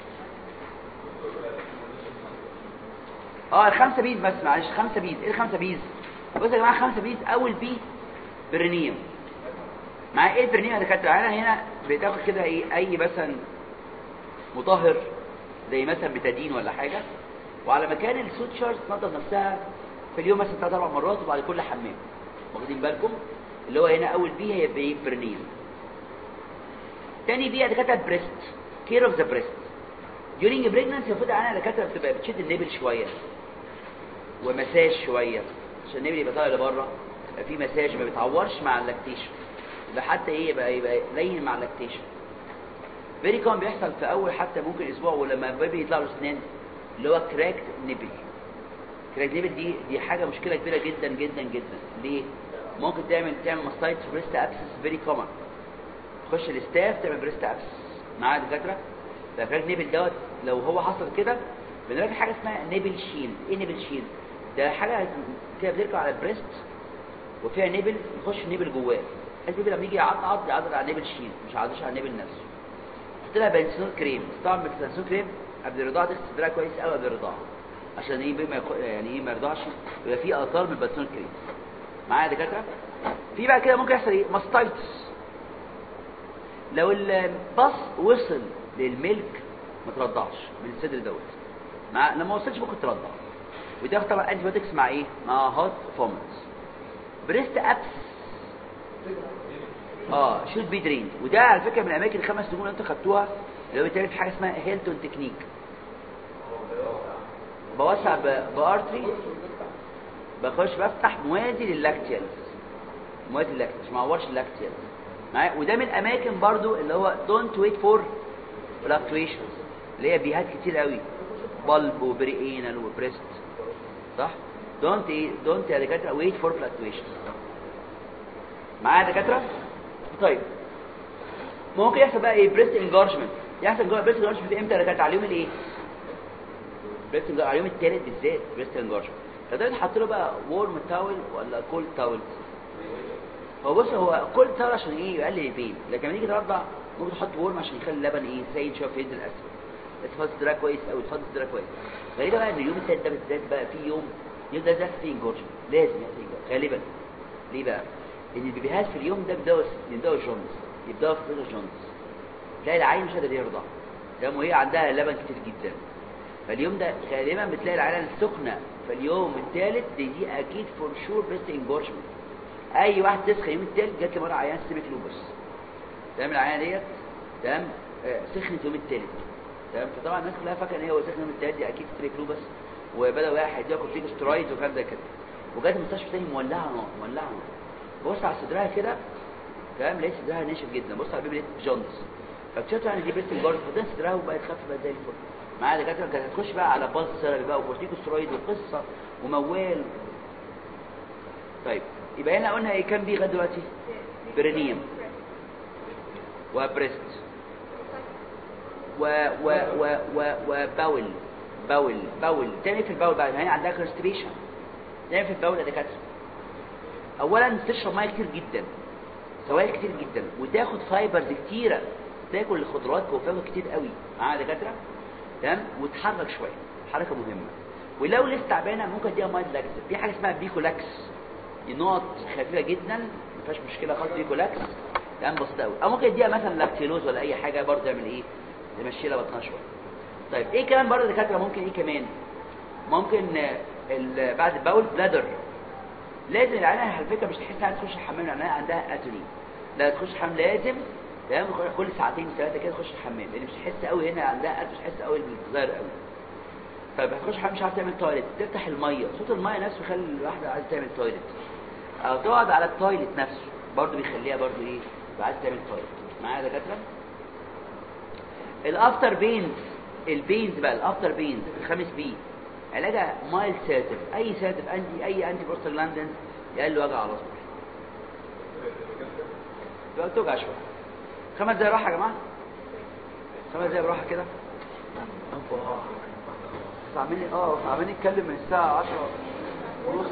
اه الخمسه بيز بس معلش خمسه بيز ايه الخمسه بيز بصوا يا جماعه خمسه بيز اول بي برينيوم مع ايه البرنيوم يا دكاتره انا هنا بتاخد كده ايه اي مثلا مطهر زي مثلا بتادين ولا حاجه وعلى مكان السوتشرز تنظف نفسها في اليوم مثلا ثلاث اربع مرات وبعد كل حمام واخدين بالكم اللي هو هنا اول بي هي بي برنيوم تاني بي يا دكاتره بريست كير اوف ذا بريست during pregnancy المفروض انا دكاتره بتبقى بتشد النبل شويه ومساج شويه عشان النبل يبقى طالع لبره يبقى في مساج ما بيتعورش مع اللاكتيشن يبقى حتى ايه يبقى يبقى لين مع اللاكتيشن فيري كومن بيحصل في اول حتى ممكن اسبوع ولما البيبي يطلع له اسنان اللي هو كراكت نبل كراكت نبل دي دي حاجه مشكله كبيره جدا جدا جدا ليه ممكن تعمل تعمل ماستايتس بريست ابسس فيري كومن تخش الاستاف تعمل بريست ابسس معاه دكاتره فكراكت نبل دوت لو هو حصل كده بنلاقي حاجه اسمها نبل شين ايه نبل شين ده حاجه كده بتركب على البريست وفيها نبل يخش النبل جواه البيبي لما يجي يعض يعض على النبل شين مش عاضش على النبل نفسه حط لها بنسلون كريم طبعا بالبنسلون كريم قبل الرضاعه تغسل صدرها كويس قوي قبل الرضاعه عشان ايه ما يخ... يعني ايه ما يرضعش يبقى في اثار من البنسلون كريم معايا يا دكاتره في بقى كده ممكن يحصل ايه ماستايتس لو الباص وصل للملك ما ترضعش من الصدر دوت مع لما ما وصلش ممكن ترضع وتاخد طبعا انتي بايوتكس مع ايه مع هوت فومنز بريست ابس اه شوت بي درين وده على فكره من الاماكن الخمس نجوم اللي انتوا خدتوها اللي هو بيتعمل في حاجه اسمها هيلتون تكنيك بوسع بارتري بخش بفتح موازي للاكتيال موازي للاكتيال مش معورش اللاكتيال معايا وده من الاماكن برضو اللي هو دونت ويت فور فلكتويشنز اللي هي بيهات كتير قوي بلب وبريئينال وبريست صح دونت ايه دونت يا دكاتره ويت فور فلكتويشنز معايا يا دكاتره طيب ممكن يحصل بقى ايه بريست انجارجمنت يحصل جوه بريست انجارجمنت امتى يا دكاتره على اليوم الايه بريست على اليوم الثالث بالذات بريست انجارجمنت فده تحط له بقى وورم تاول ولا كول تاول هو بص هو كول تاول عشان ايه يقلل البين لكن لما تيجي ترضع ممكن تحط وورم عشان يخلي اللبن ايه سايل شويه فينزل اسفل بس تحط صدرها كويس قوي تحط صدرها كويس غريبه بقى ان اليوم الثالث ده بالذات بقى في يوم يوم ده ده فيه انجارجمنت لازم يحصل انجارجمنت غالبا ليه بقى ان البيبيهات في اليوم ده بيبداوا يبداوا جونز يبداوا في جونز تلاقي العين مش قادر يرضع ده وهي عندها لبن كتير جدا فاليوم ده غالبا بتلاقي العيله السخنه فاليوم الثالث دي, دي اكيد فور شور بريست انجورجمنت اي واحد تسخن اليوم الثالث جات لي مره عيان سيميك لوبس تمام العيانه ديت تمام آه سخنت اليوم الثالث تمام فطبعا الناس كلها فاكره ان هي هو سخن اليوم الثالث دي اكيد سيميك لوبس وبدا واحد ياخد فيك سترويدز وكلام زي كده وجات المستشفى تاني مولعه نار مولعه نار بص على صدرها كده تمام لقيت صدرها ناشف جدا بص على البيبي لقيت جونز فاكتشفت يعني دي بريست انجورجمنت فضلت صدرها وبقت خف بقت زي الفل معايا دكاتره كانت هتخش بقى على باز سيرابي بقى وكورتيكوسترويد وقصه وموال طيب يبقى هنا قلنا ايه كام بي لغايه دلوقتي برينيوم وبريست و و و و وباول باول باول تاني في الباول بقى هنا عندها كونستيبيشن تاني في الباول يا دكاتره اولا تشرب ميه كتير جدا سوائل كتير جدا وتاخد فايبرز كتيره تاكل الخضروات وفاكهه كتير قوي معايا دكاتره تمام وتحرك شويه حركه مهمه ولو لسه تعبانه ممكن اديها مايند لاكس في حاجه اسمها بيكولاكس دي نقط خفيفه جدا ما فيهاش مشكله خالص بيكولاكس تمام بسيطه قوي او ممكن اديها مثلا لاكتيلوز ولا اي حاجه برضه تعمل ايه تمشي لها بطنها شويه طيب ايه كمان برضه دكاتره ممكن ايه كمان ممكن آه، ال- بعد البول بلادر لازم العيانه على فكره مش تحس انها تخش الحمام لانها عندها اتوني لا تخش الحمام لازم تمام كل ساعتين ثلاثه كده تخش الحمام لان مش تحس قوي هنا عندها اتوني مش تحس قوي بالظاهر قوي طيب هتخش الحمام مش عارف تعمل تويلت تفتح الميه صوت الميه نفسه يخلي الواحده عايزه تعمل تويلت او تقعد على التويلت نفسه برضه بيخليها برضه ايه تبقى عايزه تعمل تويلت معايا يا دكاتره الافتر بينز البينز بقى الافتر بينز الخامس بي علاجها مايل ساتف اي ساتف انتي اي انتي بروستاجلاندين يقل وجع على طول تبقى توجع شويه خمس دقايق راحه يا جماعه خمس دقايق راحه كده أوبا. بس عاملين اه عاملين نتكلم من الساعه 10 ونص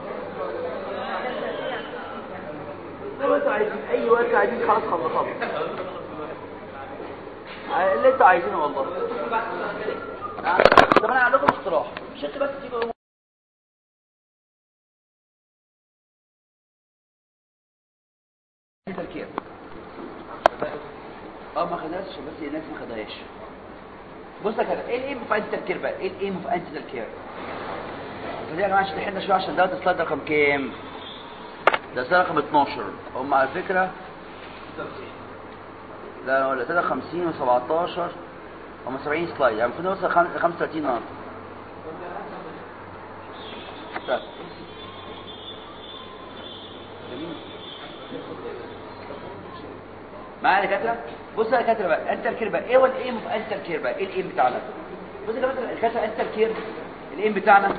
زي ما انتوا عايزين اي وقت عايزين خلاص خلصوا اللي انتوا عايزينه والله طب انا هعمل لكم اقتراح مش انتوا بس تيجوا تركيا اه ما خدهاش عشان بس الناس ما خدهاش بص يا كده ايه الايم في انتي تركير بقى ايه الايم في انتي تركير فدي يا جماعه عشان تحنا شويه عشان دوت السلايد رقم كام ده السلايد رقم 12 هم على فكره لا ولا 53 و17 هم 70 سلايد يعني المفروض نوصل خم- 35 النهارده طيب. جميل. معايا يا دكاتره بص يا دكاتره بقى انت الكير بقى ايه هو الايم في انت الكير بقى ايه الايم بتاعنا بص يا دكاتره الكاتره انت الكير الايم بتاعنا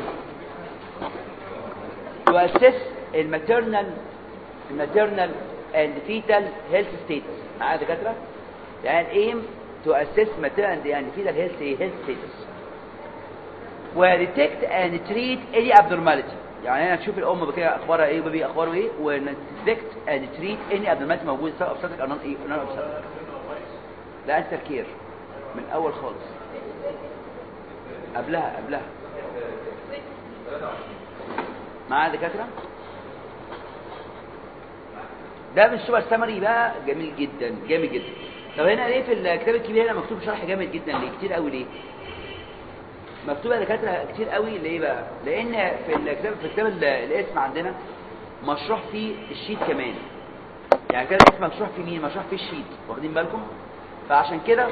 to assess الماتيرنال الماتيرنال and fetal health status معايا يا دكاتره يعني الايم to assess maternal and fetal health health status وديتكت اند تريت اي abnormality يعني انا نشوف الام كده اخبارها ايه وبيبي اخباره ايه ونديتكت اند تريت اني abnormality موجوده سواء obstetric او non ايه non obstetric ده انت كير من الاول خالص قبلها قبلها معايا يا دكاتره ده من السوبر سمري بقى جميل جدا جامد جدا طب هنا ليه في الكتاب الكبير هنا مكتوب شرح جامد جدا ليه كتير قوي ليه مكتوبه دكاتره كتير قوي ليه بقى لان في الكتاب في كتاب ال- الاسم عندنا مشروح فيه الشيت كمان يعني كده الاسم مشروح فيه مين مشروح فيه الشيت واخدين بالكم فعشان كده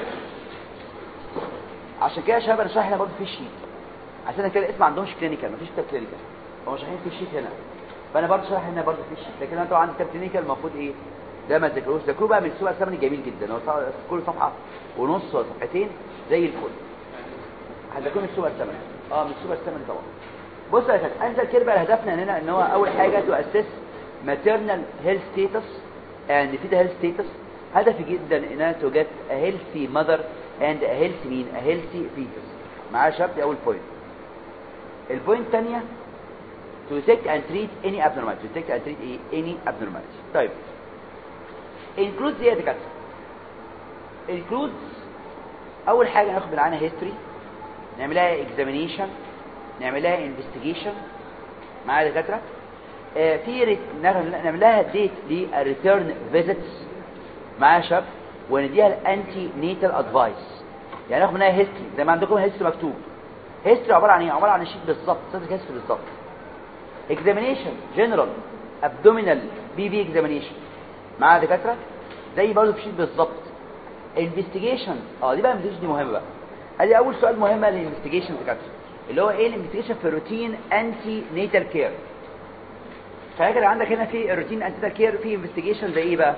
عشان كده يا شباب انا شارح هنا برضه في الشيت عشان كده الاسم ما عندهمش كلينيكال مفيش كتاب كلينيكال هم شارحين في الشيت هنا فانا برضه شارح هنا برضه في الشيت لكن انا طبعا عندي كتاب كلينيكال المفروض ايه ده ما تذاكروش ذاكروه بقى من السوبر ثمني جميل جدا هو صفحة- كل صفحه ونص ولا صفحتين زي الفل هتكون السوبر ثمني اه من السوبر ثمني طبعا بص يا شباب انزل كده بقى هدفنا هنا ان هو اول حاجه تو اسس maternal health status and fetal health status هدفي جدا ان انا to get a healthy mother and a healthy مين a healthy fetus معايا يا شباب دي اول بوينت البوينت الثانيه to detect and treat any abnormality to detect and treat ايه any abnormality طيب includes ايه يا دكاتره includes اول حاجه ناخد معانا history نعملها examination نعملها investigation معايا يا دكاتره آه في ريت- نعمل نعمل لها ديت للريتيرن فيزيتس معايا يا شباب ونديها الانتي نيتال ادفايس يعني ناخد منها هيستوري زي ما عندكم هيستوري مكتوب هيستوري عباره عن ايه عباره عن الشيت بالظبط صدق هيستوري بالظبط اكزامينيشن جنرال ابدومينال بي في اكزامينيشن معايا يا دكاتره زي برضه في شيت بالظبط انفستيجيشن اه دي بقى investigation دي مهمه بقى ادي اول سؤال مهم للانفستيجيشن دكاتره اللي هو ايه الانفستيجيشن في الروتين انتي نيتال كير فاكر عندك هنا في الروتين انتي نيتال كير في انفستيجيشن زي ايه بقى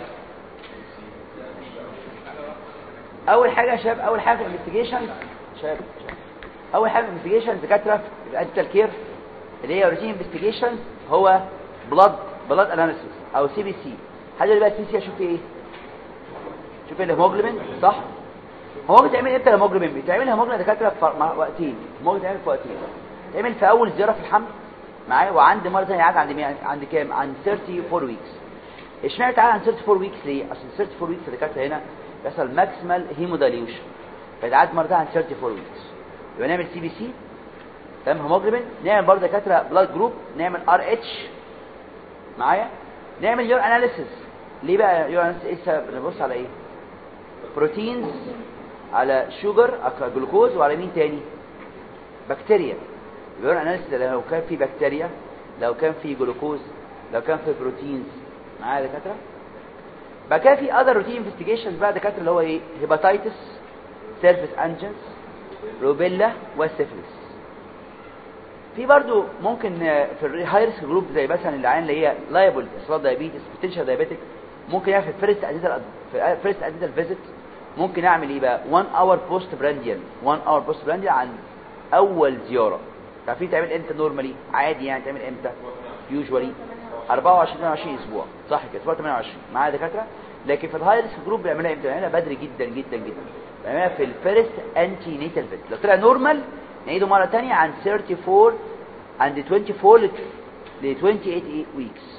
اول حاجه يا شباب اول حاجه في الانفستيجيشن شباب شباب. اول حاجه في الانفستيجيشن دكاتره في الانتي كير اللي هي روتين انفستيجيشن هو بلاد بلاد اناليسيس او سي بي سي حاجه اللي بقى سي سي اشوف ايه شوف الهيموجلوبين صح هو بيتعمل امتى الهيموجلوبين بيتعمل الهيموجلوبين يا دكاتره في مع وقتين الهيموجلوبين بيتعمل في وقتين بيتعمل في اول زياره في الحمل معايا وعند مره ثانيه عاد عند مين عند كام عند 34 ويكس اشمعنى تعالى عند 34 ويكس ليه عشان 34 ويكس يا دكاتره هنا بيحصل ماكسيمال هيموداليوشن فيتعاد مره ثانيه عند 34 ويكس يبقى نعمل سي بي سي تمام هيموجلوبين نعمل برضه دكاتره بلاد جروب نعمل ار اتش معايا نعمل يور اناليسيس ليه بقى يور اناليسيس ايه السبب نبص على ايه بروتينز على شوجر على جلوكوز وعلى مين تاني بكتيريا يور اناليسيس لو كان في بكتيريا لو كان في جلوكوز لو كان في بروتينز معايا يا دكاتره بقى كده في اذر روتين انفستيجيشنز بقى دكاتره اللي هو ايه هيباتيتس سيرفيس انجنز روبيلا والسيفلس في برضو ممكن في الهاي ريسك جروب زي مثلا العيان اللي هي لايبل اصابه دايابيتس بوتنشال دايابيتك ممكن يعمل في الفيرست اديتال في الفيرست اديتال فيزيت ممكن اعمل ايه بقى 1 اور بوست برانديال 1 اور بوست برانديال عن اول زياره عارفين تعمل امتى نورمالي عادي يعني تعمل امتى يوجوالي 24 28 اسبوع صح كده اسبوع 28 معايا دكاتره لكن في الهاي ريسك جروب بيعملها امتى بيعملها بدري جدا جدا جدا بيعملها في الفيرست انتي نيتال فيزيت لو طلع نورمال نعيده مرة تانية عن 34 عند 24 ل 28 ويكس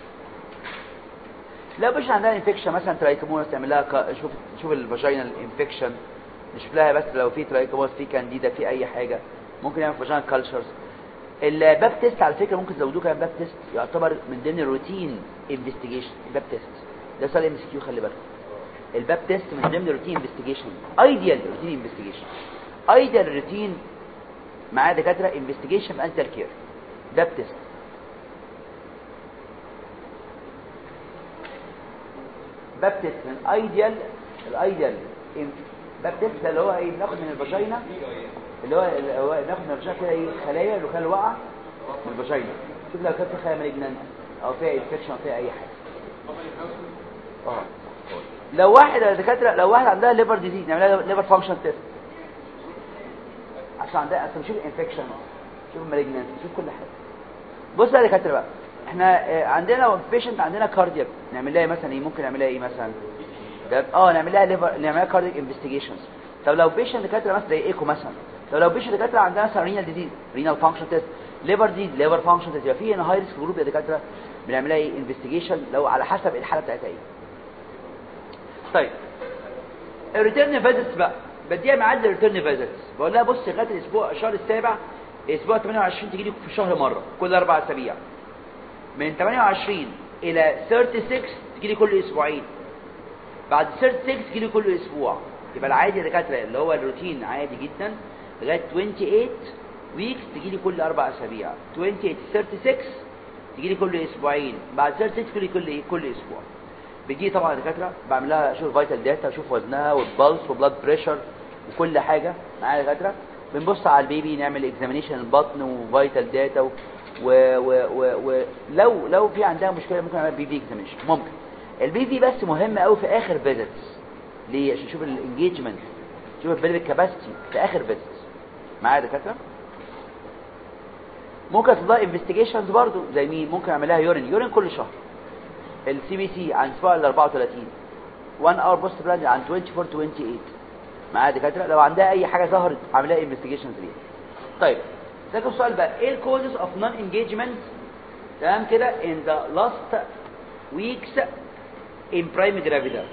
لا مش عندها انفكشن مثلا ترايكومونس تعمل لها ك... شوف شوف الفاجينال انفكشن نشوف لها بس لو في ترايكومونس في كانديدا في اي حاجه ممكن نعمل فاجينال كالتشرز الباب تيست على فكره ممكن تزودوه كمان باب تيست يعتبر من ضمن الروتين انفستيجيشن الباب تيست ده سؤال ام سي كيو خلي بالك الباب تيست من ضمن الروتين انفستيجيشن ايديال روتين انفستيجيشن ايديال روتين معاه دكاتره انفستيجيشن انتر كير ده بتست باب تيست من ايديال الايديال باب تيست اللي هو ايه بناخد من الفاجينا اللي هو اللي هو بناخد من الفاجينا كده ايه خلايا اللي خلايا واقعه من الفاجينا شوف لو كان في خلايا مالجنانت او فيها انفكشن فيها اي حاجه اه لو واحد يا دكاتره لو واحد عندها ليفر ديزيز نعمل لها ليفر فانكشن تيست عشان عندها اصل شوف الانفكشن شوف المالجنانس شوف كل حاجه بص بقى يا دكاتره بقى احنا اه عندنا لو بيشنت عندنا كاردياك نعمل لها مثلا ايه ممكن نعمل لها ايه مثلا ده اه نعمل لها ليفر نعمل لها كاردياك انفستيجيشنز طب لو بيشنت دكاتره مثلا زي ايكو مثلا طب لو بيشنت دكاتره عندها مثلا رينال ديزيز رينال فانكشن تيست ليفر ديزيز ليفر فانكشن تيست يبقى في هنا هاي ريسك جروب يا دكاتره بنعمل لها ايه انفستيجيشن لو على حسب الحاله بتاعتها ايه طيب الريتيرن فيزيتس بقى بديها ميعاد الريتيرن فيزيتس بقول لها بص لغايه الاسبوع الشهر السابع اسبوع 28 تجي لي في الشهر مره كل اربع اسابيع من 28 الى 36 تجي لي كل اسبوعين بعد 36 تجي لي كل اسبوع يبقى العادي يا دكاتره اللي هو الروتين عادي جدا لغايه 28 ويكس تجي لي كل اربع اسابيع 28 36 تجي لي كل اسبوعين بعد 36 تجي لي كل كل اسبوع بيجي طبعا الدكاتره بعمل لها اشوف فيتال داتا اشوف وزنها والبلس وبلاد بريشر وكل حاجه معايا الدكاتره بنبص على البيبي نعمل اكزامينيشن البطن وفيتال داتا و و و ولو لو في عندها مشكله ممكن نعمل بي في اكزامينيشن ممكن البي في بس مهم قوي في اخر فيزيتس ليه عشان نشوف الانجيجمنت نشوف البيلفيك كاباسيتي في اخر فيزيتس معايا دكاتره ممكن تطلع انفستيجيشنز برضو زي مين ممكن اعملها يورين يورين كل شهر السي بي سي عن اسبوع ال 34 1 اور بوست بلاند عن 24 28 معايا دكاتره لو عندها اي حاجه ظهرت اعمل لها انفستيجيشنز ليها طيب ده السؤال بقى ايه الكوزز اوف نون انجيجمنت تمام كده in the last weeks in prime gravida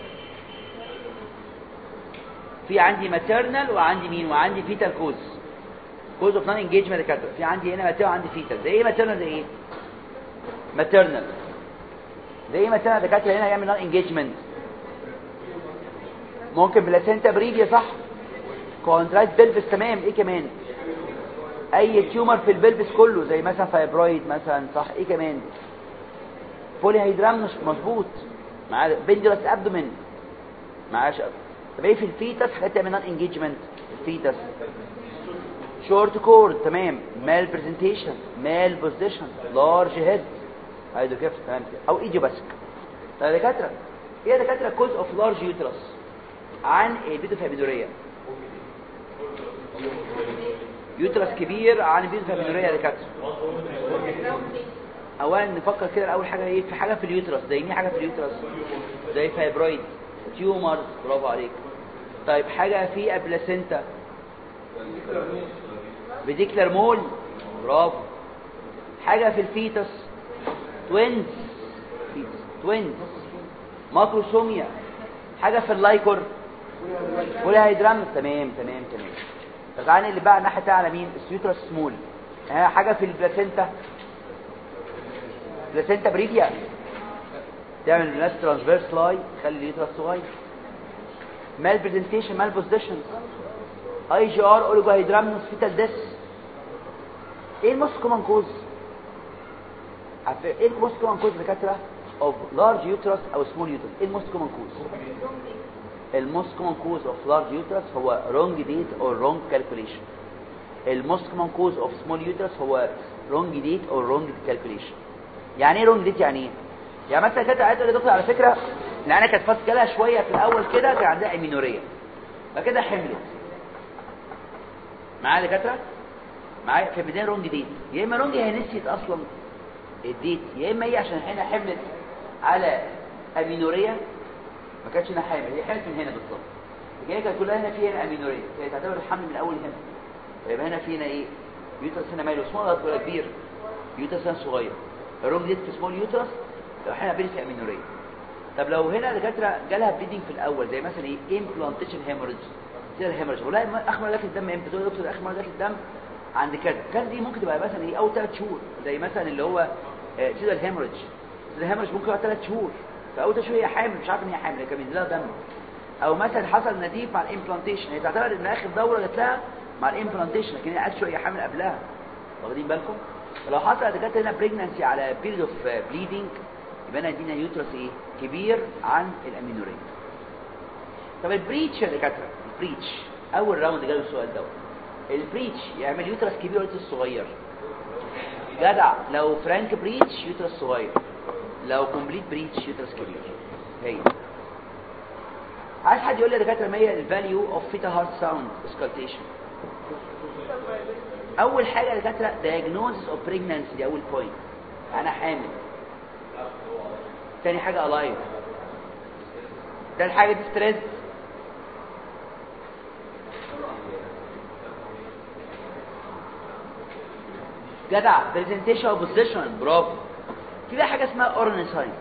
في عندي maternal وعندي مين وعندي fetal cause cause of non engagement دكاتره في عندي هنا maternal وعندي fetal زي ايه maternal زي ايه maternal زي ايه maternal دكاتره هنا يعمل non engagement ممكن بلاسينتا بريفيا صح كونتراكت بلفس تمام ايه كمان اي تيومر في البلبس كله زي مثلا فايبرويد مثلا صح ايه كمان بولي هيدرام مش مظبوط معاه بندرس ابدومين معاه شق طب ايه في الفيتس حاجات تعمل نون انجيجمنت الفيتس شورت كورد تمام مال برزنتيشن مال بوزيشن لارج هيد هيدو كيف تمام كده او ايديو باسك طيب يا دكاتره ايه يا دكاتره كوز اوف لارج يوترس عن البيدوفامينوريا يوترس كبير عن البيدوفامينوريا يا دكاتره اولا نفكر كده اول حاجه ايه في حاجه في اليوترس زي ايه حاجه في اليوترس زي فايبرويد تيومر برافو عليك طيب حاجه في ابلاسينتا فيديكلر مول برافو حاجه في الفيتس توينز توينز ماكروسوميا حاجه في اللايكور ولا هيدرام تمام تمام تمام طب تعالى اللي بقى الناحيه الثانيه على مين السيوترس سمول ها حاجه في البلاسينتا بلاسينتا بريفيا تعمل الناس ترانسفيرس لاي تخلي اليوترس صغير مال برزنتيشن مال بوزيشن اي جي ار اوليجوهيدرامنوس فيتال ديس ايه الموست كومن كوز ايه الموست كومن كوز دكاتره اوف لارج يوترس او سمول يوترس ايه الموست كومن كوز الموست كومن كوز اوف لارج يوترس هو wrong date or wrong calculation الموست كومن كوز اوف سمول يوترس هو wrong date or wrong calculation يعني ايه wrong date يعني ايه يعني مثلا كانت عايز تقول دكتور على فكره ان انا كانت فاضيه لها شويه في الاول كده كان عندها امينوريه فكده حملت معايا دكاتره معايا في البدايه رونج ديت يا اما رونج هي نسيت اصلا الديت يا اما هي عشان هنا حملت على امينوريه ما كانتش هنا حامل هي حملت من هنا بالظبط هي كانت كلها هنا في هنا امينوريه هي تعتبر الحمل من اول هنا يبقى هنا في هنا ايه يوترس هنا مايله سمول ولا كبير يوترس هنا صغير الرونج ديت في سمول يوترس لو احنا بنسي امينوريه طب لو هنا دكاتره جالها بليدنج في الاول زي مثلا ايه امبلانتيشن هيموريدج تصير هيموريدج ولا اخر مره جات الدم امتى تقول يا دكتور اخر مره جات الدم عند كذا كذا دي ممكن تبقى مثلا ايه اول ثلاث شهور زي مثلا اللي هو سيدر هيموريدج سيدر هيموريدج ممكن يقعد ثلاث شهور فاول ثلاث شهور هي حامل مش عارفه ان هي حامل هي كان بينزل لها دم او مثلا حصل نزيف مع الامبلانتيشن هي تعتبر ان اخر دوره جات لها مع الامبلانتيشن لكن هي اكشوال هي حامل قبلها واخدين بالكم فلو حصل دكاتره هنا بريجنانسي على بيريد اوف بليدنج يبقى انا ادينا يوترس ايه كبير عن الامينوريه طب البريتش يا دكاتره البريتش اول راوند جاله السؤال دوت البريتش يعمل يوترس كبير ولا يوترس صغير جدع لو فرانك بريتش يوترس صغير لو كومبليت بريتش يوترس كبير هي عايز حد يقول لي يا دكاتره ما هي الفاليو اوف فيتا هارت ساوند اسكالتيشن اول حاجه يا دكاتره diagnosis اوف pregnancy دي اول بوينت انا حامل تاني حاجة الايف تاني حاجة دي ستريس جدع برزنتيشن او بوزيشن برافو في بقى حاجة اسمها اورني ساين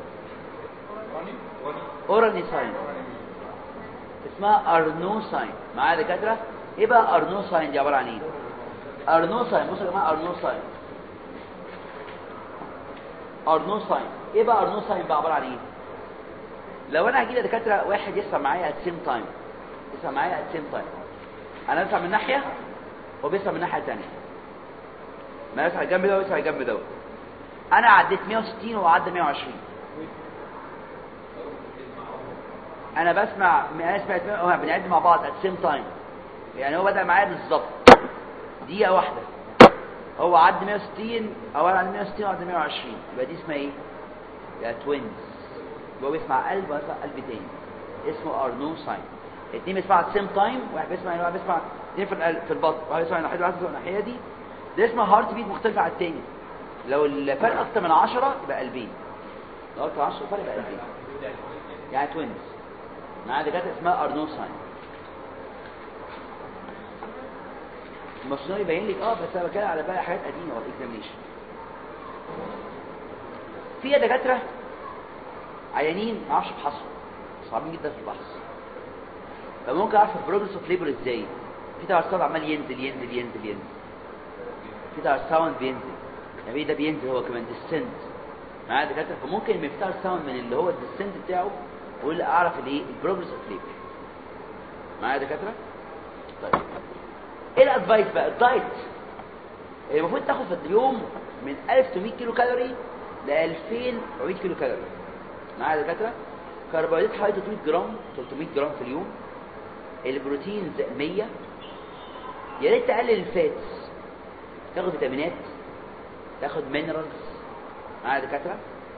اورني ساين اسمها ارنو ساين معايا دكاترة ايه بقى ارنو ساين دي عبارة عن ايه ارنو ساين بصوا يا جماعة ارنو ساين ارنو ساين ايه بقى ارنو ساين بقى عباره عن ايه لو انا هجيب دكاتره واحد يسمع معايا ات سيم تايم يسمع معايا ات سيم تايم انا بسمع من ناحيه هو بيسمع من ناحيه ثانيه ما يسمع الجنب ده ويسمع الجنب ده انا عديت 160 وهو عدى 120 انا بسمع انا سمعت هو بنعد مع بعض ات سيم تايم يعني هو بدا معايا بالظبط دقيقه واحده هو عدى 160 او انا عدى 160 وعدى 120 يبقى دي اسمها ايه يا توينز هو بيسمع قلب ويسمع قلب تاني اسمه ارنو ساين اتنين بيسمعوا ات سيم تايم واحد بيسمع واحد بيسمع اتنين في القلب في البطن واحد بيسمع ناحيه واحد بيسمع الناحيه دي ده اسمه هارت بيت مختلف عن التاني لو الفرق اكتر من 10 يبقى قلبين لو اكتر من 10 فرق يبقى قلبين يعني توينز معايا دكاتره اسمها ارنو ساين المصنوع يبين لك اه بس انا بتكلم على بقى حاجات قديمه والاكزامينشن في دكاتره عيانين ما اعرفش ابحثهم صعبين جدا في البحث فممكن اعرف البروجرس اوف ليبر ازاي في تاور ساوند عمال ينزل ينزل ينزل ينزل في تاور ساوند بينزل يعني ده بينزل هو كمان ديسنت معايا دكاتره فممكن من تاور ساوند من اللي هو الديسنت بتاعه يقول لي اعرف الايه البروجرس اوف ليبر معايا دكاتره طيب ايه الادفايس بقى الدايت المفروض تاخد في اليوم من 1800 كيلو كالوري ل 2400 كيلو كالوري معايا دكاتره كربوهيدرات حوالي 300 جرام 300 جرام في اليوم البروتينز 100 يا ريت تقلل الفاتس تاخد فيتامينات تاخد مينرالز معايا دكاتره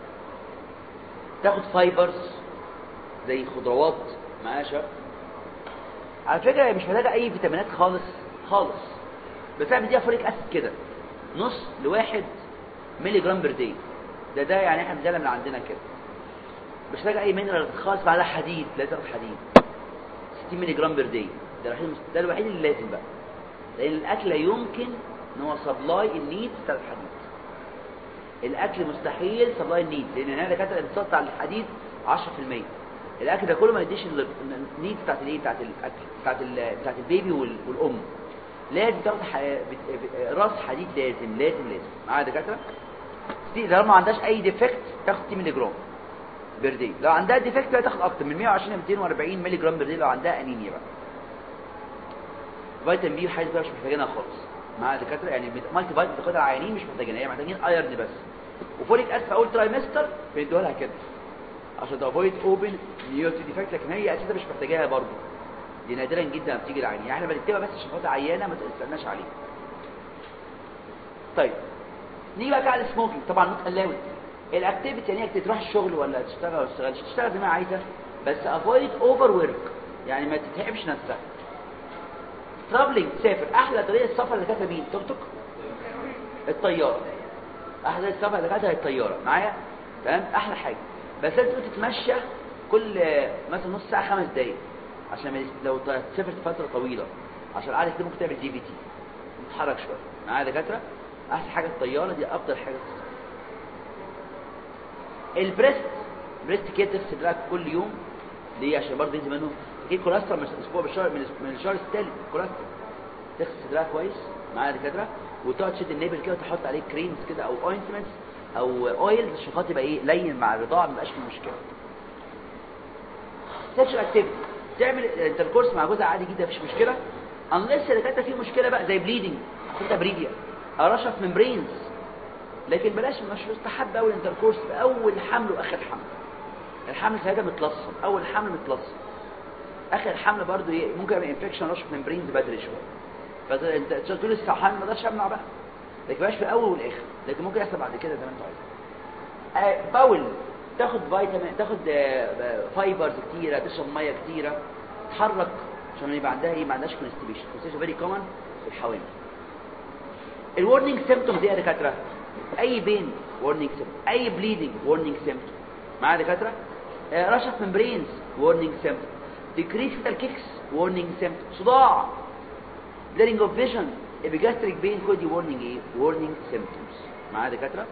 تاخد فايبرز زي خضروات معايا شباب على فكره هي مش محتاجه اي فيتامينات خالص خالص بس انا بديها فوليك اسيد كده نص لواحد ملي جرام بر داي ده ده يعني احنا بنديها من عندنا كده مش محتاجه اي مينرال خالص بعدها حديد لازم تاخد حديد 60 ملي جرام بر داي ده الوحيد ده الوحيد اللي لازم بقى لان الاكل لا يمكن ان هو سبلاي النيد بتاع الحديد الاكل مستحيل سبلاي النيد لان هنا دكاتره الانتصار بتاع الحديد 10% الاكل ده كله ما يديش النيد بتاعت الايه بتاعت الاكل بتاعت ال... بتاعت البيبي وال... والام لازم تاخد ح... بت... ب... راس حديد لازم لازم لازم معايا يا دكاتره دي لو ما عندهاش اي ديفكت تاخد 2 مللي جرام بير داي لو عندها ديفكت بقى تاخد اكتر من 120 ل 240 مللي جرام بير داي لو عندها انيميا بقى فيتامين بي وحاجات بقى مش محتاجينها خالص مع الدكاتره يعني مالتي فيتامين بتاخدها العيانين مش محتاجينها هي محتاجين ايرن بس وفوليك اسيد في اول ترايمستر بيدوها لها كده عشان تافويد اوبن نيوتي ديفكت لكن هي اساسا مش محتاجاها برضه دي نادرا جدا بتيجي العيانين يعني احنا بنكتبها بس عشان خاطر عيانه ما تستناش عليها طيب نيجي بقى على السموكينج طبعا نوت الاود الاكتيفيتي يعني انك تروح الشغل ولا تشتغل ولا تشتغلش تشتغل زي ما عايزه بس افويد اوفر ورك يعني ما تتعبش نفسك ترافلينج تسافر احلى طريقه السفر اللي كانت مين توك توك الطياره احلى السفر اللي كانت هي الطياره معايا تمام احلى حاجه بس لازم تتمشى كل مثلا نص ساعه خمس دقايق عشان ما يس- لو ت- سافرت فتره طويله عشان العقل كده ممكن تعمل دي بي تي تتحرك شويه معايا يا دكاتره احسن حاجه الطياره دي افضل حاجه البريست بريست كده تغسل رجلك كل يوم ليه عشان برضه ينزل منه تجيب كوليسترول من اسبوع بالشهر من من الشهر الثالث كوليسترول تغسل رجلك كويس معايا يا دكاتره وتقعد تشد النبل كده وتحط عليه كريمز كده او اوينتمنتس او اويل عشان خاطر يبقى ايه لين مع الرضاعه ما يبقاش فيه مشكله سيكشوال اكتيفيتي تعمل انتركورس مع جوزها عادي جدا مفيش مشكله انليس اللي كانت فيه مشكله بقى زي بليدنج كنت بريديا ارشف ممبرينز لكن بلاش مش مستحب قوي الانتركورس في اول حمل واخر حمل الحمل ساعتها متلصم اول حمل متلصم اخر حمل برضو ايه ممكن يبقى انفكشن رشف ممبرينز بدري شويه فانت تقول لسه حمل ما اقدرش امنع بقى لكن بلاش في الاول والاخر لكن ممكن يحصل بعد كده زي ما انت عايز آه، باول تاخد فيتامين تاخد آه، فايبرز كتيره تشرب ميه كتيره تحرك عشان يبقى عندها ايه ما عندهاش كونستيبيشن كونستيبيشن فيري كومن في الحوامل الورنينج سيمبتومز ايه يا دكاتره اي بين warning symptom اي bleeding warning symptom معايا يا دكاتره آه، رشح ممبرينز warning symptom decrease fetal kicks warning symptom صداع blurring of vision epigastric pain كل دي warning ايه warning symptoms معايا يا دكاتره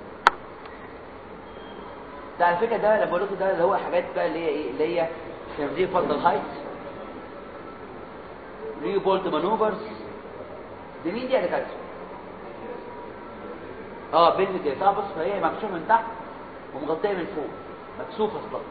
ده على فكره ده اللي بقول لكم ده اللي هو حاجات بقى اللي هي ايه اللي هي تنظيم فضل هايت ريو بولت مانوفرز دي مين دي يا دكاتره اه بنت كده طبعا بص هي مكشوفه من تحت ومغطيه من فوق مكسوفه اصلا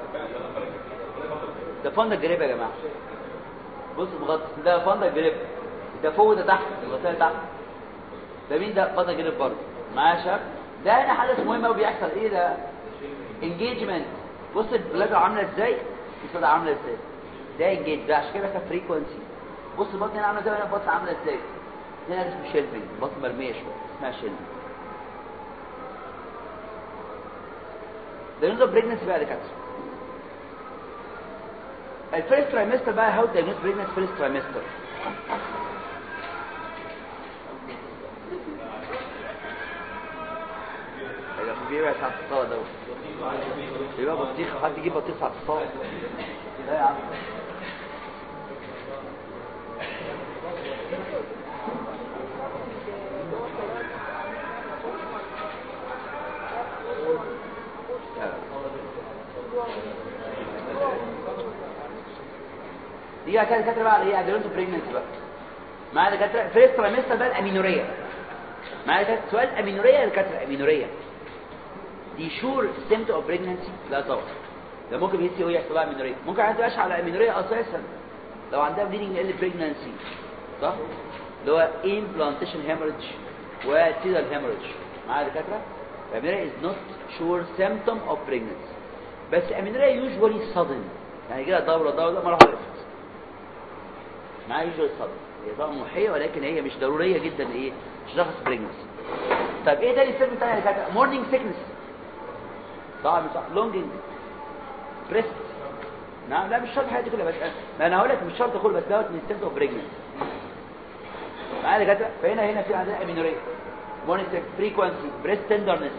ده فند الجريب يا جماعه بص مغطي ده فند الجريب ده فوق ده تحت مغطيه تحت ده مين ده فند الجريب برضه معايا يا شباب ده هنا حدث مهم قوي بيحصل ايه ده انجيجمنت بص البلاد عامله ازاي البلاد عامله ازاي ده انجيج ده عشان كده بيحصل فريكونسي بص البطن هنا عامله ازاي وهنا البطن عامله ازاي هنا اسمه شيلفنج البطن مرميه شويه اسمها شيلفنج دايجنوز اوف بريجنسي بقى يا دكاتره الفيرست ترايمستر بقى هاو دايجنوز بريجنسي فيرست ترايمستر ايوه بيبقى ساعة الصلاة ده يبقى بطيخ حد يجيب بطيخ ساعة الصلاة لا يا عم دي بقى كده دكاتره بقى اللي هي ادرينتو بريجننسي بقى معايا دكاتره فيرست ترايمستر بقى الامينوريه معايا دكاتره سؤال امينوريه يا دكاتره امينوريه دي شور سيمتوم اوف بريجننسي لا طبعا ده ممكن بي سي او يحصل لها امينوريه ممكن ما تبقاش على امينوريه اساسا لو عندها بليدنج ال بريجننسي صح اللي هو امبلانتيشن هيموريدج وتيدال هيموريدج معايا دكاتره امينوريه از نوت شور سيمتوم اوف بريجننسي بس امينوريه يوجوالي sudden يعني كده دوره دوره مره واحده وقفت معايا يوجوالي sudden هي طبعا محيه ولكن هي مش ضروريه جدا ايه شخص بريجننسي طيب ايه تاني السبب بتاعي يا دكاتره مورنينج سيكنس صح مش صح لونجينج بريست نعم لا مش شرط حياتي كلها بس ما انا هقول لك مش شرط كله بس دوت من ستيمت اوف بريجننسي معايا يا دكاتره فهنا هنا في عندنا امينوريه مورنينج فريكوانسي بريست تندرنس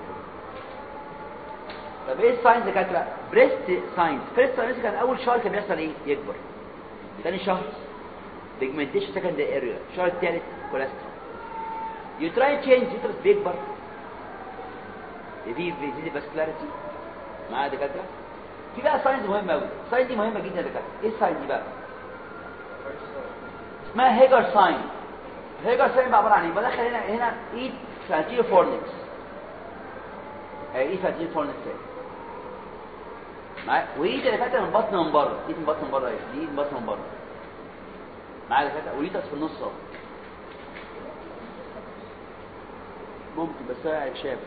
طب ايه الساينز يا دكاتره بريست ساينز بريست ساينز كان اول شهر كان بيحصل ايه يكبر ثاني شهر بيجمنتيشن سكندري اريا الشهر الثالث كوليسترول يوتراين تشينج يوترس بيكبر يزيد يزيد فاسكولاريتي معايا يا دكاتره في بقى ساينز مهمه قوي الساينز دي مهمه جدا يا دكاتره ايه الساينز دي بقى اسمها هيجر ساين هيجر ساين بقى عباره عن ايه بدخل هنا هنا ايد فانتيرو فورنكس ايد فانتيرو فورنكس معايا وايد اللي فاتت من بطن من بره ايد من بطن من بره اهي دي ايد من بطن من بره معايا اللي فاتت وليتس في النص اهو ممكن بس هو شاف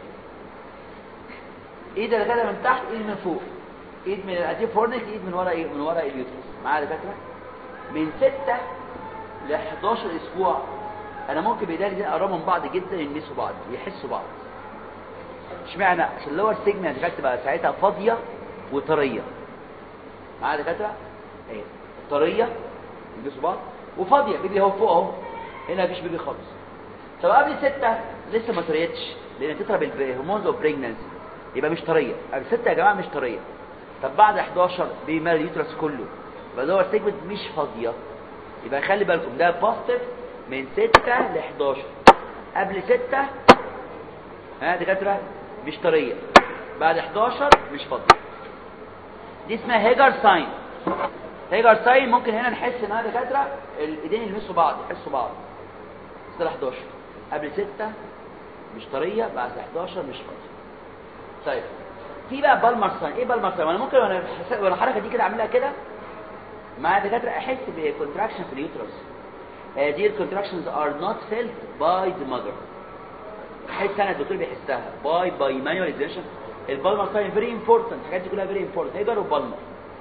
ايد اللي فاتت من تحت ايد من فوق ايد من الاتيب فورنكس ايد من ورا ايه من ورا اليوترس معايا اللي فاتت من 6 ل 11 اسبوع انا ممكن بايدي اقرب من بعض جدا يلمسوا بعض يحسوا بعض اشمعنى عشان اللور سيجمنت اللي تبقى ساعتها فاضيه وطريه معايا دكاتره اهي طريه يلمسوا بعض وفاضيه بيجي اهو فوق اهو هنا مفيش بيجي خالص طب قبل ستة لسه ما طريتش لان تضرب الهرمونز اوف بريجنانسي يبقى مش طريه قبل ستة يا جماعه مش طريه طب بعد 11 بيمال اليوترس كله يبقى اللور سيجمنت مش فاضيه يبقى خلي بالكم ده بوزيتيف من 6 ل 11 قبل 6 ها دكاتره مش طريه بعد 11 مش فاضيه دي اسمها هيجر ساين هيجر ساين ممكن هنا نحس ان هذا دكاتره الايدين يلمسوا بعض يحسوا بعض 6 ل 11 قبل 6 مش طريه بعد 11 مش فاضيه طيب في بقى بالمر ساين ايه بالمر ساين انا ممكن وانا وانا الحركه دي كده اعملها كده مع دكاتره احس بكونتراكشن في اليوترس دي الكونتراكشنز ار نوت فيلت باي ذا مother حس انا الدكتور بيحسها باي باي مانوال اكزيشن البالمر ساين فيري امبورتنت الحاجات دي كلها فيري امبورتنت هيجر وبالمر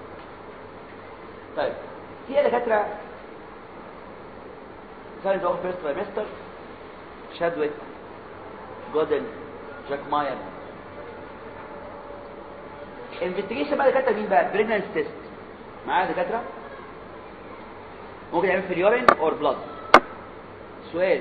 طيب في دكاتره ساينز اوف فيرست ترايمستر شادويك جودن جاك ماير انفستيجيشن بقى دكاتره مين بقى بريجنانس تيست معايا دكاتره ممكن يعمل في اليورين اور بلاد سؤال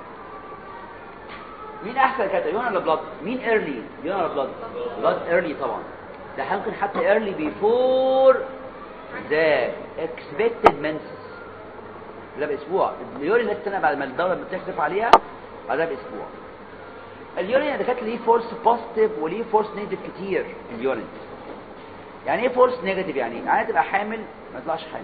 مين احسن كاتب يورين ولا بلاد مين ايرلي يورين ولا بلاد بلاد ايرلي طبعا ده ممكن حتى ايرلي بيفور ذا اكسبكتد منسس لا باسبوع اليورين لسه سنه بعد ما الدوله بتحسب عليها بعدها باسبوع اليورين ده كانت ليه فورس بوزيتيف وليه فورس نيجاتيف كتير اليورين يعني ايه فورس نيجاتيف يعني يعني تبقى حامل ما تطلعش حامل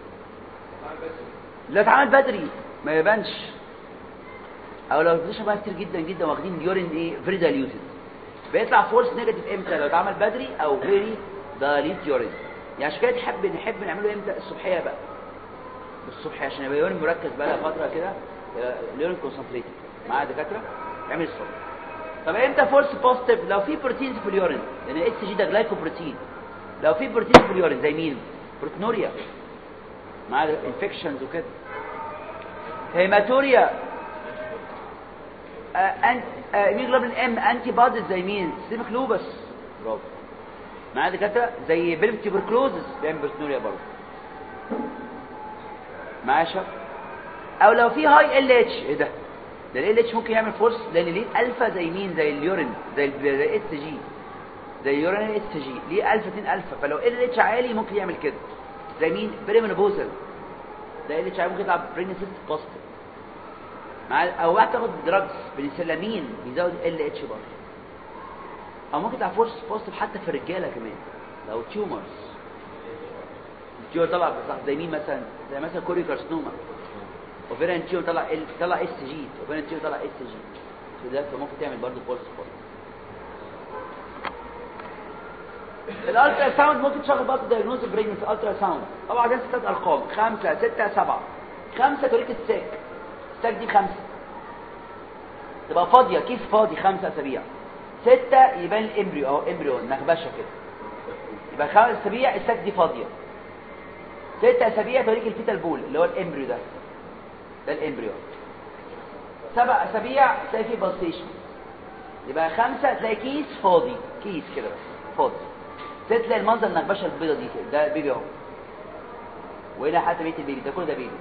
لو اتعمل بدري ما يبانش او لو فيش بقى كتير جدا جدا واخدين اليورين ايه فيري دايليوتد بيطلع فورس نيجاتيف امتى لو اتعمل بدري او فيري دايليوت يورين يعني عشان كده نحب نحب نعمله امتى الصبحيه بقى الصبح عشان يبقى اليورين مركز بقى لها فتره كده اليورين كونسنتريتد مع دكاتره اعمل الصبح طب امتى فورس بوزيتيف لو في بروتينز في اليورين لان الاس جي ده جلايكوبروتين لو في بروتين في اليورين زي مين بروتينوريا مع الانفكشنز وكده هيماتوريا ميجلوبين ام انتي بوديز زي مين سيمك لوبس برافو معايا دكاتره زي بيلم تيبركلوزس بيعمل بروتينوريا برضه معايا شباب او لو في هاي ال اتش ايه ده ده ال اتش ممكن يعمل فورس لان ليه الفا زي مين زي اليورين زي الاس جي زي اليورين اس جي ليه الفا 2 الفا فلو ال اتش عالي ممكن يعمل كده زي مين بريمنوبوزل ده ال اتش ممكن يطلع برينسيس بوزيتيف مع او واحد تاخد دراجز بنسلامين بيزود ال اتش برضه او ممكن يطلع فورس بوزيتيف حتى في الرجاله كمان لو تيومرز التيومر طلع زي مين مثلا زي مثلا كوري كارسنوما اوفيران تيومر طلع ال طلع اس جي اوفيران تيومر طلع اس جي فده ممكن تعمل برضه فورس بوزيتيف الالترا ساوند ممكن تشغل برضه دايجنوز بريجنس الالترا ساوند طبعا ده ست ارقام خمسة ستة سبعة خمسة توريك الساك الساك دي خمسة تبقى فاضية كيس فاضي خمسة اسابيع ستة يبان الامبريو اهو امبريو نخبشة كده يبقى خمس اسابيع الساك دي فاضية ستة اسابيع توريك الفيتال بول اللي هو الامبريو ده ده الامبريو سبع اسابيع تلاقي فيه بالسيشن يبقى خمسة تلاقي كيس فاضي كيس كده بس فاضي تلاقي المنظر النقبشه البيضه دي كده ده بيبي اهو وهنا حتى بيت البيبي ده كله ده بيبي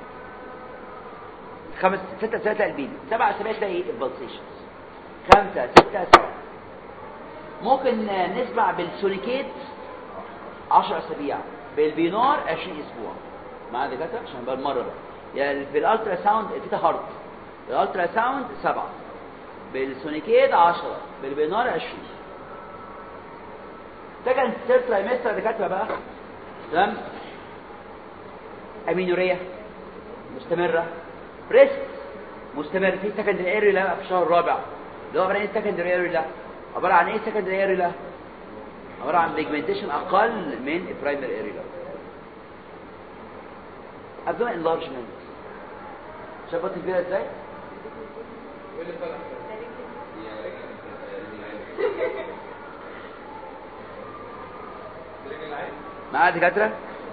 خمس ستة سنة تلاقي البيبي سبع اسابيع تلاقي ايه البلسيشنز خمسة ستة سبعة ممكن نسمع بالسونيكيت 10 اسابيع بالبينار 20 اسبوع مع دكاتره عشان بقى المره بقى يعني بالالترا ساوند الفيتا هارت الالترا ساوند 7 بالسونيكيت 10 بالبينار 20 ده كان ثيرد ترايمستر دكاتره بقى تمام امينوريا مستمره بريست مستمر في سكندري اريلا بقى في الشهر الرابع اللي هو عباره عن ايه سكندري اريلا عباره عن ايه سكندري اريلا عباره عن بيجمنتيشن اقل من البرايمري اريلا ابدومين انلارجمنت شايف بطن كبيره ازاي معايا دكاتره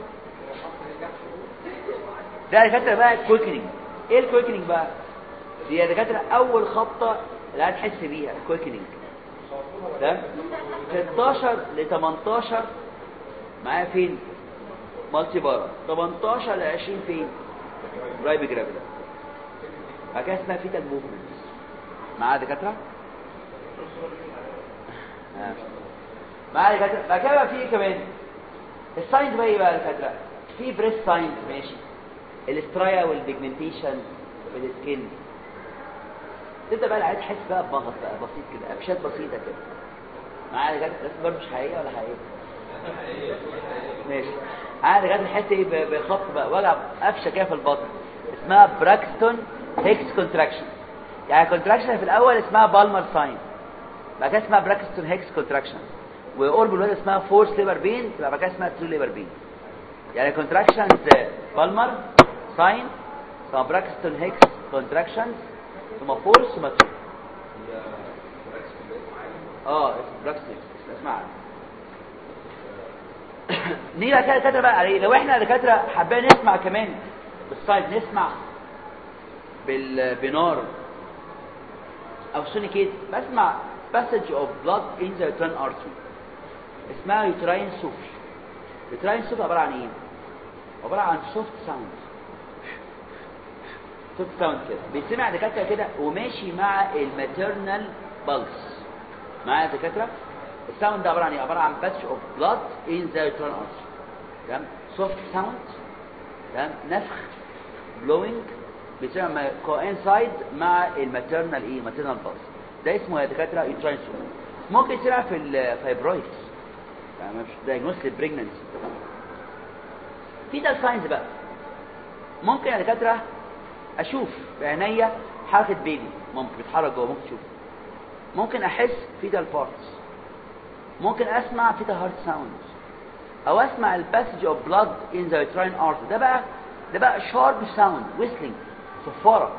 ده دكاتره بقى الكويكنينج ايه الكويكنينج بقى دي يا دكاتره اول خبطه اللي هتحس بيها الكويكنينج ده 16 ل 18 معايا فين مالتي بارا 18 ل 20 فين رايب جرافيدا بعد كده اسمها فيتال موفمنت معايا دكاتره آه. معايا دكاتره بعد كده بقى في ايه كمان الساينز بقى ايه بقى يا دكاتره في بريس ساينز ماشي الاسترايا والبيجمنتيشن بالسكين تبدا بقى العيال تحس بقى بمغص بقى بسيط كده قفشات بسيطه كده معايا دكاتره بس برضه مش حقيقيه ولا حقيقيه ماشي عادي جات الحته ايه ب- بخط بقى وجع قفشه كده في البطن اسمها براكستون هيكس كونتراكشن يعني كونتراكشن في الاول اسمها بالمر ساين بعد كده اسمها براكستون هيكس كونتراكشن واوربل الواد اسمها فورس ليبر بين تبقى بعد كده اسمها ترو ليبر بين يعني كونتراكشنز بالمر ساين ثم براكستون هيكس كونتراكشنز ثم فورس ثم ترو اه براكستون اسمع نيجي بقى كده دكاتره بقى عليه لو احنا دكاتره حابين نسمع كمان بالسايد نسمع بال بنار او سونيكيت بسمع passage of blood in the uterine artery اسمها uterine souffle uterine souffle عباره عن ايه عباره عن soft sound soft sound كده بيسمع دكاتره كده وماشي مع الماتيرنال بلس معايا يا دكاتره الساوند ده عباره عن ايه عباره عن batch of blood in the uterine artery تمام soft sound تمام نفخ blowing بيسمى coincide مع الماتيرنال ايه ماتيرنال بلس ده اسمه يا دكاتره uterine souffle ممكن يصير في الفايبرويدز يعني مش دايجنوز للبريجننسي في ده الساينز بقى ممكن يا دكاتره اشوف بعينيا حركه بيبي ممكن بيتحرك جوه ممكن تشوف ممكن احس فيتال بارتس ممكن اسمع فيتال هارت ساوند او اسمع الباسج اوف بلاد ان ذا يوتراين ارت ده بقى ده بقى شارب ساوند ويسلينج صفاره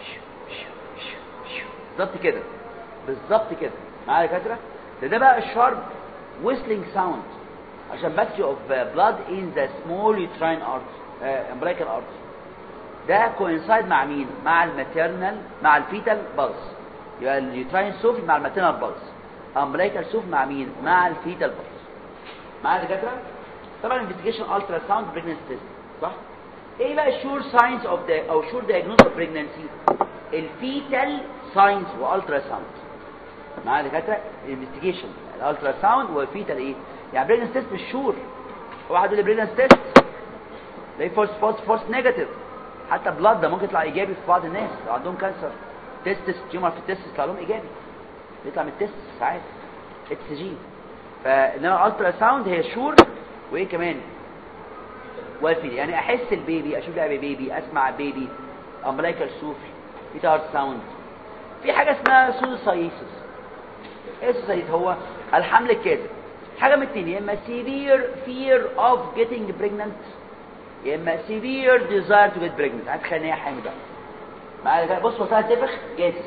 بالظبط كده بالظبط كده معايا يا دكاتره ده ده بقى الشارب ويسلينج ساوند عشان باسج اوف بلاد ان ذا سمول يوتراين ارت امبريكال ارت ده كوينسايد مع مين مع الماتيرنال مع الفيتال بلس يبقى اليوتراين سوف مع الماتيرنال بلس امبريكال سوف مع مين مع الفيتال بلس معايا يا دكاتره طبعا انفستيجيشن الترا ساوند بريجننسي تيست صح ايه بقى الشور ساينز اوف ذا او شور دايجنوز اوف بريجننسي الفيتال ساينز والترا ساوند معايا يا دكاتره الانفستيجيشن الالترا ساوند والفيتال ايه يعني بريجننسي تيست مش شور واحد يقول لي بريجننسي تيست تلاقي فورس فورس فورس نيجاتيف حتى بلاد ده ممكن يطلع ايجابي في بعض الناس لو عندهم كانسر تيستس تيومر في التيستس يطلع لهم ايجابي بيطلع من التيستس ساعات اتس جي فانما الترا ساوند هي شور وايه كمان والفيل يعني احس البيبي اشوف لعب بيبي اسمع بيبي امبلايكال سوفل في هارت ساوند في حاجه اسمها سوسايسس ايه سوسايسس هو الحمل الكاذب حاجه من اتنين يا اما severe fear of getting pregnant يا اما severe desire to get pregnant عايز تخليها حامل بقى معايا بص وصلها تفخ جاهز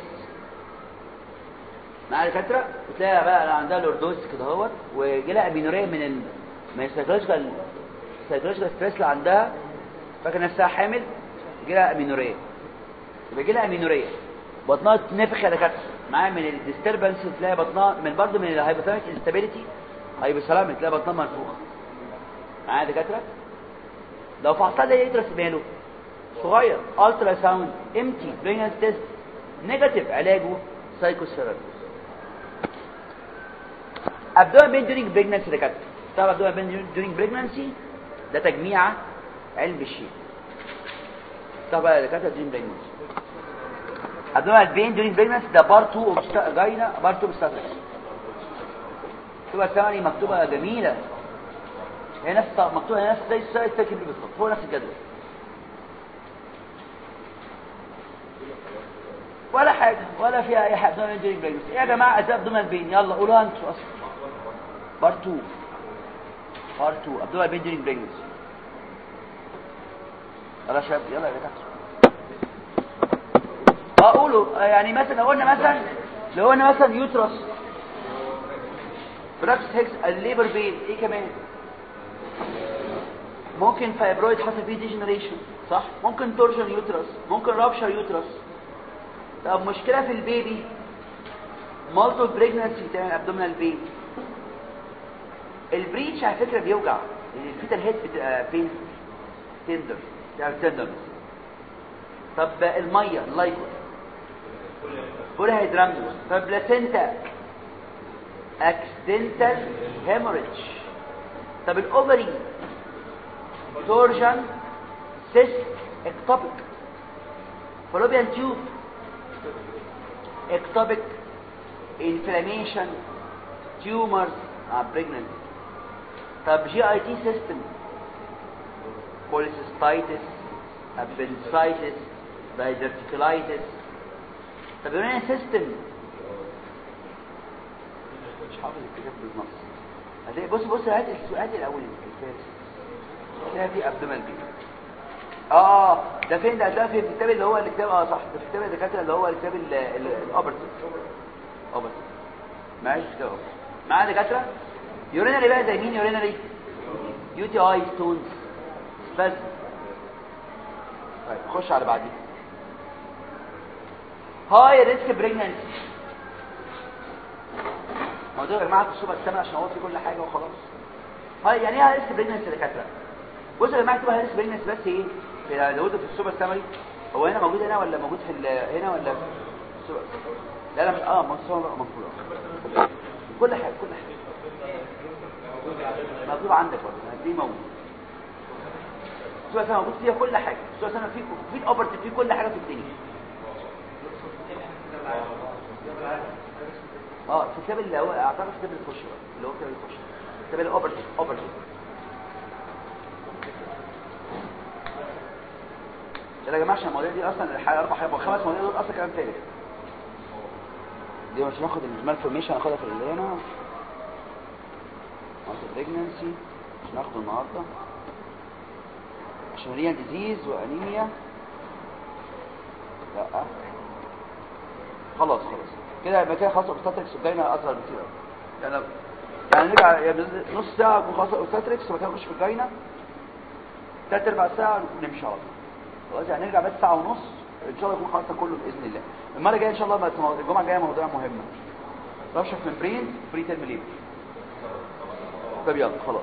معايا دكاتره وتلاقي بقى عندها الاوردوز كده اهوت ويجي لها امينوريه من ال... من السايكولوجيكال السايكولوجيكال ستريس اللي عندها فاكره نفسها حامل يجي لها امينوريه يبقى يجي لها امينوريه بطنها تنفخ يا دكاتره معايا من الديستربنس تلاقي بطنها من برضه من الهايبوثيرميك انستابيليتي هايبوثالاميك تلاقي بطنها منفوخه معايا يا دكاتره لو فحصها ده يدرس ماله صغير الترا ساوند امتي برينال تيست نيجاتيف علاجه سايكوثيرابي ابدومين بين دورينج بريجنانسي دكاتره طبعا ابدومين بين دورينج بريجنانسي ده تجميع علم بالشيء طبعا يا دكاتره دورينج بريجنانسي ابدومين بين دورينج بريجنانسي ده بارت 2 اوف جاينا بارت 2 بستاتكس تبقى الثمانية مكتوبة جميلة هي نفس مكتوبة هي نفس زي السؤال التركيبي بالظبط هو نفس الجدول ولا حاجه ولا فيها اي حاجه ابدومينال during pregnancy ايه يا جماعه اسباب ابدومينال بين يلا قولوها انتوا اصلا بارت 2 بارت 2 ابدومينال بين during pregnancy يلا يا شباب يلا يا جدع اه قولوا آه، يعني مثلا لو قلنا مثلا لو قلنا مثلا يوترس براكس هيكس الليبر بين ايه كمان ممكن فايبرويد حصل فيه ديجنريشن صح ممكن تورشن يوترس ممكن رابشر يوترس طب مشكله في البيبي مالتو بريجنسي بتعمل ابدومينال بين البريتش على فكره بيوجع لان الفيتال هيد بتبقى بين تندر بتعمل تندرنس طب الميه اللايكوid بولا هيدرامنوس طب بلاسينتا اكسيدنتال هيموريدج طب الاوفري تورجن سيست اكتوبيك فلوبيان تيوب اكتوبيك انفلاميشن تيومرز مع بريجننسي طب جي اي تي سيستم كوليسيستايتس ابنسايتس دايفرتيكولايتس طب يورينا سيستم مش حافظ الكتاب بالنص هتلاقي بص بص هات السؤال الاول الفارس هتلاقي في ابدومال بي اه ده فين ده ده في الكتاب اللي هو الكتاب اه صح ده في كتاب الدكاتره اللي هو الكتاب الاوبرتيف اوبرتيف معاش كتاب معايا دكاتره يورينري بقى زي مين يورينري يو تي اي ستونز بس طيب خش على بعديه هاي ريسك بريجننسي موضوع يا جماعه الصوبه السماء عشان هو في كل حاجه وخلاص هاي يعني ايه هاي ريسك بريجننسي يا دكاتره بصوا يا جماعه اكتبوا هاي ريسك بريجننسي بس ايه في لو في الصوبه السمري هو هنا موجود هنا ولا موجود في ال- هنا ولا في الصوبة؟ لا لا مش اه مصور مفروض كل حاجه كل حاجه مكتوب عندك برضه هتلاقيه موجود الصوبه السمري موجود فيها كل حاجه الصوبه السمري في في الاوبرت في كل حاجه في الدنيا اه في كتاب اللي هو اعتقد كتاب الخش اللي هو كتاب الخش كتاب الاوبرت اوبرت يا جماعه عشان المواضيع دي اصلا الحلقه اربع حلقات خمس مواضيع دول اصلا كلام فارغ دي مش هناخد المالفورميشن هناخدها في اللي هنا مالتي بريجننسي مش هناخده النهارده عشان ريال ديزيز وانيميا لا خلاص خلاص كده يبقى كده خلاص اوبستاتريكس قدامنا اصغر بكتير قوي يعني يعني نرجع يعني نص ساعه نكون خلاص اوبستاتريكس وبعد كده نخش في الجاينه تلات ارباع ساعه ونمشي على طول خلاص يعني نرجع بس ساعه ونص ان شاء الله يكون خلصنا كله باذن الله المره الجايه ان شاء الله بقى الجمعه الجايه موضوع مهم رشح ممبرين فري تيرم ليبر طب يلا خلاص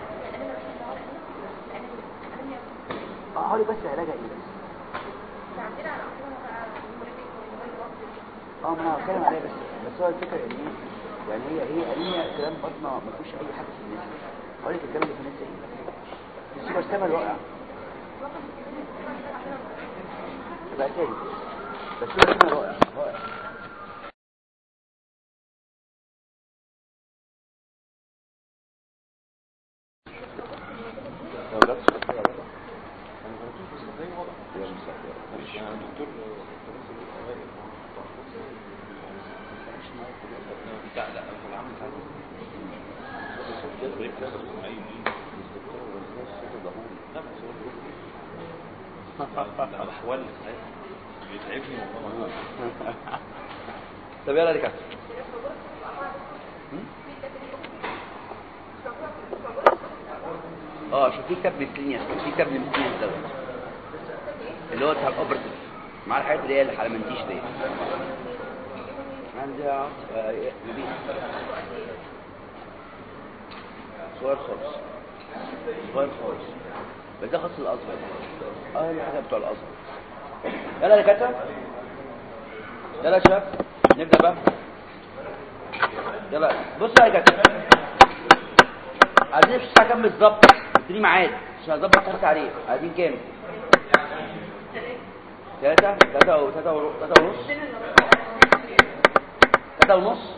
اه هقول بس علاجها ايه بس عندنا على أصلها بقى المولدين والمولد اه ما انا هتكلم عليها بس بس هو الفكره ان ايه يعني هي هي انيميا كلام بطنه ما فيهوش اي حاجه في الناس هقول لك الكلام اللي في الناس ايه السوبر سامر واقع بقى تاني بس السوبر سامر واقع واقع لو جت سؤال كده وضع. أنا جربته بس إزاي وضع؟ يا مساء يا دكتور لا لا هو العمل لا بس هو الجروب لا بحول بيتعبني والله طب يلا يا كابتن اه شوف في كتاب مسلينيا في كتاب مسلينيا دوت اللي هو بتاع الاوبرتيف مع الحاجات اللي هي اللي على منتيش دي عندي آه، نبيل صغير خالص صغير خالص بس ده خاص الازهر اه دي حاجه بتوع الازهر يلا يا دكاتره يلا يا شباب نبدا بقى يلا بص يا دكاتره عايزين في الساعه كام بالظبط اديني ميعاد عشان اظبط نفسي عليه عايزين كام ثلاثة ثلاثة و ثلاثة و ثلاثة ونص ثلاثة ونص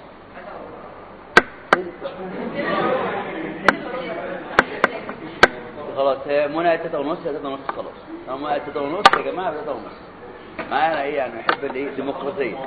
خلاص هي منى قالت ثلاثة ونص هي ثلاثة ونص خلاص طالما منى قالت ثلاثة ونص يا جماعة ثلاثة ونص معانا ايه يعني نحب الايه الديمقراطيه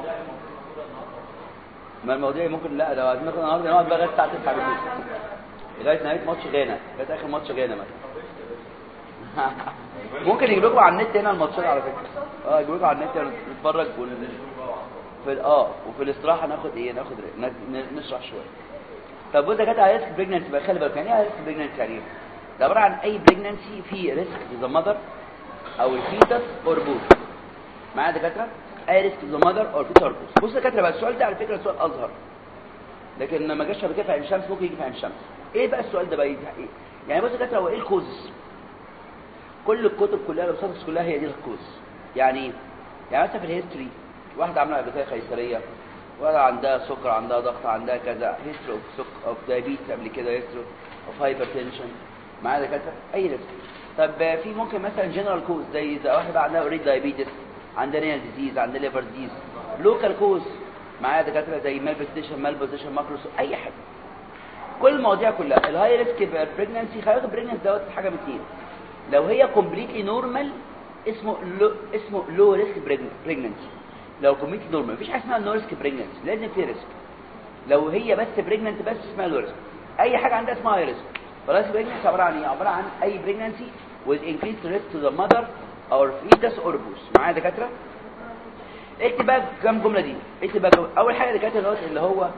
ما المواضيع ممكن لا لو عايزين ناخد النهارده نقعد بقى لغايه الساعه 9 بالليل لغايه نهايه ماتش غانا لغايه اخر ماتش غانا مثلا ممكن يجيب لكم على النت هنا الماتشات على فكره اه يجيب لكم على النت هنا نتفرج ون... في ال- اه وفي الاستراحه ناخد ايه ناخد ن- ن- نشرح شويه طب بص كانت على ريسك بريجننسي بقى خلي بالك يعني ايه ريسك بريجننسي يعني ايه؟ ده عباره عن اي بريجننسي في ريسك ذا ماذر او الفيتس اور بوث معايا يا دكاتره اي ريسك ذا ماذر اور فيتس اور بوث بص يا دكاتره بقى السؤال ده على فكره سؤال ازهر لكن ما جاش قبل كده في عين شمس ممكن يجي في عين شمس ايه بقى السؤال ده بقى ايه يعني بص يا دكاتره هو ايه الكوزس كل الكتب كلها الابساطس كلها هي دي الكوز يعني ايه؟ يعني مثلا في الهيستوري واحده عامله قبل كده قيصريه واحده عندها سكر عندها ضغط عندها كذا هيستوري اوف سك اوف دايابيتس قبل كده هيستوري اوف هايبرتنشن معايا دكاتره اي ريسك طب في ممكن مثلا جنرال كوز زي زي واحده عندها اوريدي دايابيتس عندها رينال ديزيز عندها ليفر ديزيز لوكال كوز معايا دكاتره زي مالبوزيشن مالبوزيشن ماكروس اي حاجه كل المواضيع كلها الهاي ريسك بريجننسي خلي بالك البريجننسي دوت حاجه من اتنين لو هي كومبليتلي نورمال اسمه لو اسمه لو ريسك بريجننسي لو كومبليتلي نورمال مفيش حاجه اسمها نو ريسك بريجننسي لازم في ريسك لو هي بس بريجننت بس اسمها لو ريسك اي حاجه عندها اسمها هاي ريسك فلاس بريجننسي عباره عن ايه عباره عن اي بريجننسي with increased risk to the mother or fetus or both معايا يا دكاتره اكتب بقى كام جمله دي اكتب بقى جملة. اول حاجه يا دكاتره دوت اللي هو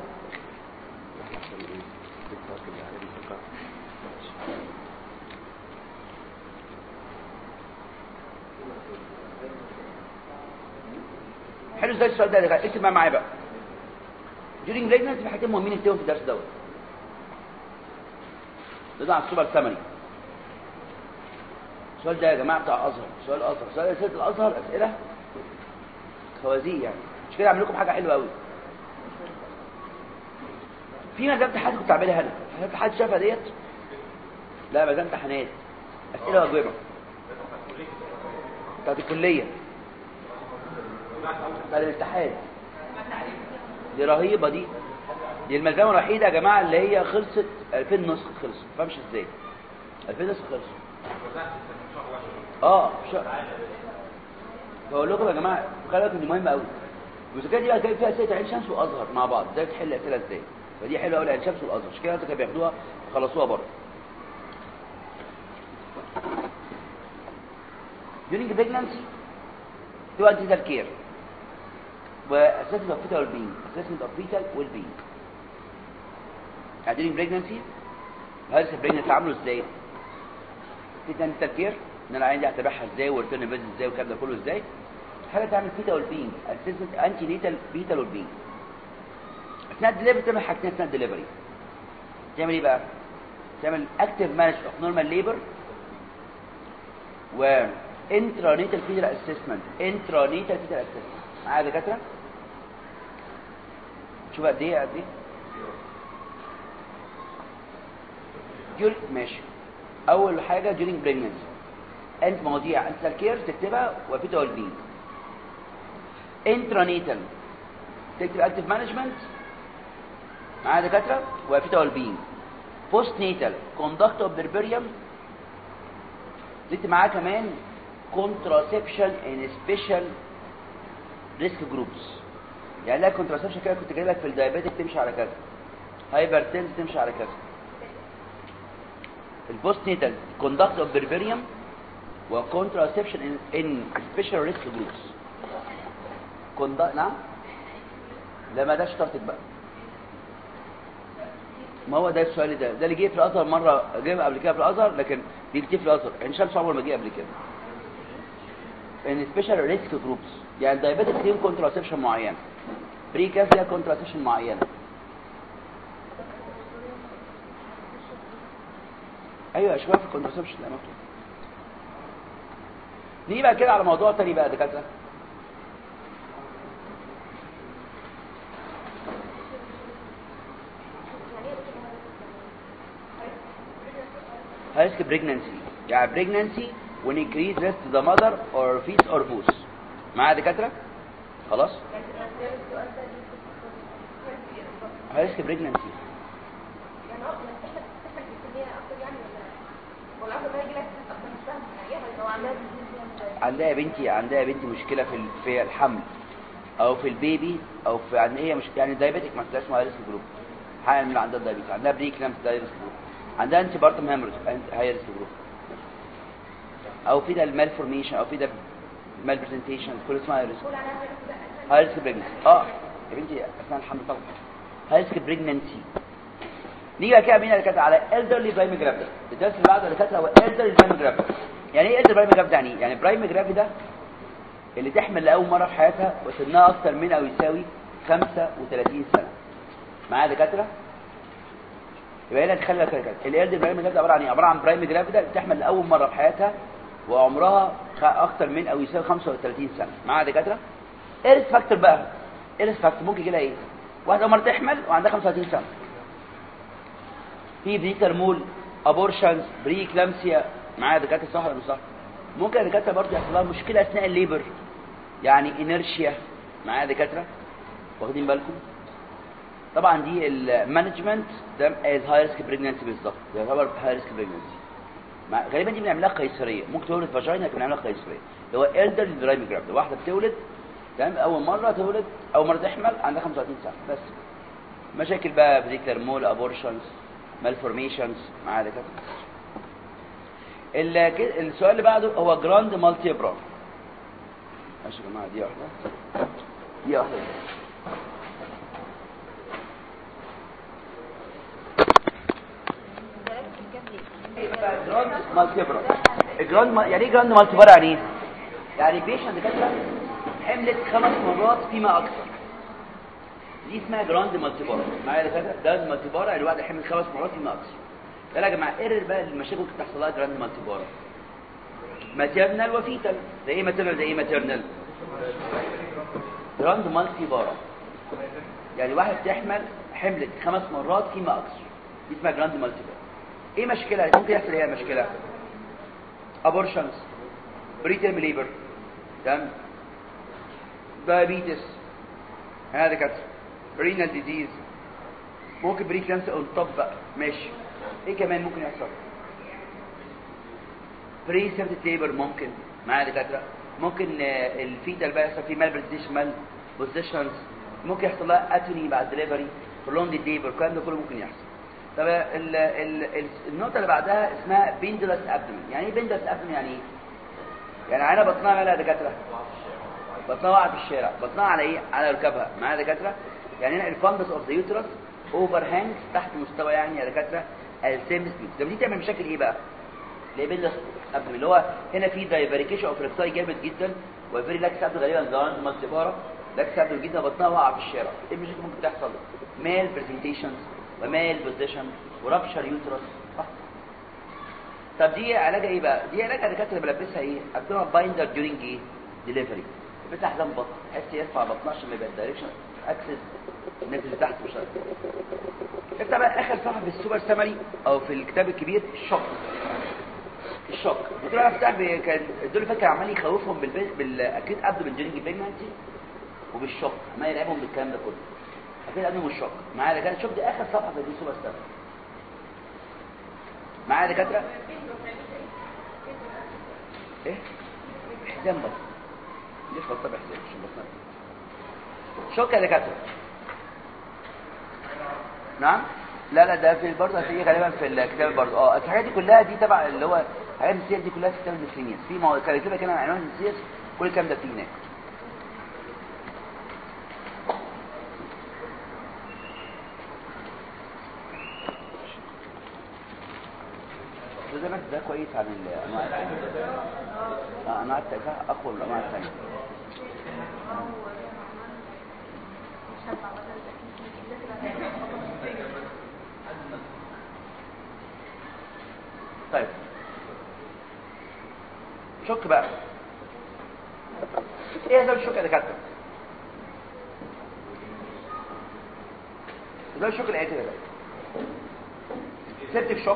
حلو ازاي السؤال ده يا دكاتره اكتب بقى معايا بقى during pregnancy في حاجتين مهمين نكتبهم في الدرس دوت ده على السوبر ثماني السؤال ده يا جماعه بتاع ازهر سؤال ازهر سؤال اسئله الازهر اسئله خوازيق يعني مش كده اعمل لكم حاجه حلوه قوي في مجال امتحانات كنت اعملها انا هل حد شافها ديت لا مجال امتحانات اسئله واجوبه بتاعت الكليه بتاعت الامتحان دي رهيبه دي دي الملزمه الوحيده يا جماعه اللي هي خلصت 2000 نسخه خلصت ما فهمش ازاي 2000 نسخه خلصت اه شو بقول لكم يا جماعه خلي بالكم دي مهمه قوي المذاكره دي بقى جايب فيها اسئله عين شمس وازهر مع بعض ازاي تحل اسئله ازاي فدي حلوه قوي عين شمس والازهر عشان كده كانوا بياخدوها وخلصوها بره during pregnancy to antenatal care واسسمنت اوف fetal well-being assessment of fetal well-being يعني during pregnancy هل البريجننسي عامله ازاي في antenatal care ان انا عندي اتابعها ازاي وريتيرن فيز ازاي والكلام ده كله ازاي حاجه تعمل فيتا والبينج اسسمنت انتي نيتال فيتا والبينج اثناء الدليفري تعمل حاجتين اثناء الدليفري تعمل ايه بقى تعمل اكتيف مانج اوف نورمال ليبر و انترانيتال فيتال اسسمنت انترانيتال فيتال اسسمنت معايا يا دكاتره شوف قد ايه قد ايه جول ماشي اول حاجه during pregnancy انت مواضيع انت الكير تكتبها وفيتا والبين انترانيتال تكتب اكتف مانجمنت معايا دكاتره وفيتا والبين بوست نيتال كوندكت اوف بربريوم تكتب معاه كمان كونتراسبشن ان سبيشال ريسك جروبس يعني لا كونتراسبشن كده كنت جاي لك في الدايابيتك تمشي على كذا هايبرتنس تمشي على كذا البوست نيتال كوندكت اوف بربريوم وكونتراسبشن ان سبيشال ريسك جروبس كوندكت نعم لا ما ده شطارتك بقى ما هو ده السؤال ده ده اللي جه في الازهر مره جه قبل كده في الازهر لكن دي كتير في الازهر عين شمس عمره ما جه قبل كده ان سبيشال ريسك جروبس يعني الدايابيتك ليهم كونتراسبشن معين بري كاس ليها كونتراسبشن معينه ايوه شويه في الكونتراسبشن لا مكتوب نيجي بقى كده على موضوع تاني بقى يا دكاتره risk pregnancy يعني pregnancy when increase risk to the mother or fetus or both معايا يا دكاتره خلاص risk pregnancy يعني اه بس احنا بتحصل في الكليه اكتر يعني ولا ولا عارفه ما يجي لك اكتر مش فاهم يعني ايه لو عندها عندها يا بنتي عندها يا بنتي مشكله في ال- في الحمل او في البيبي او في يعني هي مش يعني دايابيتك ما اسمها هاي ريسك جروب حامل من عندها دايابيتس عندها بري كلامس هاي ريسك جروب عندها انتي بارتم هيموريج هاي ريسك جروب او في ده المال فورميشن او في ده مال برزنتيشن كل اسمها هاي ريسك هاي ريسك بريجنسي اه يا بنتي اثناء الحمل طبعا هاي ريسك بريجنسي نيجي بقى كده بينا اللي كانت على elderly برايم جرافيدا الدرس اللي بعده اللي كانت هو elderly برايم جرافيدا يعني ايه elderly برايم جرافيدا يعني ايه يعني برايم جرافيدا اللي تحمل لاول مره في حياتها وسنها اكتر من او يساوي 35 سنه معايا يا دكاتره يبقى هنا نخلي بالك كده الالدر برايم جرافيدا عباره عن ايه عباره عن برايم جرافيدا اللي تحمل لاول مره في حياتها وعمرها خ- اكتر من او يساوي 35 سنه معايا يا دكاتره ايرس فاكتور بقى ايرس فاكتور ممكن يجي لها ايه واحده اول مره تحمل وعندها 35 سنه في بريترمول ابورشنز بري كلامسيا معايا يا دكاتره صح ولا مش صح ممكن يا دكاتره برضه يحصل لها مشكله اثناء الليبر يعني انرشيا معايا يا دكاتره واخدين بالكم طبعا دي المانجمنت ده از هاي ريسك بريجنسي بالظبط يعتبر هاي ريسك بريجنسي غالبا دي بنعملها قيصريه ممكن تولد فاجينا لكن بنعملها قيصريه اللي هو الدر درايم جرافت واحده بتولد تمام اول مره تولد اول مره تحمل عندها 35 سنه بس مشاكل بقى بريكلر مول ابورشنز مالفورميشنز معايا دكاتره ال- ك- السؤال اللي بعده هو جراند مالتي برا ماشي يا جماعه دي واحده دي واحده جراند مالتي برا الجراند ما- يعني ايه جراند مالتي برا يعني ايه يعني بيشنت دكاتره حملت خمس مرات فيما اكثر دي اسمها جراند مالتي بارا معايا يا دكاتره جراند مالتي بارا يعني الواحد حمل خمس مرات فيما اكثر يلا يا جماعه ايه بقى المشاكل ممكن تحصل لها جراند مالتي بارا ماتيرنال وفيتال زي ايه ماتيرنال زي ايه ماتيرنال جراند مالتي بارا يعني واحد تحمل حملت خمس مرات فيما اكثر دي اسمها جراند مالتي بارا ايه مشكله ممكن يحصل ايه مشكله ابورشنز بريتيرم ليبر تمام diabetes هذا كانت رينال ديزيز ممكن بري كانسر اون توب بقى ماشي ايه كمان ممكن يحصل بري سيرت ليبر ممكن معايا دكاتره ممكن آه، الفيتال بقى يحصل فيه مال بريزيشن مال بوزيشنز ممكن يحصل لها اتوني بعد دليفري برولونج ليبر الكلام ده كله ممكن يحصل طب ال ال ال النقطه اللي بعدها اسمها بيندلس ابدومين يعني ايه بيندلس ابدومين يعني ايه يعني عينها بطنها مالها يا دكاتره بطنها واقعه في الشارع بطنها على ايه على ركبها معايا يا دكاتره يعني هنا الفندس اوف ذا يوترس اوفر هانج تحت مستوى يعني يا دكاتره السيم سبيد طب دي تعمل مشاكل ايه بقى اللي بين قبل اللي هو هنا في دايفريكيشن اوف ريبساي جامد جدا وفيري لاكس ابدو غالبا جراند مالتيبارا لاكس ابدو جدا بطنها واقعه في الشارع ايه المشاكل ممكن تحصل مال برزنتيشنز ومال بوزيشن ورابشر يوترس صح طب دي علاجها ايه بقى دي علاجها الدكاتره اللي بلبسها ايه ابدوها بايندر ديورنج ايه ديليفري بس حزام بطن تحس يرفع بطنها عشان ما يبقى الدايركشن اكسس نزل تحت مش عارف افتح بقى اخر صفحه في السوبر سمري او في الكتاب الكبير الشوك الشوك قلت له افتح ب- كان الدول فاكر عمال يخوفهم بالبي... بالاكيد ابدو بالجيرنج بريجنانسي وبالشوك عمال يلعبهم بالكلام ده كله اكيد ابدو بالشوك معايا ده كان شوف دي اخر صفحه في السوبر سمري معايا دكاتره ايه حزام بس ليش بطل حزام مش بطل شوك يا دكاتره نعم لا لا ده في برضه هتيجي غالبا في الكتاب برضه اه الحاجات دي كلها دي تبع اللي هو الحاجات النسيس دي كلها في كتاب المسلمين في مو... كان كده كده عنوان النسيس كل الكلام ده فيه هناك ده بس ده كويس عن الانواع الثانيه آه، انواع التأثير اقوى من الانواع الثانيه طيب شك بقى ايه ده الشك يا دكاتره ده الشك الاتي ده سيبتك شوك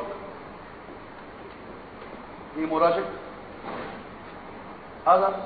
هيموراجيك اذر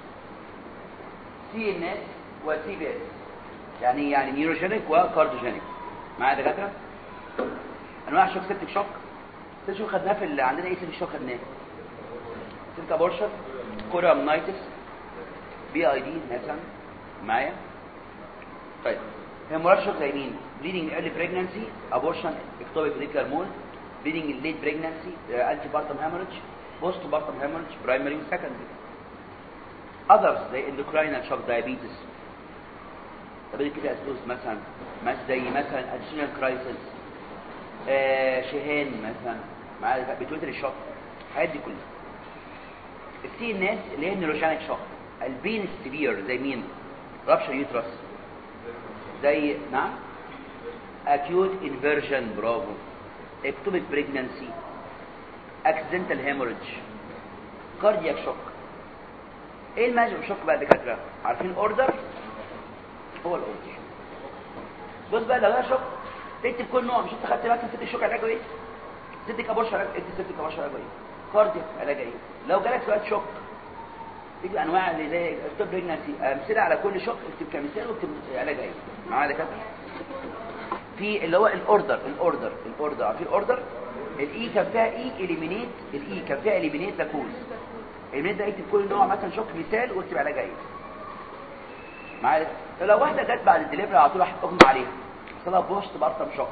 سي ان اس وسي بي اس يعني يعني نيوروجينيك وكارديوجينيك معايا يا دكاتره انواع شوك سيبتك شوك سيبتك شوك خدناه في ال- عندنا ايه سيبتك شوك خدناه سيبتك ابورشن كورامنايتس بي اي دي مثلا معايا طيب هيموراج شوك زي مين bleeding early pregnancy abortion ectopic radical mole bleeding in late pregnancy uh, antepartum hemorrhage postpartum hemorrhage primary and secondary others زي endocrinal shock diabetes diabetic ketoacidosis مثلا مثلا زي مثلا adrenal crisis آه شهان مثلا معايا بتوتري شوك الحاجات دي كلها في الناس اللي هي نيروجينيك شوك البين السبير زي مين رابشر يوترس زي نعم acute inversion برافو ectopic pregnancy accidental hemorrhage cardiac shock ايه الماجيك شوك بقى دكاتره عارفين الاوردر هو الاوردر بص بقى لو انا شوك تكتب كل نوع مش انت خدت مثلا ست شوك علاجه ايه ست كابوش علاج اكتب ست كابوش علاجه ايه كاردياك علاجه ايه لو جالك سؤال شوك تيجي انواع اللي زي ستوب بريجنسي امثله على كل شوك اكتب كمثال واكتب علاجها ايه معايا دكاتره في اللي هو الاوردر الاوردر الاوردر عارفين الاوردر الاي كان فيها اي اليمينيت الاي كان فيها اليمينيت لاكوز اليمينيت ده اكتب كل نوع مثلا شوك مثال واكتب علاجها ايه معايا لو واحده جت بعد الدليفري على طول راح اغمى عليها حصلها بوست بارتم شوك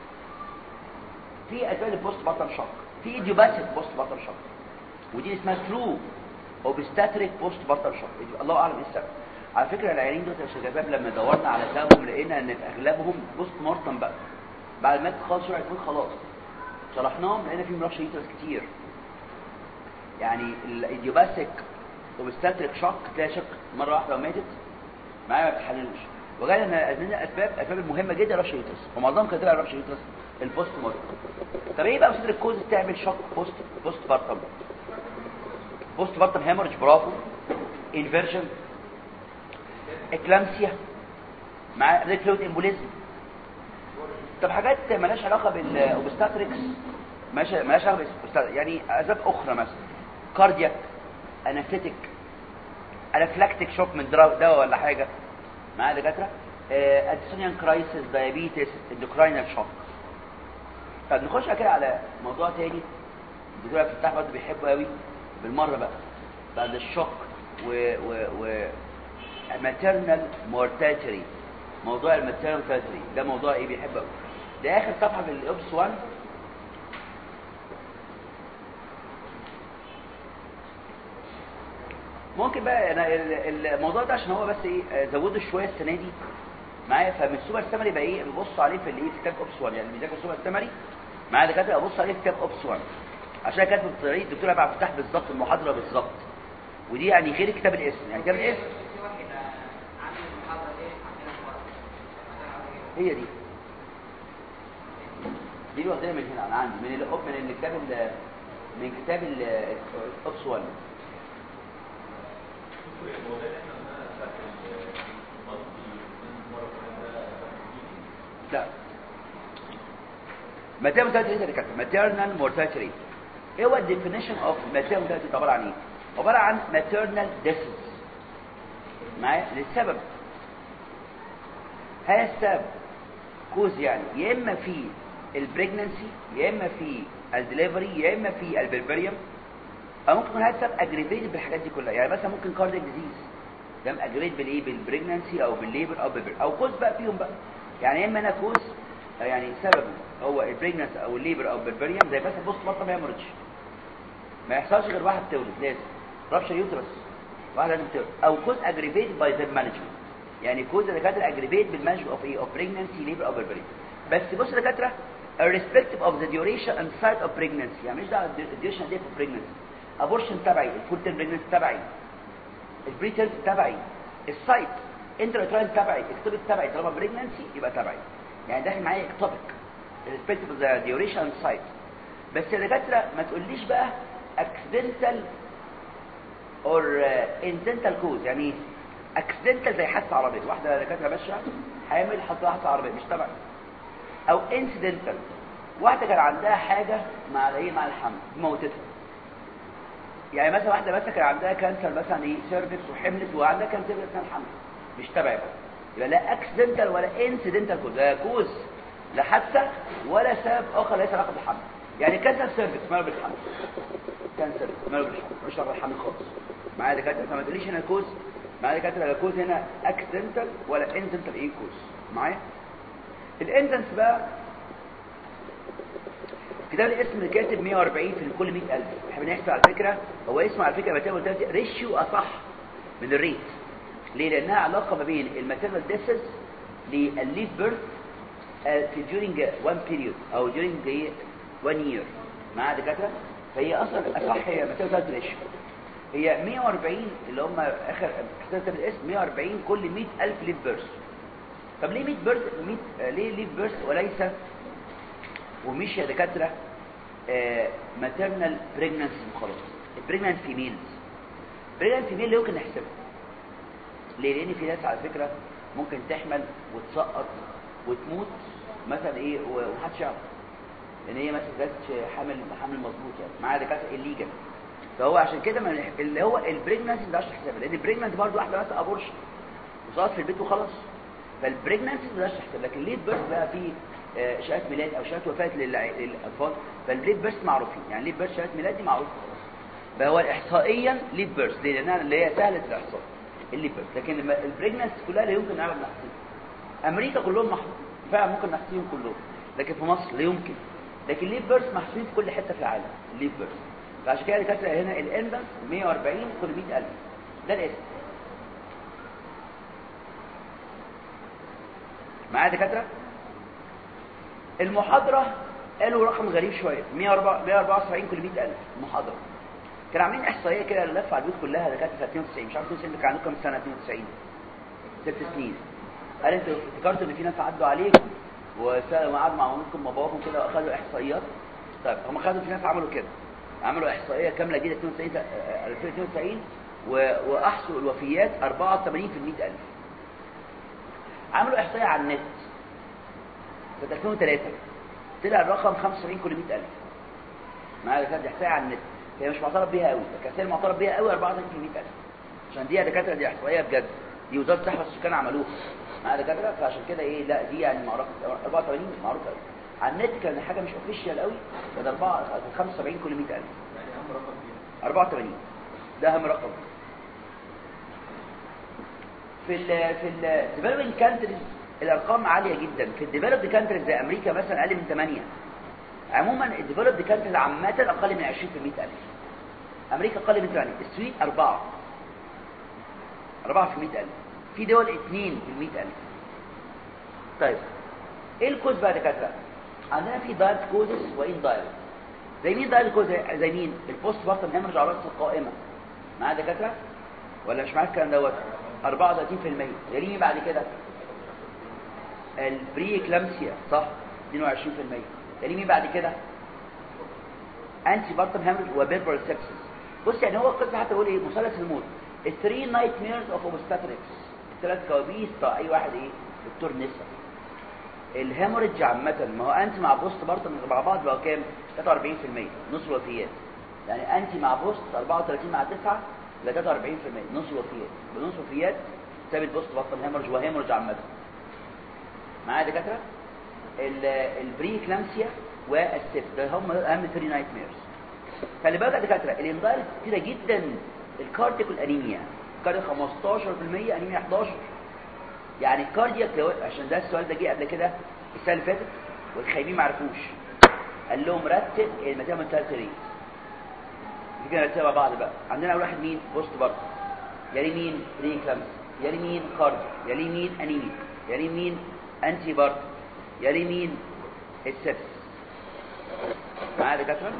في اسباب البوست بارتم شوك في ايديوباثيك بوست بارتم شوك ودي اسمها ترو اوبستاتريك بوست بارتم شوك الله اعلم ايه السبب على فكره العيانين دول يا شباب لما دورنا على سببهم لقينا ان في اغلبهم بوست مورتم بقى بعد ما خالص شويه يكون خلاص شرحناهم لقينا فيهم رش يوترس كتير يعني الايديوباثيك اوبستاتريك شوك تلاقي شك مره واحده وماتت معايا ما بتحللوش وجاي ان عندنا اسباب اسباب المهمه جدا رش يوترس ومعظمهم كانت تبع رش يوترس البوست مورتم طب ايه بقى استاذ الكوز تعمل شوك بوست بوست بارتم بوست بارتم هيموريج برافو انفيرجن اكلامسيا مع ريكلوت امبوليزم طب حاجات مالهاش علاقه بالاوبستاتريكس مالهاش مالهاش علاقه بالاوبستاتريكس يعني اسباب اخرى مثلا كاردياك انافيتك انافلاكتيك شوك من دواء ولا حاجه معايا دكاتره اديسونيان كرايسيس دايابيتس اندوكراينال شوك طب نخش كده على موضوع تاني الدكتور عبد الفتاح برضه بيحبه قوي بالمره بقى بعد الشوك و و و maternal mortality موضوع الماتيرنال mortality ده موضوع ايه بيحبه قوي ده اخر صفحه في الاوبس 1 ممكن بقى انا الموضوع ده عشان هو بس ايه زوده شويه السنه دي معايا فمن السوبر سمري بقى ايه ببص عليه في الايه في كتاب اوبس 1 يعني بيذاكر السوبر سمري معايا دكاتره ابص عليه في كتاب اوبس 1 عشان كاتب الطريق الدكتور عبد الفتاح بالظبط المحاضره بالظبط ودي يعني غير كتاب الاسم يعني كتاب الاسم هي دي دي واخدينها من هنا انا عندي من الأوب من الكتاب من كتاب الاوبس 1 لا maternal mortality ايه كده maternal mortality ايه هو الديفينيشن اوف maternal mortality عباره عن ايه عباره عن maternal deaths معايا للسبب هذا السبب كوز يعني يا اما في البريجننسي يا اما في الدليفري يا اما في البربريوم او ممكن يكون هذا السبب اجريفيتد بالحاجات دي كلها يعني مثلا ممكن كاردياك ديزيز ده اجريت بالايه بالبريجننسي او بالليبر او بالبر او كوز بقى فيهم بقى يعني يا اما انا كوز يعني سببه هو البريجننس او الليبر او البربريوم زي مثلا بوست مارتم هيموريدج ما يحصلش غير واحد تولد لازم رابشر يوترس واحد لازم تولد او كوز اجريفيتد باي ذا مانجمنت يعني كوز دكاتره اجريفيت بالمانجمنت اوف ايه اوف بريجننسي ليبر او بربريوم بس بص يا دكاتره irrespective of the duration and site of pregnancy يعني مش دعوه الديوريشن دي في pregnancy abortion تبعي الفول تيرم pregnancy تبعي البري تيرم تبعي السايت انتراتراين تبعي اكتوبيك تبعي طالما بريجننسي يبقى تبعي يعني داخل معايا اكتوبيك irrespective of the duration and site بس يا دكاتره ما تقوليش بقى accidental or uh, incidental cause يعني ايه اكسيدنتال زي حادثه عربيه واحده دكاتره ماشيه حامل حصل حادثه عربيه مش تبعي او انسيدنتال واحده كان عندها حاجه مع ايه مع الحمل موتتها يعني مثلا واحده مثلا كان عندها كانسر مثلا ايه سيرفكس وحملت وعندها كانسر مثلا الحمل مش تبعي بقى يبقى لا اكسيدنتال ولا انسيدنتال كوز لا كوز لا حادثه ولا سبب اخر ليس علاقه بالحمل يعني كانسر سيرفكس ماله بالحمل كانسر ماله بالحمل مش علاقه بالحمل خالص معايا دكاتره فما تقوليش هنا كوز معايا دكاتره لا كوز هنا اكسيدنتال ولا انسنتال ايه كوز معايا الانسنس بقى كتاب الاسم اللي كاتب 140 في كل 100000 احنا بنحسب على فكره هو اسمه على فكره ماتيرنال ديث ريشيو اصح من الريت ليه لانها علاقه ما بين الماتيرنال ديثز للليف بيرث في during one period او during the one year مع دكاتره فهي اصلا اصح هي ماتيرنال ديث ريشيو هي 140 اللي هم اخر كتاب الاسم 140 كل 100000 ليف بيرث طب ليه 100 بيرث 100 ليه ليف بيرث وليس ومش يا دكاتره ماتيرنال بريجنانسي وخلاص البريجنانت فيميلز بريجنانت فيميل اللي ممكن نحسبها ليه لان في ناس على فكره ممكن تحمل وتسقط وتموت مثلا ايه ومحدش يعرف لان هي مثلا جاتش حامل حمل مظبوط يعني معاها دكاتره الليجل فهو عشان كده ما نح- اللي هو البريجنانسي ما تحسبها لان البريجنانسي برضه واحده مثلا ابورشن وصارت في البيت وخلاص فالبريجنانسي ما تحسب لكن ليه بيرث بقى في آه، شهاده ميلاد او شهاده وفاه للع- للاطفال فالليد بيرث معروفين يعني ليد بيرث شهاده ميلاد دي معروفه فهو احصائيا ليد بيرث ليه لانها اللي هي سهله الاحصاء الليد بيرث لكن الم- البريجنانسي كلها لا يمكن نعرف نحصيها امريكا كلهم محطوط فعلا ممكن نحصيهم كلهم لكن في مصر لا يمكن لكن ليد بيرث محسوبين في كل حته في العالم الليد بيرث فعشان كده كاتبه هنا الانبس 140 كل 100000 ده الاسم معايا يا دكاتره المحاضرة قالوا رقم غريب شوية 174 كل 100000 محاضرة كانوا عاملين إحصائية كده لف على البيوت كلها دكاترة في 92 مش عارف 92 كان عندكم سنة 92 ست سنين قال انتوا افتكرتوا ان في ناس عدوا عليكم وسالوا قعدوا مع مامتكم وباباكم كده واخدوا احصائيات طيب هم خدوا في ناس عملوا كده عملوا احصائيه كامله جديده 92 آه، 2092 و- واحصوا الوفيات 84 في 100000 عملوا احصائيه على النت في 2003 طلع الرقم 75 كل 100000 معايا دكاتره احصائيه على النت هي مش معترف بيها قوي لكن احصائيه معترف بيها قوي 34 كل 100000 عشان دي يا دكاتره دي احصائيه بجد دي وزاره الصحه والسكان عملوها معايا دكاتره فعشان كده ايه لا دي يعني معروف 84 معروف قوي على النت كان حاجه مش اوفيشال قوي كان 4 75 كل 100000 يعني اهم رقم فيها 84 ده اهم رقم في ال في الديفلوبينج كانتريز الارقام عاليه جدا في الديفلوبد كانتريز زي امريكا مثلا اقل من 8 عموما الديفلوبد كانتريز عامه اقل من 20 في 100000 امريكا اقل من 8 السويد 4 4 في 100000 في دول 2 في 100000 طيب ايه الكوز بقى يا دكاتره عندنا في دايركت كوزز وان دايركت زي مين دايركت كوز زي مين البوست بارتم هيمرج على راس القائمه معايا يا دكاتره ولا مش معاك الكلام دوت 34% يلي مين بعد كده البري كلامسيا صح 22% يلي مين بعد كده انتي بارتم هيمرج وبيربر سيبسس بص يعني هو القصه حتى يقول ايه مثلث الموت الثري نايت ميرز اوف اوبستاتريكس الثلاث كوابيس بتاع اي واحد ايه دكتور نسا الهيموريدج عامة ما هو انت مع بوست بارتم مع بعض بقى كام 43% نص الوفيات يعني انت مع بوست 34 مع 9 ل 43% نص الوفيات بنص الوفيات ساب البوست بارتم هيموريدج وهيموريدج عامة معايا يا دكاتره ال- البري كلامسيا والسيف ده هم اهم 3 نايت ميرز خلي بالك يا دكاتره الانذار كتيره جدا الكاردياك انيميا كاردياك 15% انيميا 11 يعني الكاردياك لو عشان ده السؤال ده جه قبل كده السنه اللي فاتت والخايبين ما عرفوش قال لهم رتب الماتيريال تالتري نيجي نرتبها مع بعض بقى عندنا اول واحد مين بوست برضه يلي مين بري كلامس يلي مين كارد يلي مين انيميا يلي مين انتي بارت يلي مين السبس معايا يا دكاتره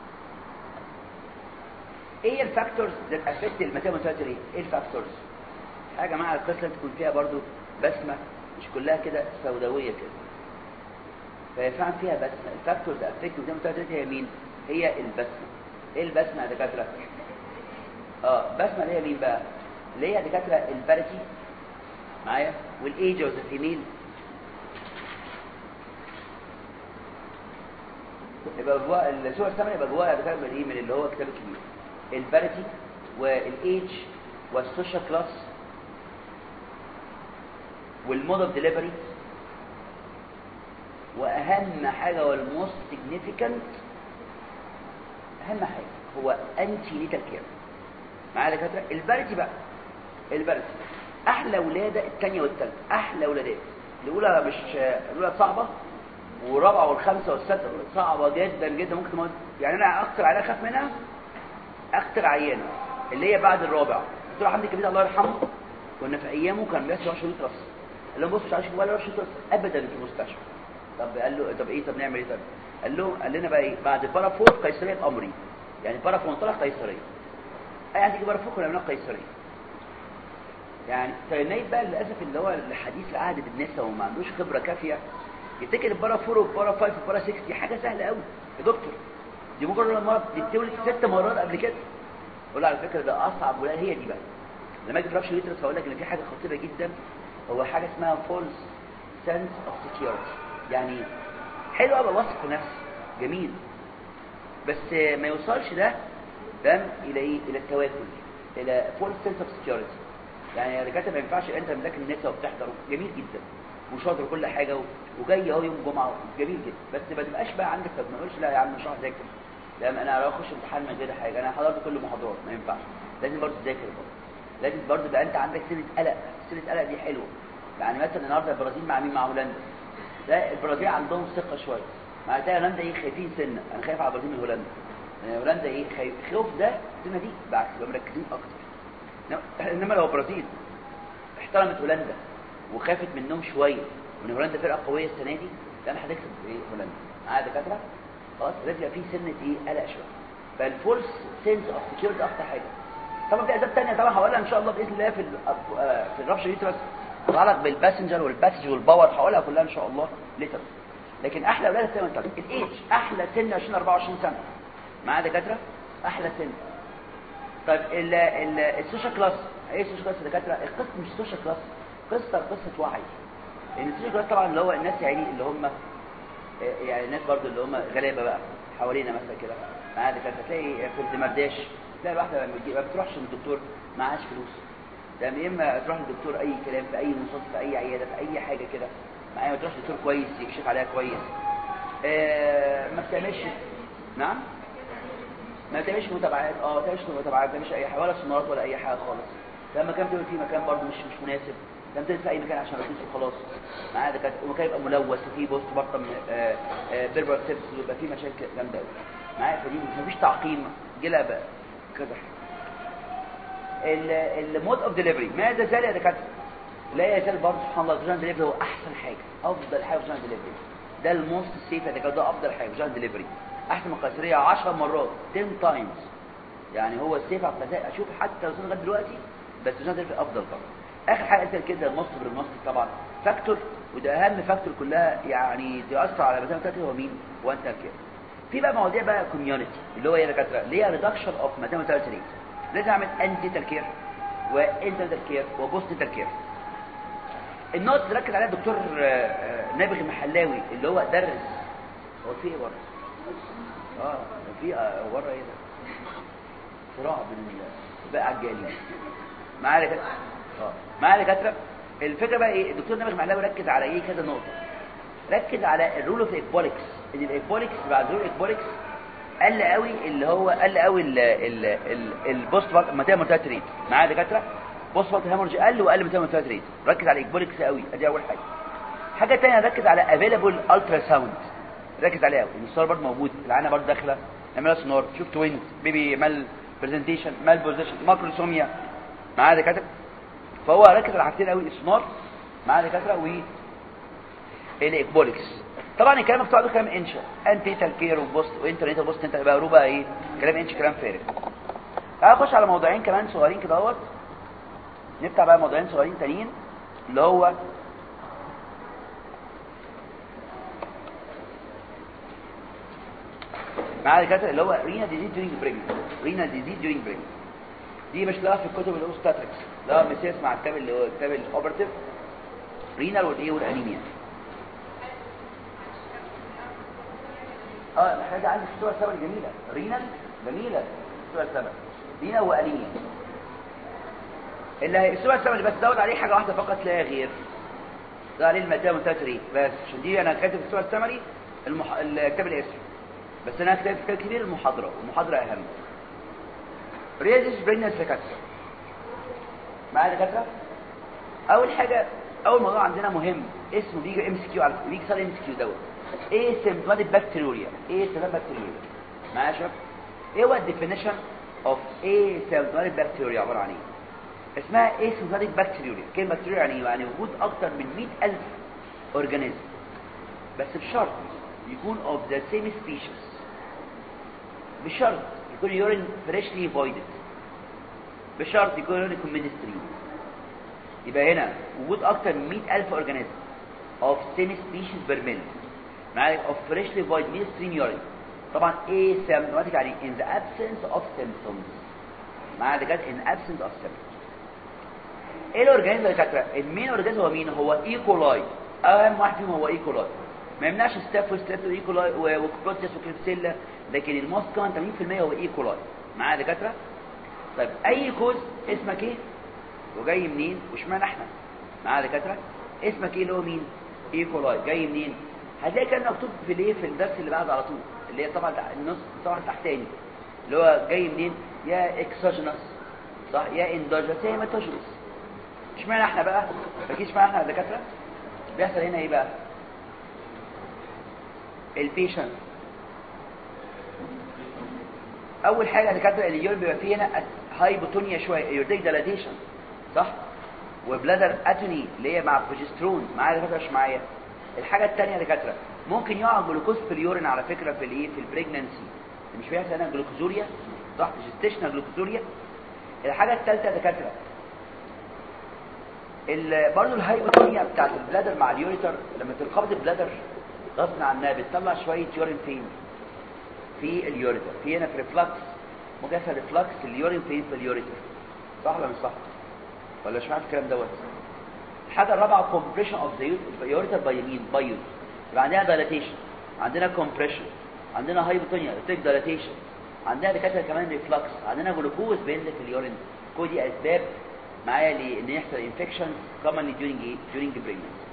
ايه الفاكتورز that affect الماتيريال تالتري ايه الفاكتورز يا جماعه القصه لازم تكون فيها برضو بسمه مش كلها كده سوداويه كده فهي فعلا فيها بسمه الفاكتورز that affect الماتيريال تالتري هي مين هي البسمه ايه البسمه يا دكاتره اه بسمه اللي هي مين بقى اللي هي يا دكاتره البارتي معايا والايج اوف ذا فيميل يبقى جوا الصور الثمانية يبقى جواها بتاع من ايه من اللي هو كتاب الكبير البارتي والايج والسوشيال كلاس والمود اوف ديليفري واهم حاجه والموست سيجنيفيكانت اهم حاجه هو انتي نيتال كير معايا دكاتره البرتي بقى البرتي احلى ولاده الثانيه والثالثه احلى ولادات الاولى مش الاولى صعبه والرابعه والخامسه والسادسه صعبه جدا جدا ممكن تموت يعني انا اكتر عيانه اخاف منها اكتر عيانه اللي هي بعد الرابع دكتور حمدي كبير الله يرحمه كنا في ايامه كان بيحصل رش يوترس قال لهم بصوا مش عايزين ولا رش يوترس ابدا في المستشفى طب قال له طب ايه طب نعمل ايه طب قال له قال لنا بقى ايه بعد بارا فوق قيصريه امري يعني بارا فوق منطلق قيصريه اي حد يجي بارا فوق كنا بنعمل قيصريه يعني فالنايب بقى للاسف اللي هو الحديث العهد بالنساء وما عندوش خبره كافيه يفتكر البارا 4 والبارا 5 والبارا 6 دي حاجه سهله قوي يا دكتور دي مجرد المرض دي بتولد ست مرات قبل كده اقول على فكره ده اصعب ولا هي دي بقى لما اجي ترابش يوترس هقول لك ان في حاجه خطيره جدا هو حاجه اسمها فولس سنس اوف سكيورتي يعني حلو قوي وصف نفسي جميل بس ما يوصلش ده فاهم الى ايه الى التواكل الى فولس سنس اوف سكيورتي يعني يا رجاله ما ينفعش انت ملاك النساء وبتحضر جميل جدا وشاطر كل حاجه و... وجاي اهو يوم جمعه جميل جدا بس ما تبقاش بقى عندك طب ما تقولش لا يا عم مش هعرف اذاكر لا انا هروح اخش امتحان من غير حاجه انا حضرت كل المحاضرات ما ينفعش لازم برضه تذاكر برضه لازم برضه يبقى انت عندك سنه قلق سنه قلق دي حلوه يعني مثلا النهارده البرازيل مع مين مع هولندا لا البرازيل عندهم ثقه شويه مع تلاقي هولندا ايه خايفين سنه انا خايف على البرازيل من هولندا يعني هولندا ايه خايف خوف ده السنه دي بالعكس يبقى مركزين اكتر انما لو البرازيل احترمت هولندا وخافت منهم شويه وان هولندا فرقه قويه السنه دي لا انا هتكسب ايه هولندا معايا دكاتره خلاص لازم يبقى في سنه ايه قلق شويه فالفولس سنس اوف سكيورتي اكتر حاجه طبعا في اسباب ثانيه طبعا هقولها ان شاء الله باذن الله في ال في الرابشر يوترس تتعلق بالباسنجر والباسج والباور هقولها كلها ان شاء الله ليتر لكن احلى ولاده الثانيه والثالثه الايدج احلى سن 20 24 سنه معايا دكاتره احلى سن طيب ال ال السوشيال كلاس ايه السوشيال كلاس يا دكاتره القصه مش سوشيال كلاس قصه قصه وعي لان السوشيال كلاس طبعا اللي هو الناس يعني اللي هم يعني الناس برضو اللي هم غلابه بقى حوالينا مثلا كده معايا دكاتره تلاقي في الدمرداش تلاقي واحده ما بتروحش للدكتور معهاش فلوس ده يا اما تروح للدكتور اي كلام في اي مستشفى في اي عياده في اي حاجه كده معايا ما تروحش لدكتور كويس يكشف عليها كويس آه ما بتعملش نعم ما بتعملش متابعات اه ما بتعملش متابعات ما بتعملش اي حاجه ولا سونارات ولا اي حاجه خالص لما كان بتعمل فيه مكان برضه مش مش مناسب لما تنزل في اي مكان عشان رخيص وخلاص معايا ده كان المكان يبقى ملوث وفيه بوست بطن بيربر تيبس ويبقى فيه مشاكل جامده قوي معايا فدي مفيش تعقيم جلابه كذا المود اوف ديليفري ماذا زال يا دكاتره لا يزال برضه سبحان الله الجان ديليفري هو احسن حاجه افضل حاجه في الجان ديليفري ده الموست سيف يا دكاتره ده افضل حاجه في الجان ديليفري احسن من القيصريه 10 مرات 10 تايمز يعني هو السيف على القيصريه اشوف حتى لو لغايه دلوقتي بس الجان ديليفري افضل طبعا اخر حاجه قلت كده المصر بالمصر طبعا فاكتور وده اهم فاكتور كلها يعني تاثر على مثلا هو مين هو انت كده في بقى مواضيع بقى كوميونتي اللي هو ايه يا دكاتره اللي هي ريدكشن اوف ماتيريال ريت لازم اعمل انتيتال كير وانتيتال كير وبوستيتال كير النقطه اللي ركز عليها الدكتور نابغ المحلاوي اللي هو درس هو في ايه بره اه في بره ايه ده صراع بين بقى عجالين معايا دكاتره اه معايا دكاتره الفكره بقى ايه الدكتور نابغ المحلاوي ركز على ايه كذا نقطه ركز على الرول اوف ايكبوليكس ان الايكبوليكس بعد رول ايكبوليكس قل قوي اللي هو قل قوي البوست ماتيريال مورتاليتي ريت معايا دكاتره بوست فالت هيمورج قل وقل ماتيريال مورتاليتي ريت ركز على الايكبوليكس قوي ادي اول حاجه حاجه ثانيه ركز على افيلابل الترا ساوند ركز عليها قوي الصور برضه موجود العينه برضه داخله نعملها سونار شوف توينز بيبي مال برزنتيشن مال بوزيشن ماكروسوميا معايا دكاتره فهو ركز على حاجتين قوي السونار معايا دكاتره و الايكبوليكس طبعا الكلام مكتوب عنده كلام انشا انتيتال كير وبوست وانترنيتال بوست انت بقى روبا ايه كلام انش كلام فارغ تعال نخش على موضوعين كمان صغيرين كده اهوت نفتح بقى موضوعين صغيرين تانيين اللي هو معايا الكاتب اللي هو رينا ديزيز دورينج بريمي رينا ديزيز دورينج بريمي دي مش لاقيها في الكتب الاوستاتريكس لا مسيس مع الكتاب اللي هو الكتاب الاوبرتيف رينال والايه والانيميا اه الحاجه عندي في الصوره السبع جميله رينال جميله الصوره السبع رينال وانيميا اللي الصوره السبع اللي بس زود عليه حاجه واحده فقط لا غير ده عليه الماتيريال مونتاتري بس عشان دي انا كاتب في الصوره السمري المح... الكتاب الاسم بس انا كتبت كتاب كبير المحاضره والمحاضره اهم ريزيس بريجنس دكاتره معايا دكاتره اول حاجه اول موضوع عندنا مهم اسمه بيجي ام سي كيو على بيجي سؤال ام سي كيو دوت ايه سيمبتوماتيك بكتيريوريا ايه سيمبتوماتيك بكتيريوريا معايا يا شباب ايه هو الديفينيشن اوف ايه سيمبتوماتيك بكتيريوريا عباره عن ايه اسمها ايه سيمبتوماتيك بكتيريوريا كلمه بكتيريا يعني إيه؟ يعني وجود اكتر من 100000 اورجانيزم بس بشرط يكون of the same species بشرط يكون يورين freshly voided بشرط يكون يورين يكون ministry يبقى هنا وجود اكتر من 100000 اورجانيزم of same species per minute معايا of freshly void ministry urine طبعا asymptomatic يعني in the absence of symptoms معايا ده كده in absence of symptoms ايه الاورجانيزم اللي فاكره المين اورجانيزم هو مين هو ايكولاي اهم واحد فيهم هو ايكولاي ما يمنعش ستاف وستاف وايكولاي وكروتيس وكريبسيلا لكن الموست كان 80% هو ايكولاي معايا دكاتره طيب اي كوز اسمك ايه وجاي منين واشمعنى احنا معايا دكاتره اسمك ايه اللي هو مين ايكولاي جاي منين هتلاقي كان مكتوب في الايه في الدرس اللي بعده على طول اللي هي طبعا تحت- النص طبعا تحتاني اللي هو جاي منين يا اكسوجينوس صح يا اندوجينوس يا هيماتوجينوس اشمعنى احنا بقى فاكيد اشمعنى احنا دكاتره بيحصل هنا ايه بقى البيشنت اول حاجه يا دكاتره اليورين بيبقى فيه هنا هايبوتونيا شويه يوريك ديلاتيشن صح وبلادر اتوني اللي هي مع بروجسترون معايا يا دكاتره مش معايا الحاجه الثانيه يا دكاتره ممكن يقع جلوكوز في اليورين على فكره في الايه في البريجنانسي مش بيحصل هنا جلوكوزوريا صح جستيشنال جلوكوزوريا الحاجه الثالثه يا دكاتره ال- برضه الهايبوتونيا بتاعت البلادر مع اليوريتر لما تنقبض البلادر غصب عنها بتطلع شويه يورين فين في اليوريتر في هنا في ريفلكس ممكن يحصل ريفلكس اليورين فين في اليوريتر صح ولا مش صح ولا مش عارف الكلام دوت الحاجه الرابعه كومبريشن اوف ذا يوريتر باي مين بايوز يبقى عندنا دايلاتيشن عندنا كومبريشن عندنا هايبوتونيا ريتيك دايلاتيشن عندنا دكاتره كمان ريفلكس عندنا جلوكوز بينزل في اليورين كل دي اسباب معايا لان يحصل انفكشن commonly during ايه during pregnancy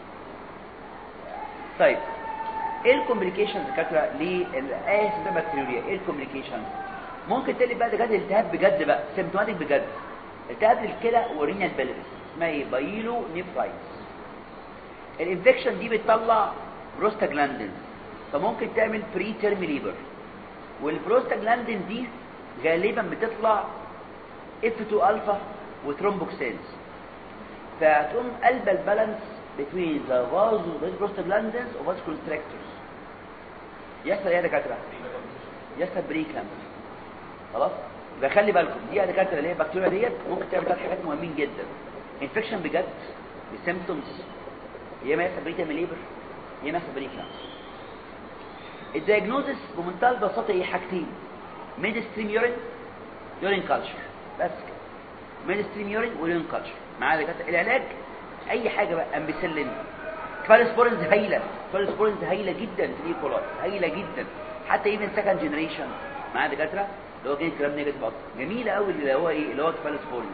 طيب ايه الكومبليكيشنز دكاتره للاس ده بكتيريا ايه الكومبليكيشنز ممكن تقلب بقى دكاتره التهاب بجد بقى سيمبتوماتيك بجد التهاب الكلى ورينال بلس اسمها ايه بايلو نيفرايتس الانفكشن دي بتطلع بروستاجلاندين فممكن تعمل بري تيرم ليبر والبروستاجلاندين دي غالبا بتطلع اف 2 الفا وترومبوكسينز فتقوم قلب البالانس between the vasoprostaglandins و vasoconstrictors يحصل ايه يا دكاتره يحصل بريكلامس خلاص يبقى خلي بالكم دي يا دكاتره اللي هي البكتيريا ديت ممكن تعمل ثلاث حاجات مهمين جدا انفكشن بجد بسيمبتومز يا اما يحصل بريتم ليبر يا اما يحصل بريكلامس الدياجنوزس بمنتهى البساطه هي حاجتين ميد ستريم يورين يورين كلتشر بس كده ميد ستريم يورين ويورين كلتشر معايا دكاتره العلاج اي حاجه بقى امبيسلين كفالسبورنز هايله كفالسبورنز هايله جدا في الايكولاي هايله جدا حتى ايفن سكند جنريشن معايا دكاتره اللي هو كان كلام نيجاتيف اكتر جميله قوي اللي هو ايه اللي هو كفالسبورنز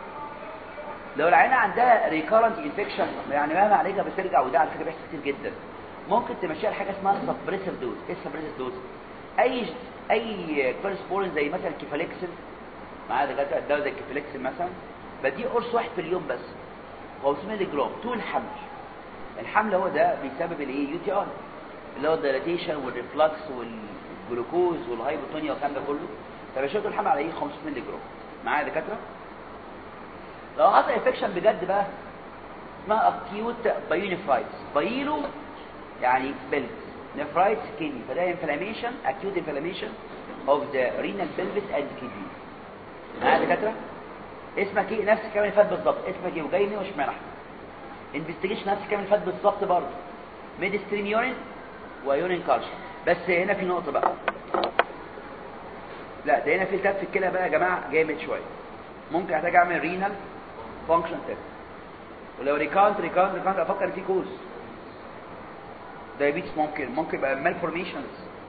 لو العينه عندها ريكارنت انفكشن يعني مهما عليها بترجع وده على فكره بيحصل كتير جدا ممكن تمشيها لحاجه اسمها سبريسيف دوز ايه سبريسيف دوز اي اي كفالسبورن زي مثلا كيفاليكسين معايا دكاتره الدواء زي الكيفاليكسين مثلا بديه قرص واحد في اليوم بس هو 5 مللي جرام طول الحمل الحمل هو ده بيسبب الايه يو تي ار اللي هو الديلاتيشن والريفلكس والجلوكوز والهايبوتونيا والكلام ده كله فبشوف الحمل على ايه 5 مللي جرام معايا يا دكاتره لو حصل انفكشن بجد بقى اسمها اكيوت بايونيفرايتس بايلو يعني بلفس نفرايتس كيدني فده انفلاميشن اكيوت انفلاميشن اوف ذا رينال بلفس اند كيدني معايا يا دكاتره اسمك ايه نفس الكلام اللي فات بالظبط اسمك ايه وجاي منين واشمعنى احنا انفستيجيشن نفس الكلام اللي فات بالظبط برضه ميد ستريم يورين ويورين كالشر بس هنا في نقطه بقى لا ده هنا في التهاب في الكلى بقى يا جماعه جامد شويه ممكن احتاج اعمل رينال فانكشن تيست ولو ريكاونت ريكاونت ريكاونت افكر في كوز دايابيتس ممكن ممكن يبقى مالفورميشنز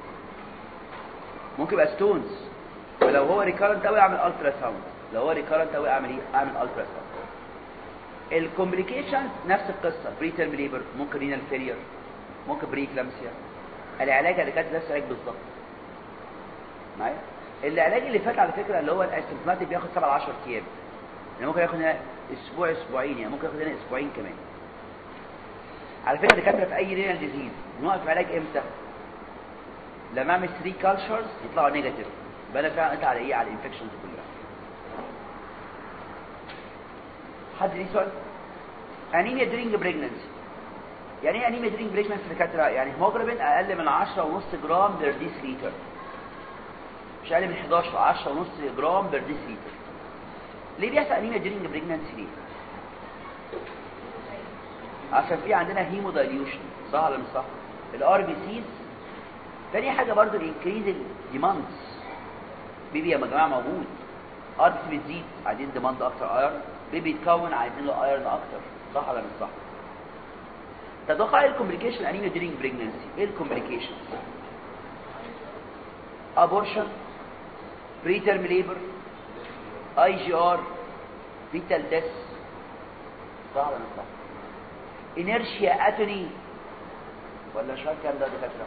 ممكن يبقى ستونز ولو هو ريكارنت قوي اعمل الترا ساوند لو هو ريكارنت قوي اعمل ايه اعمل الترا ساوند الكومبليكيشن نفس القصه بري تيرم ليبر ممكن رينال فيلير ممكن بري كلامسيا العلاج اللي كانت نفس العلاج بالظبط معايا العلاج اللي فات على فكره اللي هو الاسيمتوماتيك بياخد 7 ل 10 ايام يعني ممكن ياخد هنا اسبوع اسبوعين يعني ممكن ياخد هنا اسبوعين كمان على فكره الدكاتره في اي رينال ديزيز نوقف علاج امتى لما اعمل 3 كالتشرز يطلعوا نيجاتيف يبقى انا فعلا قلت على ايه على الانفكشنز كلها حد ليه سؤال انيميا درينج بريجننسي يعني ايه انيميا درينج بريجننسي دكاتره يعني هيموجلوبين اقل من 10 ونص جرام بير ديس لتر مش اقل من 11 10 ونص جرام بير ديس لتر ليه بيحصل انيميا درينج بريجننسي ليه عشان في عندنا هيمو دايليوشن صح ولا مش صح الار بي سيز تاني حاجه برضو الانكريز الديماندز بيبي يا جماعه موجود ار بي سي بتزيد عايزين ديماند اكتر ايرن بيبي يتكون عايزين له ايرن اكتر صح ولا مش صح تتوقع ايه الكومبليكيشن انيميا درينج بريجننسي ايه الكومبليكيشن ابورشن بريترم ليبر اي جي ار فيتال ديس صح ولا مش صح انيرشيا اتوني ولا مش عارف كام ده دكاتره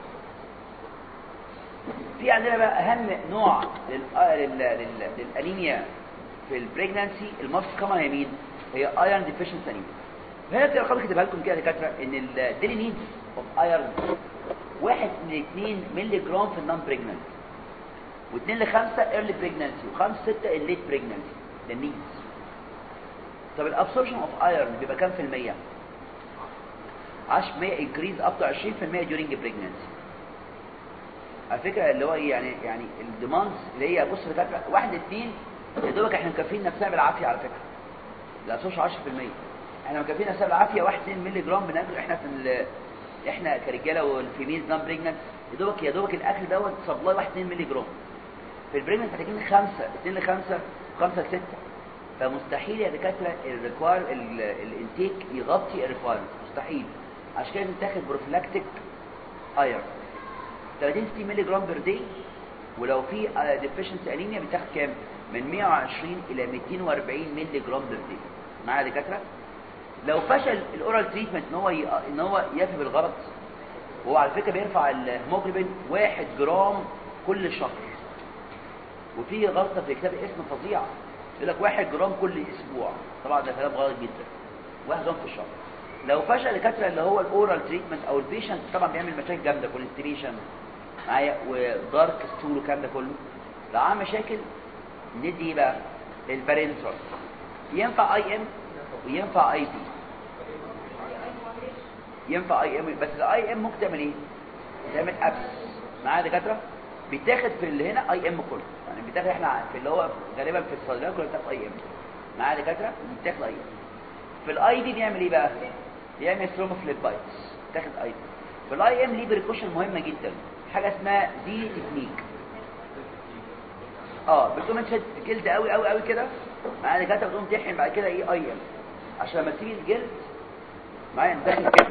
في عندنا بقى اهم نوع لل... لل... لل... للانيميا في البريجنانسي الموست كومن هي مين هي ايرون ديفيشنسي انيميا هنا في ارقام كاتبها لكم كده يا دكاتره ان الديلي نيدز اوف ايرون واحد من 2 مللي جرام في النون بريجنانت و2 ل 5 ايرلي بريجنانسي و5 6 الليت بريجنانسي ده النيدز طب الابسوربشن اوف ايرون بيبقى كام في المية 10% increase up to 20% during pregnancy على فكرة اللي هو ايه يعني يعني الديماندز اللي هي بص فاكره واحد اتنين يا دوبك احنا مكفين نفسنا بالعافية على فكرة لا توش 10% احنا مكفين نفسنا بالعافية 1 2 مللي جرام بناكل احنا في ال... احنا كرجاله والفيميلز نون بريجننت يا دوبك يا دوبك الاكل دوت سبلاي 1 2 مللي جرام في البريجننت محتاجين 5 2 ل 5 5 ل 6 فمستحيل يا دكاتره الريكوار الانتيك يغطي الريكوايرمنت مستحيل عشان كده بتاخد بروفلاكتيك ايرون 30 60 مللي جرام بير داي ولو في ديفيشنسي انيميا بتاخد كام من 120 الى 240 مللي جرام بير داي معايا يا دكاتره لو فشل الاورال تريتمنت ان هو ي... ان هو يفي بالغرض هو على فكره بيرفع الهيموجلوبين 1 جرام كل شهر وفي غلطه في كتاب اسم فظيع يقول لك 1 جرام كل اسبوع طبعا ده كلام غلط جدا 1 جرام في الشهر لو فشل الدكاتره اللي هو الاورال تريتمنت او البيشنت طبعا بيعمل مشاكل جامده كونستيبيشن معايا ودارك ستول والكلام ده كله لو عمل مشاكل ندي بقى البارنترال ينفع اي ام وينفع اي بي ينفع اي ام بس الاي ام ممكن تعمل ايه تعمل ابس معايا دكاتره بيتاخد في اللي هنا اي ام كله يعني بيتاخد احنا في اللي هو غالبا في الصيدليه كله بتاخد اي ام معايا دكاتره بيتاخد اي ام في الاي بي بيعمل ايه بقى بيعمل ثرومبوفليب بايتس تاخد اي بي في الاي ام ليه بريكوشن مهمه جدا حاجه اسمها دي تكنيك اه بتقوم تشد الجلد قوي قوي قوي كده معايا دكاتره بتقوم تحقن بعد كده ايه اي ام عشان لما تيجي الجلد معايا داخل كده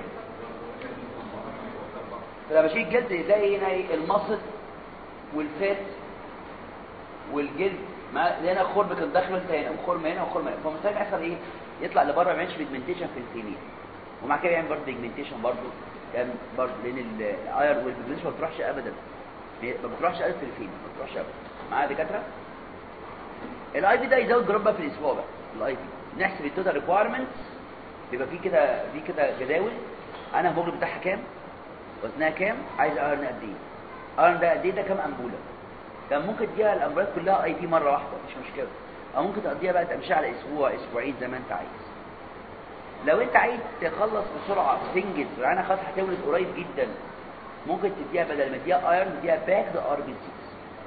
فلما تيجي الجلد يلاقي هنا ايه المصل والفات والجلد مع هنا خرم كان داخل انت هنا وخرم هنا وخرم هنا فمستحيل يحصل ايه يطلع لبره ما يعملش بيجمنتيشن في الفيميل ومع كده يعمل برضه بيجمنتيشن برضه كان برضه لان الاير والبيجمنتيشن ما بتروحش ابدا ما بتروحش ابدا في الفيميل ما بتروحش ابدا معايا دكاتره الاي بي ده يزود جرام بقى في الاسبوع بقى الاي بي نحسب التوتال ريكويرمنتس بيبقى في كده في كده جداول انا الهيموجلوبين بتاعها كام وزنها كام عايز ايرن قد ايه ايرن ده قد ايه ده كام امبوله كان ممكن تديها الامراض كلها اي بي مره واحده مش مشكله او ممكن تقضيها بقى تمشي على اسبوع اسبوعين زي ما انت عايز لو انت عايز تخلص بسرعه تنجز وانا خلاص هتولد قريب جدا ممكن تديها بدل ما تديها ايرن تديها باك ار بي سي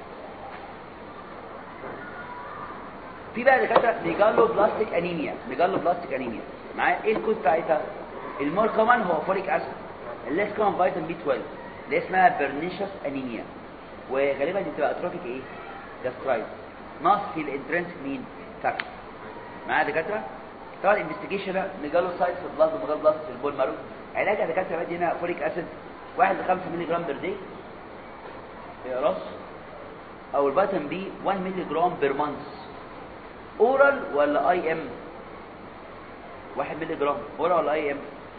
في بقى دكاتره ميجالو بلاستيك انيميا ميجالو بلاستيك انيميا معايا ايه الكود بتاعتها المور كومن هو فوليك اسيد الليس كومن فيتامين بي 12 اللي اسمها بيرنيشس انيميا وغالبا دي بتبقى اتروفيك ايه جاسترايت نقص في الانترنسك مين فاكتور معايا دكاتره طبعا الانفستيجيشن ده ميجالو سايت في البلازما ميجالو بلاست في البول مارو علاج يا دكاتره بدي هنا فوليك اسيد 1 ل 5 مللي جرام بير داي يا راس او الفيتامين بي 1 مللي جرام بير مانث اورال ولا اي ام 1 مللي جرام اورال ولا اي ام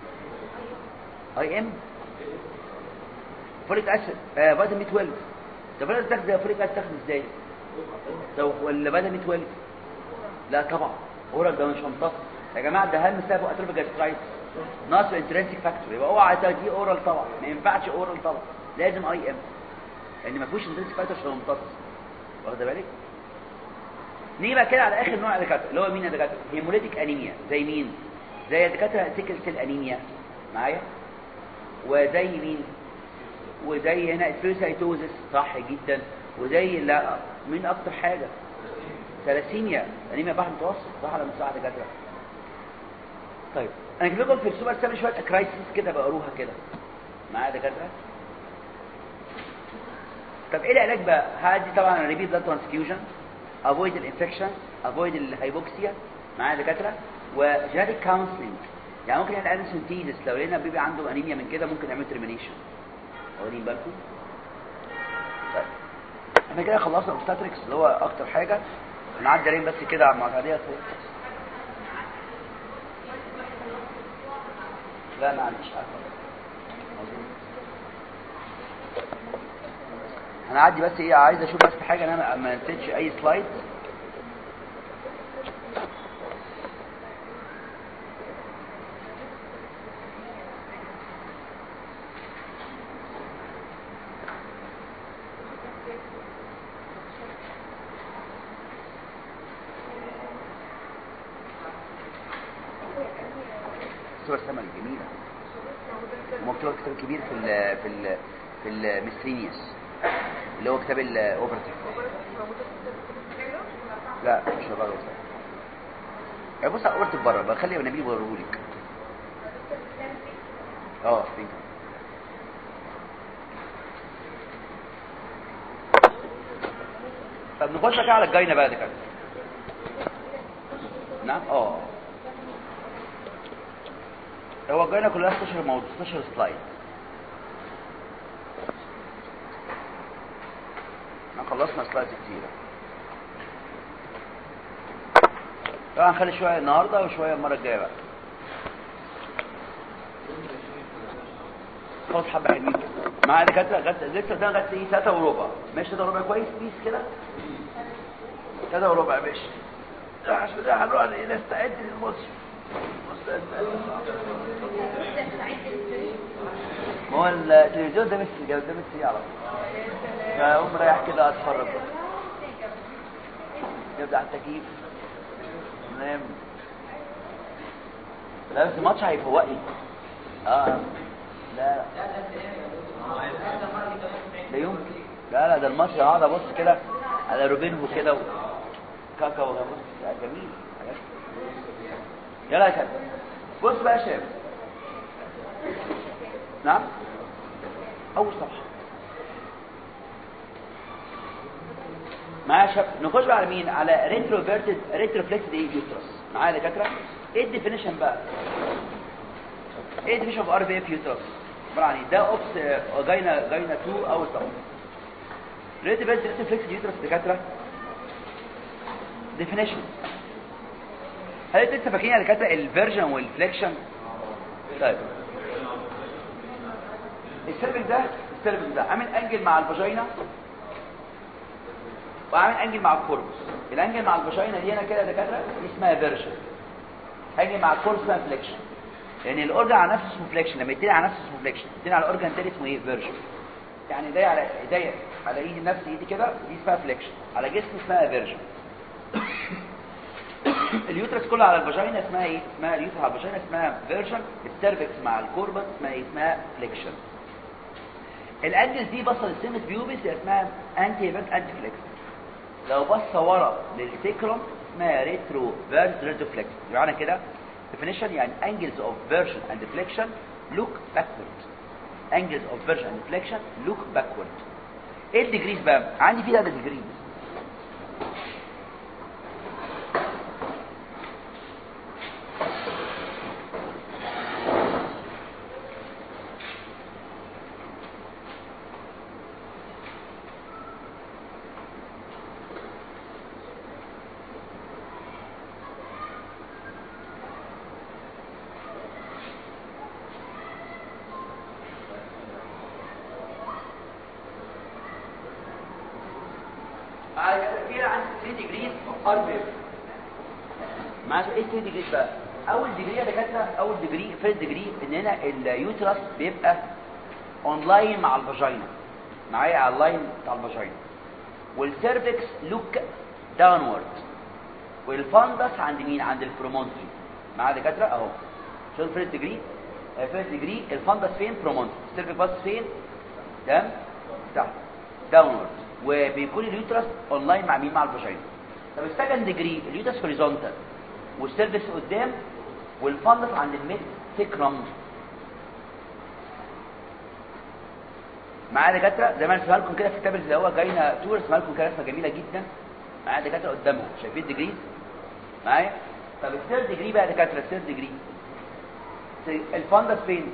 اي ام فوليك اسيد آه فيتامين بي 12 طب انا تاخد زي افريقيا تاخد ازاي طب ولا بدل 12 لا طبعا اورال ده مش همتص يا جماعه ده اهم سبب اتروفيك جاسترايتس ناقص انترنسيك فاكتور يبقى اوعى تدي اورال طبعا ما ينفعش اورال طبعا لازم اي ام لان ما فيهوش انترنسيك فاكتور عشان يمتص واخد بالك نيجي بقى كده على اخر نوع دكاتره اللي هو مين يا دكاتره هيموليتيك انيميا زي مين زي دكاتره سيكل سيل انيميا معايا وزي مين وزي هنا الفيروسايتوزس صح جدا وزي لا مين اكتر حاجه ثلاسيميا انيميا بحر متوسط صح ولا مش صح يا دكاتره طيب انا جايب لكم في السوبر سامي شويه كرايسيس كده بقروها كده معايا يا دكاتره طب ايه العلاج بقى هادي طبعا ريبيت بلاد ترانسفيوجن افويد الانفكشن افويد الهايبوكسيا معايا يا دكاتره وجينيتك كونسلنج يعني ممكن نعمل سنتيزس لو لقينا بيبي عنده انيميا من كده ممكن نعمل ترمينيشن واخدين بالكم طيب احنا كده خلصنا الاوبستاتريكس اللي هو اكتر حاجه هنعدي عليهم بس كده على المعتاديه لا ما عنديش حاجه هنعدي بس ايه عايز اشوف بس حاجه ان انا ما نسيتش اي سلايد صور السما الجميله ومكتوب كتاب كبير في ال في ال في الميسترينيوس اللي هو كتاب الاوبرتيف لا مش هبقى يا بص على الاوبرتيف بره بخلي النبي يوريهولك اه فين طب نخش كده على الجاينه بقى ده كده نعم اه هو الجاينه كلها 16 موضوع 16 سلايد احنا خلصنا سلايد كتيرة طبعا هنخلي شوية النهاردة وشوية المرة الجاية بقى خلاص حبة حلوين معايا دكاترة غت... لسه ده غت ايه تلاتة وربع ماشي تلاتة وربع كويس بيس كده تلاتة وربع يا باشا عشان ده هنروح نستعد للمصر ما هو التلفزيون ده ميسي ده ميسي على طول فاقوم رايح كده اتفرج يبدا التكييف نام لا بس الماتش هيفوقني اه لا لا يمكن لا لا ده الماتش هقعد ابص كده على روبينهو كده وكاكا وغبص جميل حاجات يلا يا كابتن بص بقى يا شباب نعم اول صفحه معايا يا شباب نخش بقى على مين على ريتروفيرتد ريتروفلكسد ايه يوترس معايا يا دكاتره ايه الديفينيشن بقى ايه الديفينيشن اوف ار بي اف يوترس عباره عن ايه ده اوبس جاينا جاينا 2 اول صفحه ريتروفيرتد ريتروفلكسد يوترس دكاتره ديفينيشن هل انتوا لسه فاكرين يا دكاتره الفيرجن والفليكشن طيب السيرفكس ده السيرفكس ده عامل انجل مع الفاجينا وعامل انجل مع الكوربس الانجل مع الفاجينا دي هنا كده يا دكاتره دي اسمها فيرجن انجل مع الكوربس اسمها فليكشن يعني الاورجن على نفسه اسمه فليكشن لما يتني على نفسه اسمه فليكشن يتني على الاورجن تاني اسمه ايه فيرجن يعني ايديا على ايديا على ايدي نفس ايدي كده دي اسمها فليكشن على جسمي اسمها فيرجن اليوترس كله على الفاجينا اسمها ايه اسمها اليوترس على الفاجينا اسمها فيرجن السيرفكس مع الكوربس اسمها ايه اسمها فليكشن الانجل دي بصه للسيمس بيوبس اسمها انتي ايفنت انتي فليكس لو بصه ورا للسيكروم اسمها ريترو فيرس ريتروفلكس يعني كده definition يعني angles of version and deflection look backward angles of version and deflection look backward ايه الديجريز بقى عندي فيه ده ديجريز 3 ديجريز ار بي اف معاك ايه 3 ديجريز بقى اول ديجري يا دكاتره اول ديجري فيرست ديجري ان هنا اليوترس بيبقى اونلاين مع الفاجينا معايا على اللاين بتاع الفاجينا والسيرفكس لوك داونورد والفندس عند مين عند البرومونتري معايا يا دكاتره اهو شوف فيرست ديجري فيرست ديجري الفندس فين برومونتري السيرفكس باص فين تمام تحت داونورد وبيكون اليوترس اونلاين مع مين مع الفاجينا طب السكند ديجري اليوترس هوريزونتال والسيرفكس قدام والفندس عند الميد سيكرم معايا دكاتره زي ما انا رسمها لكم كده في الكتاب اللي هو جاينا تور رسمها لكم كده رسمه جميله جدا معايا دكاتره قدامهم شايفين الديجريز معايا طب الثيرد ديجري بقى يا دكاتره الثيرد ديجري الفندس فين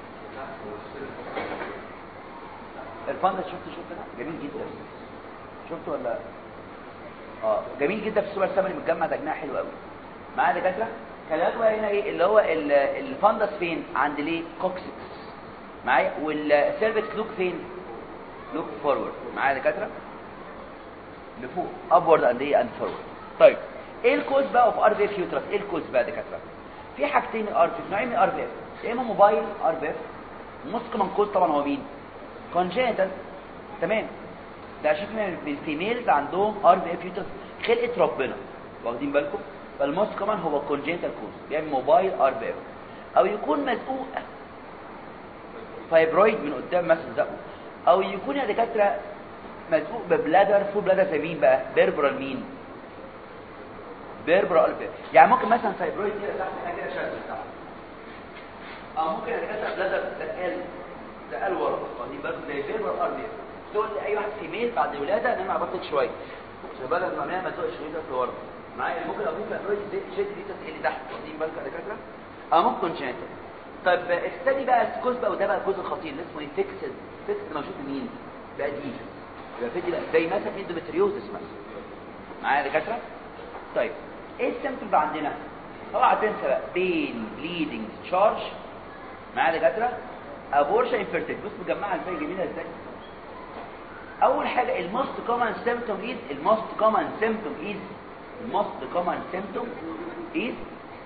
الفندس شفت شفت كده جميل جدا شفت ولا اه جميل جدا في السوبر سامري متجمع تجميع حلو قوي معايا دكاتره خلي بالك بقى هنا ايه اللي هو ال- الفندس فين عند ليه كوكسكس معايا والسيرفكس لوك فين لوك فورورد معايا دكاتره لفوق ابورد اند ايه اند فورورد طيب ايه الكوز بقى اوف ار في اف يوترس ايه الكوز بقى دكاتره في حاجتين ار في نوعين من ار في اف يا اما موبايل ار في اف موست كومن كوز طبعا هو مين كونجنتال تمام ده شفنا من الفيميلز عندهم ار في اف يوترس خلقه ربنا واخدين بالكم فالموست كومن هو كونجنتال كوز يعني موبايل ار في اف او يكون مزقوق فايبرويد من قدام مثلا زقه او يكون يا دكاتره مزقوق ببلادر فول بلادر زي مين بقى بيربرال مين بيربرال الف يعني ممكن مثلا فايبرويد كده تحت هنا كده شد تحت او ممكن يا دكاتره بلادر تقل تقل ورا واخدين بالكم زي بيربرال ار تقول لاي واحد فيميل بعد الولاده ان انا بطل شويه عشان بدل ما انا ما تزقش شويه لورا معايا ممكن ابوك فايبرويد شد دي تقل تحت واخدين بالكم يا دكاتره اه ممكن كونجنتال طيب الثاني بقى الجزء بقى وده بقى الجزء الخطير اللي اسمه ايه فيكسد فيكسد موجود في مين بقى دي يبقى في دي بقى زي مثلا اندومتريوزس مثلا معايا يا دكاتره طيب ايه السيمبتوم بقى عندنا اوعى تنسى بقى بين بليدنج تشارج معايا يا دكاتره ابورشن انفيرتيل بص مجمعها ازاي جميله ازاي اول حاجه الموست كومن سيمبتوم از الموست كومن سيمبتوم از الموست كومن سيمبتوم از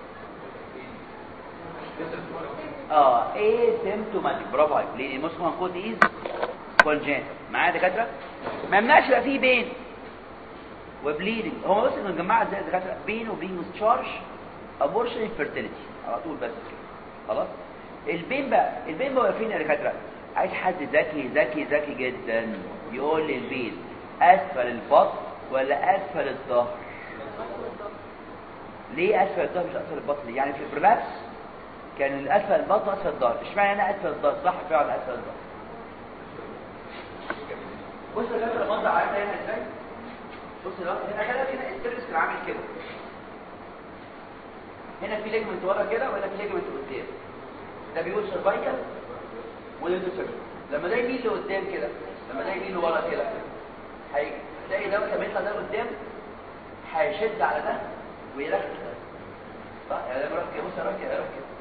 اه ايه سيمتوماتيك برافو عليك ليه المسكن كود از كونجنت معايا يا دكاتره ما يمنعش يبقى فيه بين وبليدنج هو بس انه جماعه ازاي يا دكاتره بين وبين تشارج ابورشن انفيرتيليتي على طول بس كده خلاص البين بقى البين بقى فين يا دكاتره عايز حد ذكي ذكي ذكي جدا يقول لي البين اسفل البطن ولا اسفل الظهر ليه اسفل الظهر مش اسفل البطن يعني في البرلابس كان الاسفل البطن اسفل الظهر اشمعنى انا اسفل الظهر صح فعلا اسفل الظهر بص يا جماعه المنظر عارف هنا ازاي بص دلوقتي هنا خلي هنا السيرفس كان عامل كده هنا في ليجمنت ورا كده وهنا في ليجمنت قدام ده بيقول سيرفايكال وده سيرفايكال لما ده يميل لقدام كده لما ده يميل لورا كده هتلاقي ده لما يطلع ده لقدام هيشد على ده ويركز ده صح يعني لما اروح كده بص اروح كده اروح كده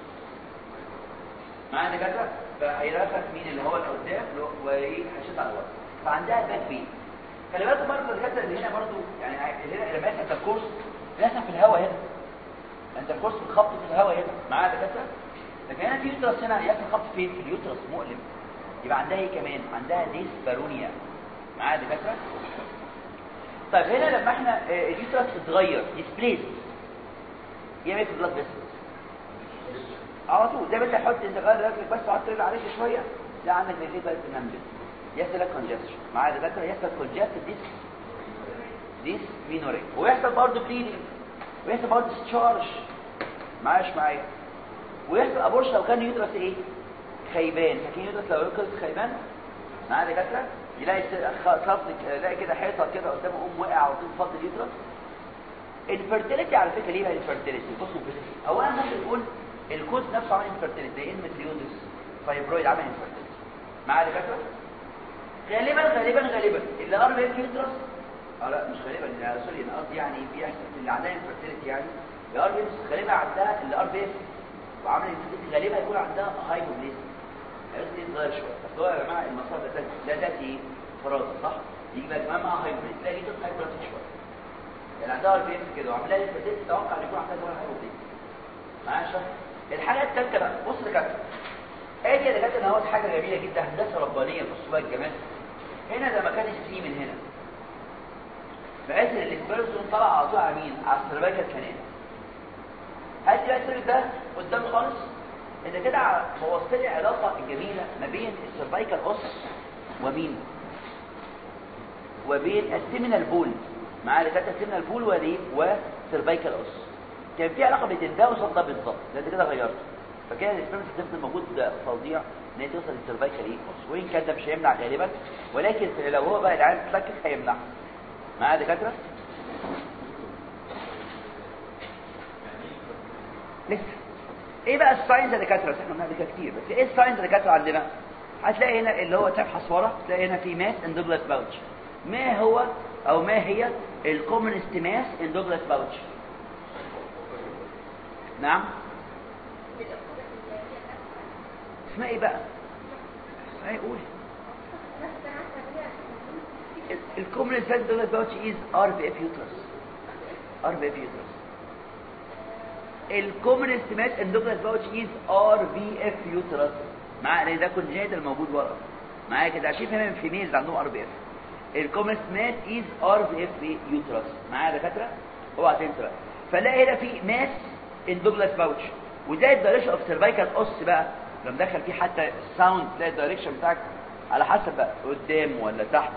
معانا كده فهيرافق مين اللي هو اللي قدام وايه هيشد على الوسط فعندها باك بين خلي بالك برضه الحته اللي هنا برضه يعني هنا لما يحصل الكورس بيحصل في الهواء هنا انت الكورس بتخبط في الهواء هنا معايا دكاتره لكن هنا في يوترس هنا يحصل خبط فين في اليوترس مؤلم يبقى عندها ايه كمان عندها ديسبارونيا معايا دكاتره طيب هنا لما احنا آه، اليوترس اتغير ديسبليس يعمل في البلاد فيسلز على طول زي ما انت تحط انت غير رجلك بس وقعدت رجل عليك شويه لا عندك رجليك بس تنمل يحصل لك كونجستشن معايا دكاتره يحصل كونجست ديس ديس مينوري ويحصل برضه بليدنج ويحصل برضه ستشارج معاش معايا ويحصل ابورش لو كان يدرس ايه خيبان فاكرين يدرس لو يدرس خيبان معايا دكاتره يلاقي صفد يلاقي كده حيطه كده قدامه قوم وقع على طول فضل يدرس الفيرتيليتي على فكره ليه بقى الفيرتيليتي بصوا الفيرتيليتي اولا ممكن نقول الكود نفسه عمل انفيرتيليتي زي انمتريوزس فايبرويد عمل انفيرتيليتي معايا دكاتره غالبا غالبا غالبا اللي ار بي يدرس اه لا مش غالبا يعني سوري انا قصدي يعني بيحصل اللي عندها انفيرتيليتي يعني الار بي غالبا عندها الار بي وعمل انفيرتيليتي غالبا يكون عندها هايبوبليزم عرفت صغير شويه بس هو يا جماعه المسار ده ده ذاتي فرازه صح يجي بقى كمان معاها هايبوبليزم تلاقي جدا هايبوبليزم شويه يعني عندها ار بي ام كده وعاملها لي بدات تتوقع ان يكون عندها دور هايبوبليك معايا شرح الحاجه الثالثه بقى بص يا دكاتره ادي يا دكاتره اهوت حاجه جميله جدا هندسه ربانيه بصوا بقى الجمال هنا ده مكان السي من هنا بحيث ان الاسبيرسون طلع على طول على مين على السيرفايكال كانال هات بقى السيرف ده قدام خالص انت كده بوظت لي علاقه جميله ما بين السيرفايكال اوس ومين وبين السيمينال بول مع اللي كانت السيمينال بول ودي وسيرفايكال اوس كان في علاقه بين ده وصل ده بالظبط ده انت كده غيرته فكده الاسبيرس تفضل موجود فظيع ان هي توصل للسيرفايكال ايه اوس وان كان ده مش هيمنع غالبا ولكن لو هو بقى العيال تتلكك هيمنع معايا دكاتره لسه ايه بقى الساينز اللي دكاتره احنا قلنا كده كتير بس ايه الساينز اللي دكاتره عندنا هتلاقي هنا اللي هو تبحث ورا تلاقي هنا في ماس ان دوجلاس باوتش ما هو او ما هي الكومنست ماس ان دوجلاس باوتش نعم اسمها ايه بقى اي قولي الكومنست ماس ان دوجلاس باوتش از ار بي اف يوترس ار بي اف يوترس الكومنست ماس ان دوجلاس باوتش از ار بي اف يوترس مع ان ده كونجنيتال موجود ورا معايا كده عشان فاهم في ميلز عندهم ار بي اف الكومنست ماس از ار بي اف يوترس معايا يا دكاتره اوعى تنسى بقى فلاقي هنا في ماس ان دوجلاس باوتش وده الدايركشن اوف سيرفايكال اوس بقى لما دخل فيه حتى الساوند تلاقي الدايركشن بتاعك على حسب بقى قدام ولا تحت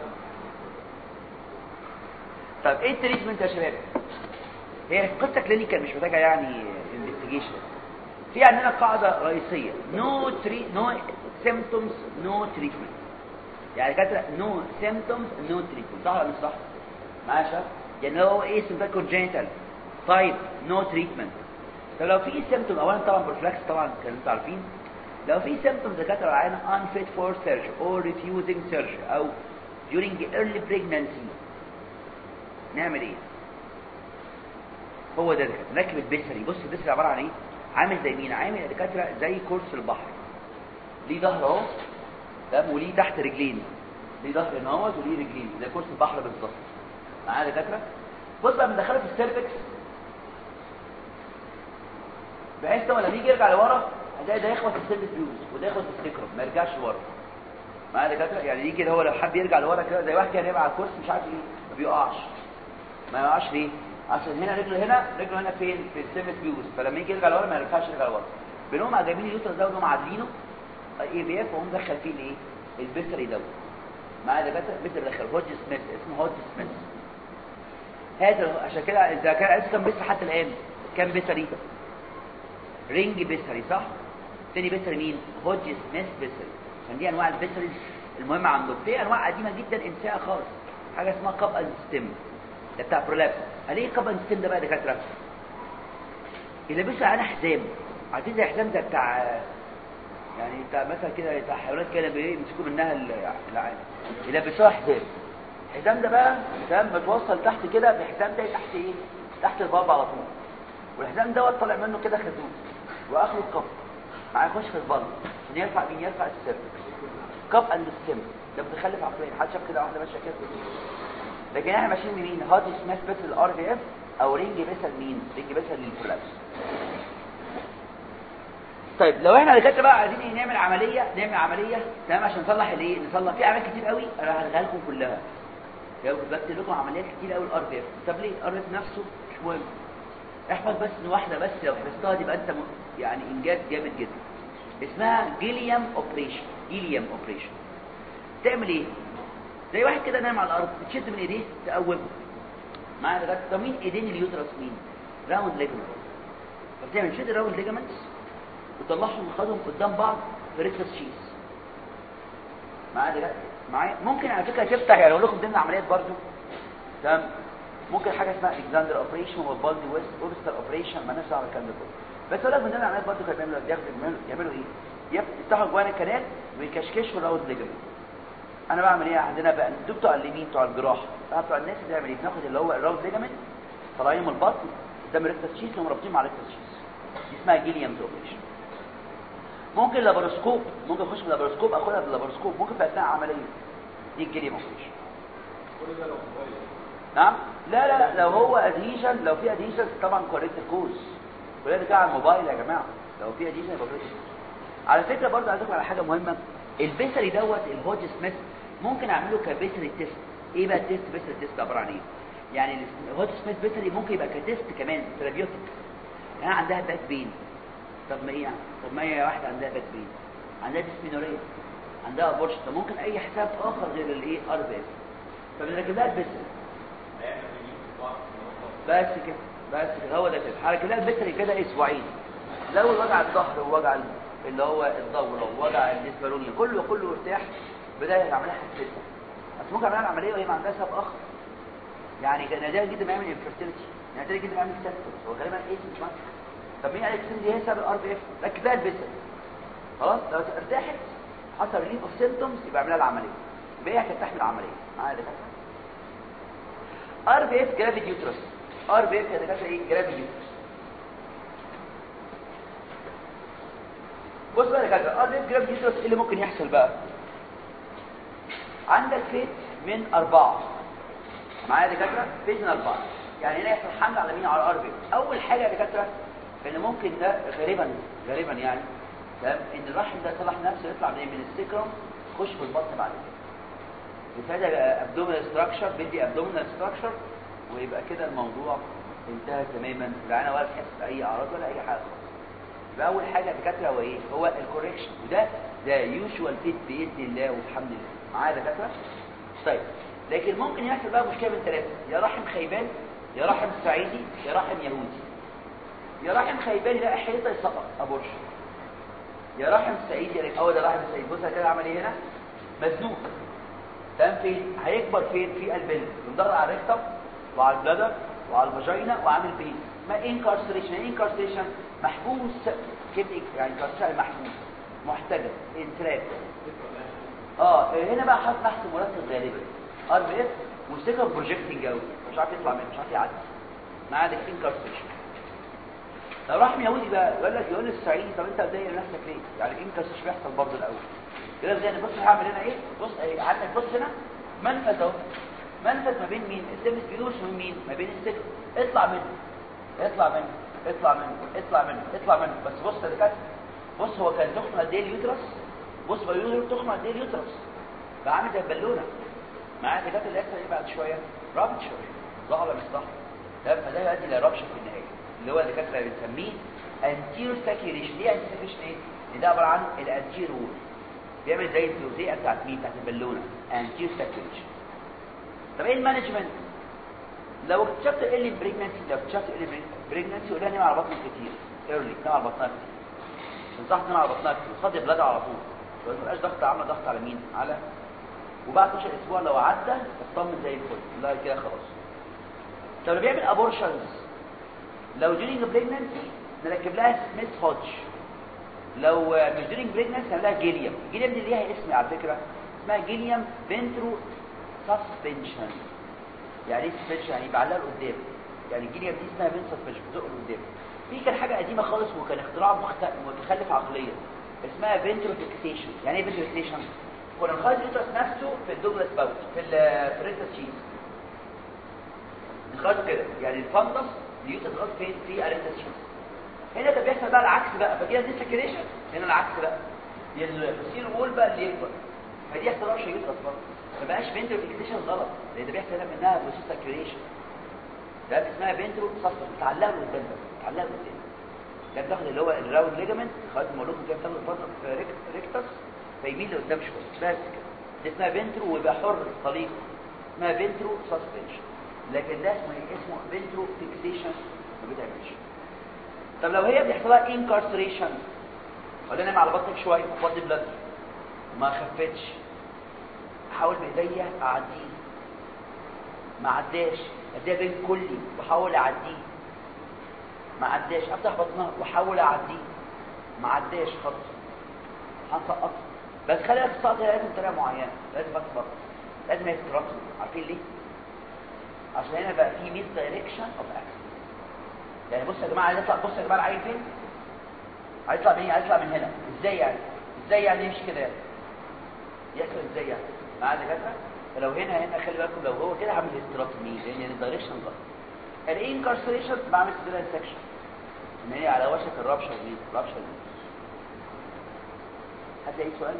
طب ايه التريتمنت يا شباب هي قصه كلينيكال مش محتاجه يعني انفستيجيشن في عندنا قاعده رئيسيه نو تري نو سيمبتومز نو تريتمنت يعني كده نو سيمبتومز نو تريتمنت صح ولا مش صح معايا شباب يعني لو ايه سيمبتوم كونجنتال طيب نو تريتمنت طب لو في سيمبتوم اولا طبعا بروفلاكس طبعا كانوا انتوا عارفين لو في سيمبتومز دكاتره عينه unfit for surgery or refusing surgery او during early pregnancy نعمل ايه هو ده دكاتره نركب البسري بص البسري عباره عن ايه عامل زي مين عامل يا دكاتره زي كرسي البحر ليه ظهر اهو تمام وليه تحت رجلين ليه ظهر هنا اهوت وليه رجلين زي كرسي البحر بالظبط معايا يا دكاتره بص بقى بندخله في السيرفكس بحيث لما يجي يرجع لورا هتلاقي ده يخبط في السيرفكس بيوز وده يخبط في السكرم ما يرجعش لورا معايا يا دكاتره يعني يجي كده هو لو حب يرجع لورا كده زي واحد كده يبقى على الكرسي مش عارف ايه ما بيقعش ما يقعش ليه عشان هنا رجله هنا رجله هنا فين في السيرفس بيوز فلما يجي يرجع لورا ما ينفعش يرجع لورا بنقوم جايبين اليوتر ده ونقوم عادلينه اي بي اف وهم دخل فيه الايه البسري ده معايا دكاتره بسري دخل هوج سميث اسمه هوج سميث هذا عشان كده اذا كان عايز كان بس حتى الان كان بسري رينج بسري صح تاني بسري مين هوج سميث بسري عشان دي انواع البسري المهمه عندهم في انواع قديمه جدا انساها خالص حاجه اسمها كاب اند ستيم ده بتاع برولابس قال ايه كاب اند ستيم ده بقى يا دكاتره يلبسوا على حزام عارفين زي حزام ده بتاع يعني بتاع مثلا كده بتاع حيوانات كده بيمسكوا منها العالم يلبسوها حزام الحزام ده بقى تمام متوصل تحت كده بحزام ده تحت ايه تحت الباب على طول والحزام دوت طالع منه كده خازوق واخره الكف معاه يخش في البلط عشان يرفع مين يرفع السيرفكس كف اند ستيم ده متخلف عقليا حد شاف كده واحده ماشيه كده لكن احنا ماشيين منين هات سماش بس الار دي اف او رينج بس مين رينج بس للكولابس طيب لو احنا دكاتره بقى عايزين نعمل عمليه نعمل عمليه تمام عشان نصلح الايه نصلح في اعمال كتير قوي انا هلغيها لكم كلها لو بكتب لكم عمليات كتير قوي الار دي اف طب ليه الار دي اف نفسه مش مهم احفظ بس ان واحده بس لو حفظتها تبقى انت يعني انجاز جامد جدا اسمها جيليام اوبريشن جيليام اوبريشن تعمل ايه زي واحد كده نايم على الارض تشد من ايديه تقومه معايا لغايه طب مين ايدين اليوترس مين راوند ليجمنت فبتعمل شد الراوند ليجمنتس وتطلعهم وخدهم قدام بعض في ريكتس شيز معايا دلوقتي معايا ممكن على فكره تفتح يعني اقول لكم ضمن عمليات برضو تمام ممكن حاجه اسمها اكزاندر اوبريشن وبالدي ويست اوبستر اوبريشن ما نفس على الكلام ده كله بس اقول لك من ضمن العمليات برضو كانوا بيعملوا ياخدوا يعملوا ايه يفتحوا جوان الكنال ويكشكشوا الراوند ليجمنت انا بعمل ايه عندنا بقى انتوا بتوع اليمين بتوع الجراحه بتوع الناس بتعمل ايه بناخد اللي هو الراوند ليجمنت طالعين من البطن قدام الريكتس شيز ومربطين مع الريكتس شيز دي اسمها جيليامز اوبريشن ممكن لابروسكوب ممكن اخش باللابروسكوب اخدها باللابروسكوب ممكن في اثناء عمليه دي الجيليام اوبريشن كل ده لو صغير نعم لا لا لا لو هو ادهيشن لو في ادهيشن طبعا كوريكت الكوز كلنا كده على الموبايل يا جماعه لو في ادهيشن يبقى كوريكت على فكره برضه عايز اقول على حاجه مهمه البيسري دوت الهوت سميث ممكن اعمله كبيسري تيست ايه بقى التيست بيسري تيست عباره عن ايه يعني الهوت سميث بيسري ممكن يبقى كتيست كمان ثيرابيوتيك يعني عندها باك بين طب ما ايه يعني طب ما هي واحده عندها باك بين عندها ديسمينوريا عندها بورش طب ممكن اي حساب اخر غير الايه ار بي اس فبنركب لها البيسري بس كده بس كده هو ده كده حركة لها البتري كده اسبوعين لو وجع الظهر ووجع اللي هو الدورة ووجع الاسبرونيا كله كله ارتاح بداية يعملها حساسة بس ممكن اعملها عملية وهي ما عندها سبب اخر يعني كان نادر جدا بيعمل انفيرتيليتي نادر جدا بيعمل سيستم هو غالبا ايه مش مصر طب مين قال لك دي هي سبب الار بي اف ركب لها البتري خلاص لو ارتاحت حصل ريليف اوف سيمتومز يبقى اعملها العملية يبقى هي هتستحمل العملية معايا ده ار بي اف جرافيد يوترس ار بي اف يا دكاتره ايه جرافيد يوترس بص بقى يا دكاتره ار بي اف جرافيد يوترس ايه اللي ممكن يحصل بقى عندك فيت من أربعة معايا يا دكاتره فيت من أربعة يعني هنا يحصل حمل على مين على ار بي اف اول حاجه يا دكاتره ان ممكن ده غالبا غالبا يعني تمام ان الرحم ده صلح نفسه يطلع من من السكرم يخش في البطن بعد كده بيفادى ابدومينال ستراكشر بيدي ابدومينال ستراكشر ويبقى كده الموضوع انتهى تماما لا انا ولا تحس باي اعراض ولا اي حاجه خالص يبقى اول حاجه دكاتره هو ايه هو الكوركشن وده ده يوجوال فيت باذن الله والحمد لله معايا دكاتره طيب لكن ممكن يحصل بقى مشكله من ثلاثه يا رحم خيبان يا رحم صعيدي يا رحم يهودي يا رحم خيبان يلاقي حيطه يسقط ابورش يا رحم صعيدي يلاقي هو ده رحم صعيدي بص كده عمل ايه هنا مزنوق تمام فين هيكبر فين في البلد بندور على الريكتم وعلى البلادر وعلى الفاجينا وعامل بيس ما انكارسريشن انكارسريشن محبوس كده يعني انكارسريشن محبوس محتجز انتراك اه هنا بقى حاطط تحت مرتب غالبا ار بي اف والسكر بروجكتنج قوي مش عارف يطلع منه مش عارف يعدي معاه ده انكارسريشن لو راح يهودي بقى يقول لك يقول للسعيدي طب انت بتضايق نفسك ليه يعني الانكارسريشن بيحصل برضه الاول كده زي بص هعمل هنا ايه بص ايه عندك بص هنا منفذ اهو منفذ ما بين مين السيرفيس بيدوش من مين ما بين السكر اطلع منه اطلع منه اطلع منه اطلع منه اطلع منه بس بص يا دكاتره بص هو كان تخن قد ايه اليوترس بص بقى اليوترس تخن قد ايه اليوترس بقى عامل زي البالونه معايا الدكاتره اللي هيحصل ايه بعد شويه رابط شويه صح ولا مش صح ده فده يؤدي الى ربشه في النهايه اللي هو الدكاتره بنسميه انتيرو ساكيوليشن ليه انتيرو ساكيوليشن ايه ده عباره عن الانتيرو بيعمل زي الزوزية بتاعت مين بتاعت البالونه انتيرو ساكيوليشن طب ايه المانجمنت لو اكتشفت ايه البريجنانسي لو اكتشفت ايه البريجنانسي قول لها نام على بطنك كتير ايرلي نام على بطنك كتير تنصح تنام على بطنك كتير وصدي بلاد على طول ما تبقاش ضغط عامله ضغط على مين على وبعد 12 اسبوع لو عدى اطمن زي الفل لا كده خلاص طب اللي بيعمل ابورشنز لو during بريجنانسي نركب لها سميث هودج لو مش during بريجنانسي نعمل لها جيليوم جيليوم دي ليها اسم على فكره اسمها جيليوم فينترو سسبنشن يعني ايه سسبنشن يعني بعلقها لقدام يعني الجيليوم دي اسمها فين سسبنشن بتزق لقدام في كان حاجه قديمه خالص وكان اختراع متخلف عقليا اسمها فينترو فيكسيشن يعني ايه فينترو فيكسيشن كنا نخرج اليوترس نفسه في الدوجلاس باوت في الفريتس شيز نخرجه كده يعني الفندس اليوترس خلاص فين في اريتس شيز هنا ده بيحصل بقى العكس بقى فكده دي سكريشن هنا العكس بقى البسير وول بقى اللي يكبر فدي يحصل ربشه يوترس برضه ما بقاش بنترو فيكسيشن غلط لان ده بيحصل هنا منها بروسيس سكريشن ده اسمها بنترو سسبنشن متعلقه قدام متعلقه قدام ده بتاخد اللي هو الراوند ليجامنت خلاص المولود كده بتاخد الفتره في ريكتس فيميل لقدام شويه بس كده دي اسمها بنترو ويبقى حر طليق اسمها بنترو سسبنشن لكن ده اسمه اسمه بنترو فيكسيشن ما بيتعملش طب لو هي بيحصل لها انكارسريشن ولا نام على بطنك شويه وفضي بلاد ما خفتش احاول بايديا اعديه ما عداش اديها بين كلي بحاول اعديه ما عداش افتح بطنها واحاول اعديه ما عداش خالص هنسقط بس خلي بالك السقط لازم بطريقه معينه لازم بس بطن لازم يترسم عارفين ليه عشان هنا بقى في ميس دايركشن اوف اكسس يعني بصوا يا جماعه عايز يطلع بصوا يا جماعه العين فين عايز يطلع من عايز يطلع من هنا ازاي يعني ازاي يعني يمشي كده يعني يحصل ازاي يعني معايا دكاتره فلو هنا هنا خلي بالكم لو هو كده عامل هيستراكمي لان الدايركشن غلط الانكارسريشن بعمل سيزيريان سكشن ان هي على وشك الرابشر دي الرابشر دي حد اي سؤال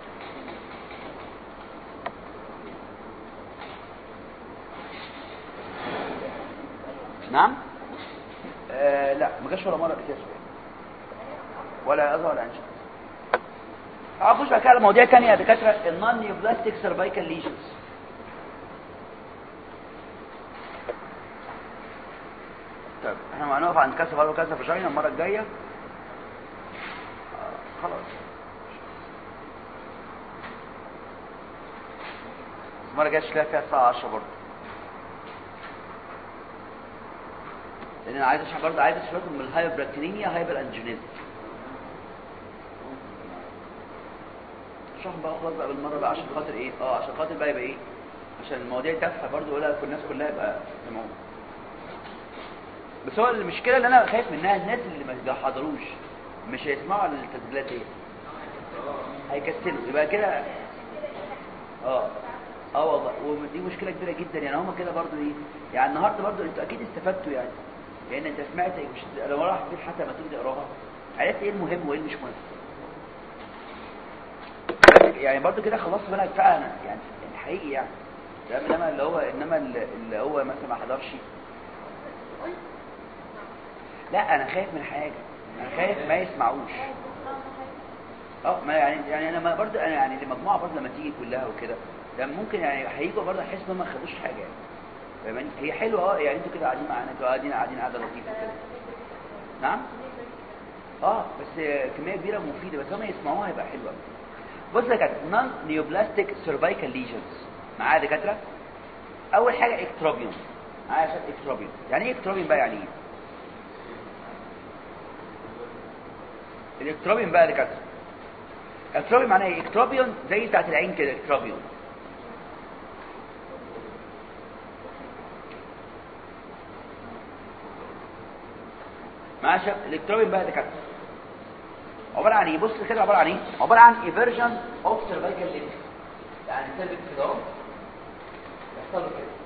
نعم آه لا ما جاش ولا مره كتير سؤال ولا اظهر ولا انشاء اخش بقى على مواضيع ثانيه يا دكاتره النون نيوبلاستيك سيرفايكال ليجنز طيب احنا هنقف عند كاسه فالو كاسه فاجينا المره الجايه آه خلاص المره الجايه تلاقي فيها الساعه 10 برضه لان انا عايز اشرح برضه عايز اشرح من الهايبركتينيا هايبر انجينيزم اشرح بقى خلاص بقى بالمره بقى عشان خاطر ايه اه عشان خاطر بقى يبقى ايه عشان المواضيع تافهه برضه يقولها كل الناس كلها يبقى سمعوها بس هو المشكله اللي انا خايف منها الناس اللي ما بيحضروش مش هيسمعوا التسجيلات ايه هيكسلوا يبقى كده اه اه والله ودي مشكله كبيره جدا يعني هم كده برضو ايه يعني النهارده برضو انتوا اكيد استفدتوا يعني لان انت سمعت مش لو راح البيت حتى ما تيجي تقراها عرفت ايه المهم وايه اللي مش مهم يعني برضو كده خلصت منها فعلا يعني الحقيقي يعني ده انما اللي هو انما اللي هو مثلا ما حضرش لا انا خايف من حاجه انا خايف ما يسمعوش اه ما يعني يعني انا ما برضه انا يعني المجموعه برضه لما تيجي كلها وكده ده ممكن يعني هيجوا برضه احس ان هم ما خدوش حاجه يعني فاهماني هي حلوه اه يعني انتوا كده قاعدين معانا انتوا قاعدين قاعدين قاعده لطيفه كده نعم اه بس كميه كبيره ومفيده بس هم يسمعوها هيبقى حلوه بص يا دكاتره نون نيوبلاستيك سيرفايكال ليجنز معايا يا دكاتره اول حاجه اكتروبيوم معايا عشان اكتروبيوم يعني ايه اكتروبيوم بقى يعني ايه الالكتروبيون بقى دكاتره الالكتروبيون معناه ايه الكتروبيون زي بتاعت العين كده الكتروبيون ماشي الالكتروبيون بقى دكاتره عباره عن ايه بص كده عباره عن ايه عباره عن ايفرجن اوف سيرفايكال لينك يعني ثابت كده اهو يحصل له كده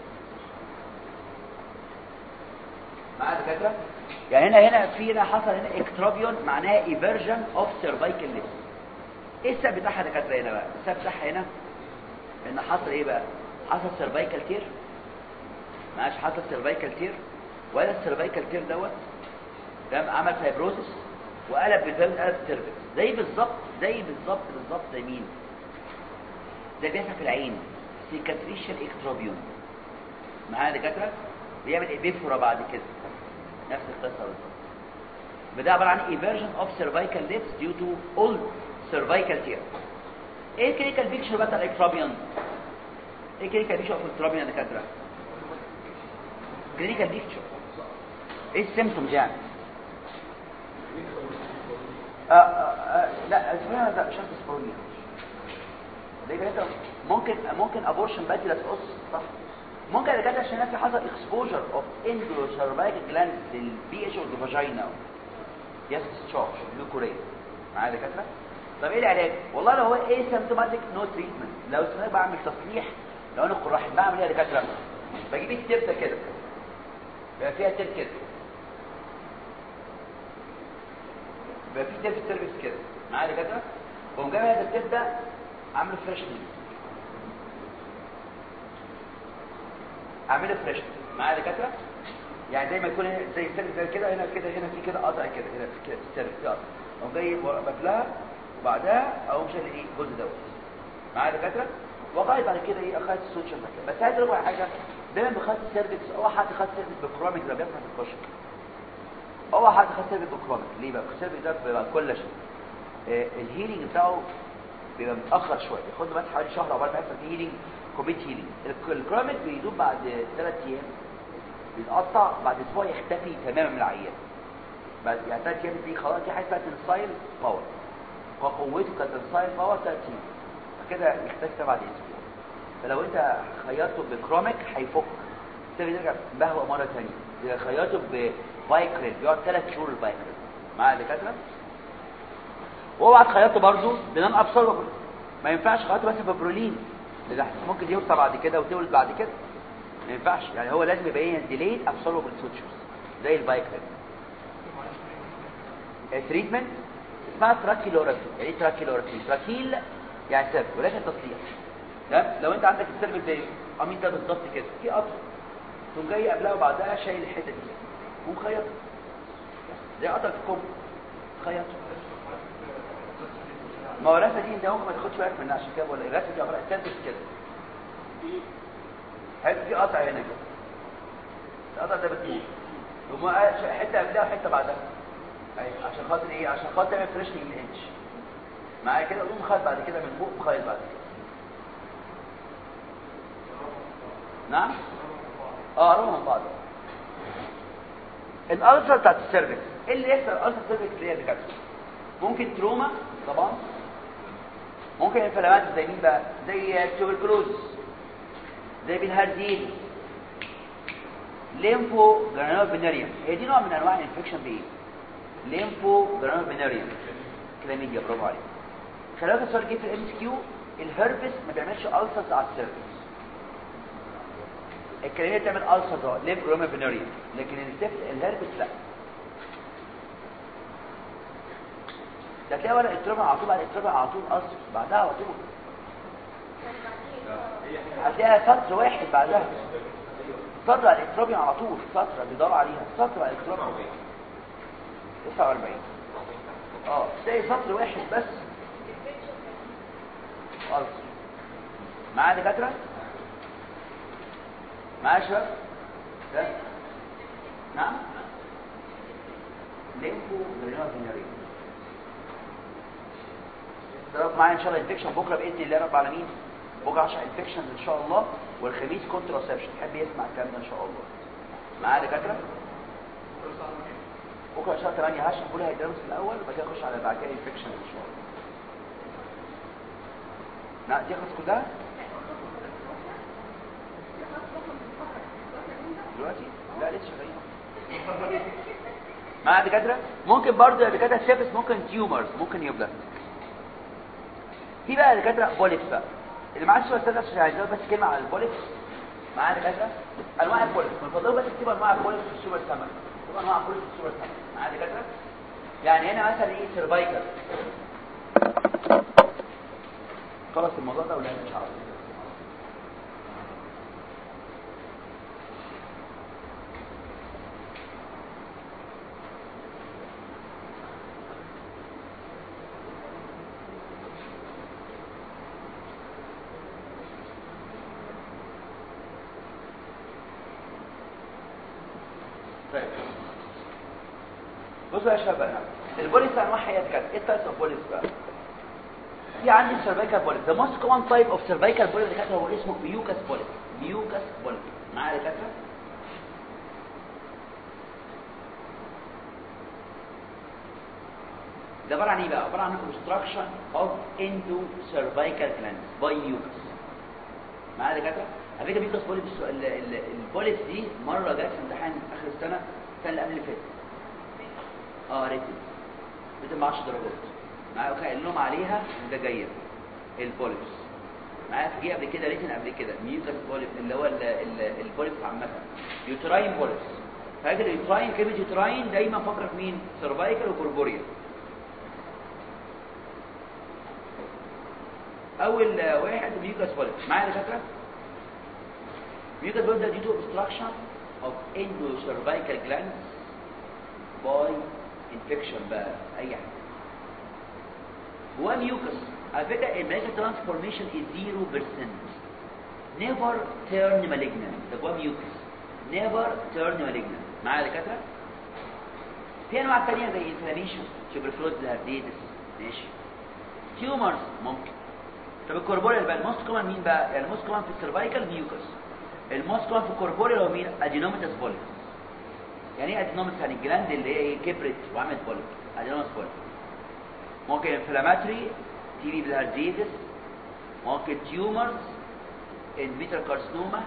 معايا دكاتره يعني هنا هنا في هنا حصل هنا اكتروبيون معناها ايفرجن اوف سيرفايكال ليب ايه السبب بتاعها دكاتره هنا بقى السبب بتاعها هنا ان حصل ايه بقى حصل سيرفايكال تير معاش حصل سيرفايكال تير ولا السيرفايكال تير دوت تمام عمل فايبروسس وقلب بالفم قلب سيرفكس زي بالظبط زي بالظبط بالظبط زي مين زي بيحصل في العين سيكاتريشن اكتروبيون معايا دكاتره بيعمل ابيفورا بعد كده نفس القصه بالظبط ده عباره عن eversion of cervical lips due to old cervical tear ايه الكلينيكال بيكتشر بقى بتاع الاكتروبيون ايه الكلينيكال بيكتشر اوف الاكتروبيون يا دكاتره كلينيكال بيكتشر ايه السيمبتومز يعني آه آه آه لا اسمها ده شرط سبورنيا ده يبقى انت ممكن ممكن ابورشن بدري لا تقص صح ممكن الدكاتره عشان في حصل اكسبوجر اوف اندو سيرفايكال جلاند للبي اتش او الفاجينا يس تشارج لوكوريا معايا دكاتره طب ايه العلاج والله لو هو ايه سيمتوماتيك نو تريتمنت لو سنة بعمل تصليح لو انا قراح بعمل ايه يا دكاتره بجيب الترته كده بيبقى فيها ترت كده بيبقى في ترت سيرفيس كده معايا يا دكاتره بقوم جايب هذا الترت ده عامله فريشنج اعمله فريش معايا دكاتره يعني زي ما يكون زي السيرفس زي كده هنا كده هنا في كده قطع كده هنا في كده السيرفس قطع اقوم جاي بفلها وبعدها اقوم شايل ايه الجزء دوت معايا دكاتره وقعت بعد كده ايه اخدت السوتشر مكان بس عايز اقول لك حاجه دايما بخدت السيرفكس او حد خد سيرفكس بالكروميك ده بيحصل في الكشك او حد خد سيرفكس بالكروميك ليه بقى السيرفكس ده بيبقى كولاجين آه الهيلينج بتاعه بيبقى متاخر شويه بياخد له بس حوالي شهر عقبال ما يحصل فيه هيلينج كوميت هيلينج الكروميك بيدوب بعد ثلاث ايام بيتقطع بعد اسبوع يختفي تماما من العيان بعد يعني ثلاث ايام دي خلاص في حاجه اسمها تنسايل باور وقوته كتنسايل باور ثلاث ايام فكده يختفي بعد اسبوع فلو انت خيطته بكروميك هيفك تبتدي ترجع بهوى مره ثانيه خيطته بفايكرين بيقعد ثلاث شهور الفايكرين معايا دكاتره واوعى تخيطه برضه بنان ابسوربل ما ينفعش خيطه بس ببرولين لان ممكن يوسع بعد كده وتولد بعد كده ما ينفعش يعني هو لازم يبقى ايه ديليد ابسولوبل سوتشرز زي البايك التريتمنت اسمها تراكيلورافي يعني ايه تراكيلورافي تراكيل يعني سيرف ولكن تصليح تمام لو انت عندك السيرف زي امين ده بالظبط كده في قطر تقوم جاي قبلها وبعدها شايل الحته دي ومخيط زي قطر في كوم خيط ما هو الرسمه دي انت ممكن ما تاخدش بالك منها عشان كده بقول لك الرسمه دي عباره عن سيرفس كده حلو في قطع هنا كده القطع ده بتموت ثم حته قبلها وحته بعدها ايوه عشان خاطر ايه عشان خاطر تعمل فريشنج للانش معايا كده قوم خد بعد كده من فوق وخيط بعد كده نعم اه قربوا من بعض الالسر بتاعت السيرفكس ايه اللي يحصل الالسر سيرفكس اللي هي اللي كده ممكن تروما طبعا ممكن انفلامات زي مين بقى زي التوبركلوز زي بالهاردين ليمفو جرانول بناريوم هي دي نوع من انواع الانفكشن بايه ليمفو جرانول بناريوم كلاميديا برافو عليك خلي بالك السؤال جه في الام اس كيو الهربس ما بيعملش السرز على السيرفكس الكلاميديا بتعمل السرز اه ليمفو جرانول بناريوم لكن السيف الهربس لا ده تلاقي ورق التربع على طول بعد التربع على طول أصل بعدها على طول هتلاقيها سطر واحد بعدها سطر على الالكتروبيا على طول سطر بيدور عليها سطر على الالكتروبيا 49 اه تلاقي سطر واحد بس أصل معايا دكاتره معايا شباب ده نعم ليمفو جرينال فيناريوم ضرب معايا ان شاء الله انفكشن بكره باذن الله رب العالمين بكره 10 انفكشنز ان شاء الله والخميس كونتراسبشن حب يسمع الكلام ده ان شاء الله معايا دكاتره بكره ان شاء الله 8 هشرح كلها هيدرس الاول وبعد كده اخش على بعد كده انفكشن ان شاء الله نعم دي خلاص كلها دلوقتي لا لسه شغالين مع دكاتره ممكن برضه يا دكاتره سيفس ممكن تيومرز ممكن يبلغ في بقى دكاتره بوليكس بقى اللي معاه السؤال ده عشان عايز بس كلمه على البوليكس معاه دكاتره انواع البوليكس من فضلكم بس اكتبوا انواع البوليكس في السوبر سمك اكتبوا انواع البوليكس في السوبر سمك معاه دكاتره يعني هنا مثلا ايه سيرفايكال خلاص الموضوع ده ولا مش عارف طيب بصوا يا شباب البوليس انواع هي كانت ايه تايبس اوف بوليس بقى في عندي السيرفيكال بوليس ذا موست كومن تايب اوف سيرفيكال بوليس اللي كانت هو اسمه ميوكاس بوليس ميوكاس بوليس معايا يا دكاتره ده عباره عن ايه بقى عباره عن obstruction of endo cervical glands by mucus معايا يا دكاتره على فكره ميوكاس بوليس ال- ال- البوليس دي مره جت في امتحان اخر السنه السنه اللي قبل اللي فاتت اه ريتن ريتن ب 10 درجات معايا وكان قال لهم عليها ده جايه البوليبس معايا في قبل كده ريتن قبل كده ميوكاس بوليب اللي هو ال- ال- البوليبس عامه يوتراين بوليبس فاكر اليوتراين كلمه يوتراين دايما فكر في مين سيرفايكال وكوربوريال اول واحد ميوكاس بوليبس معايا يا دكاتره ميوكاس بوليبس ده due to obstruction of endocervical glands باي انفكشن بقى اي حاجه هو ميوكس على فكره الميوكس ترانسفورميشن از 0% نيفر تيرن مالجنان ده هو ميوكس نيفر تيرن مالجنان معايا يا دكاتره في انواع ثانيه زي انفلاميشن تيوبركلوز هارديتس ماشي تيومرز ممكن طب الكوربوريال بقى الموست كومن مين بقى يعني الموست كومن في السيرفايكال ميوكس الموست كومن في الكوربوريال هو مين ادينوميتاس بوليس يعني ايه ادينومس يعني الجلاند اللي هي ايه كبرت وعملت بوليب ادينومس بوليب ممكن انفلاماتري تي بي بالهارديتس ممكن تيومرز انفيتر كارسنوما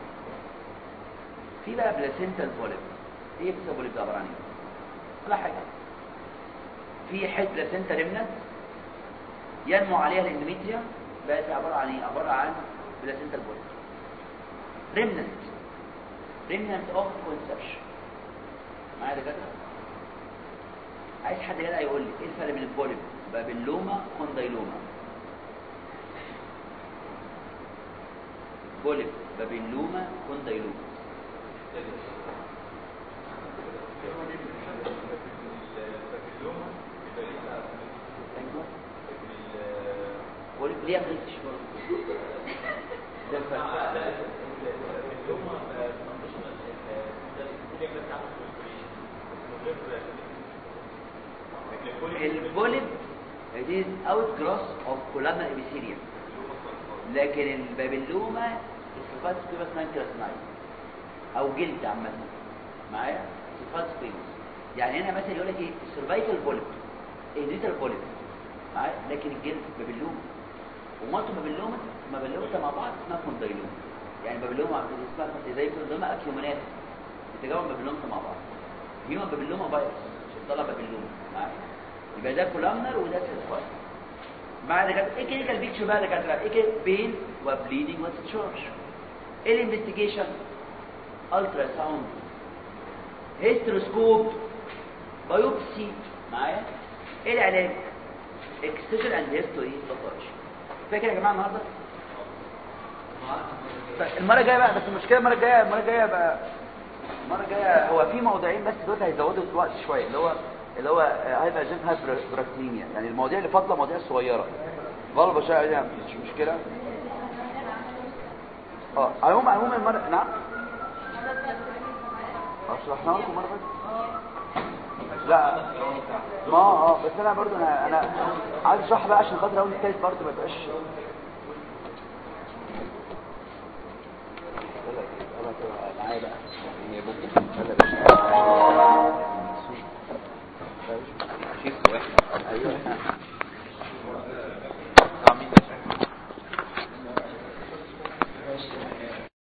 في بقى بلاسنتال بوليب ايه بلاسنتال بوليب ده عباره عن ايه ولا حاجه في حته بلاسنتا ريمنت ينمو عليها الاندوميتريا بقت عباره عن ايه عباره عن بلاسنتال بوليب ريمننت ريمننت اوف كونسبشن معايا يا دكاتره عايز حد كده يقول لي ايه الفرق بين البوليب بابيلوما كوندايلوما بوليب بابيلوما كوندايلوما ايوه بوليب ليه ما قلتش برضه ده الفرق البوليب it is outgrowth of columnar epithelium لكن البابلوما صفات سكيبس نانكراسناي او جلد عامه معايا صفات سكيبس يعني هنا مثلا يقول لك ايه السيرفايكال بوليب النيتال بوليب معايا لكن الجلد بابلوما ومالتو بابلوما بابلوما مع بعض اسمها كوندايلوما يعني بابلوما اسمها زي كوندايلوما اكيومانات بتجمع بابلوما مع بعض هيومن بابلوما فيروس عشان طلع بابلوما معايا يبقى ده كولامنر وده سيرفايكال بعد كده ايه كلينيكال بيكتشر بقى دكاتره ايه كده بين وبليدنج وستشارج ايه الانفستيجيشن الترا ساوند هيستروسكوب بايوبسي معايا ايه العلاج اكستشن اند هيستوري باثولوجي فاكر يا جماعه النهارده طيب المره الجايه بقى بس المشكله المره الجايه المره الجايه بقى المره الجايه هو في موضوعين بس دول هيزودوا الوقت شويه اللي هو اللي هو هيبقى جنب هايبراكتيميا يعني المواضيع اللي فاضله مواضيع صغيره غلبة شائعة دي مش مشكلة اه عموما عموما المرة نعم اشرحنا لكم مرة فاتت لا ما اه بس انا برضو انا انا عايز اشرح بقى عشان خاطر اول الثالث برضو ما تبقاش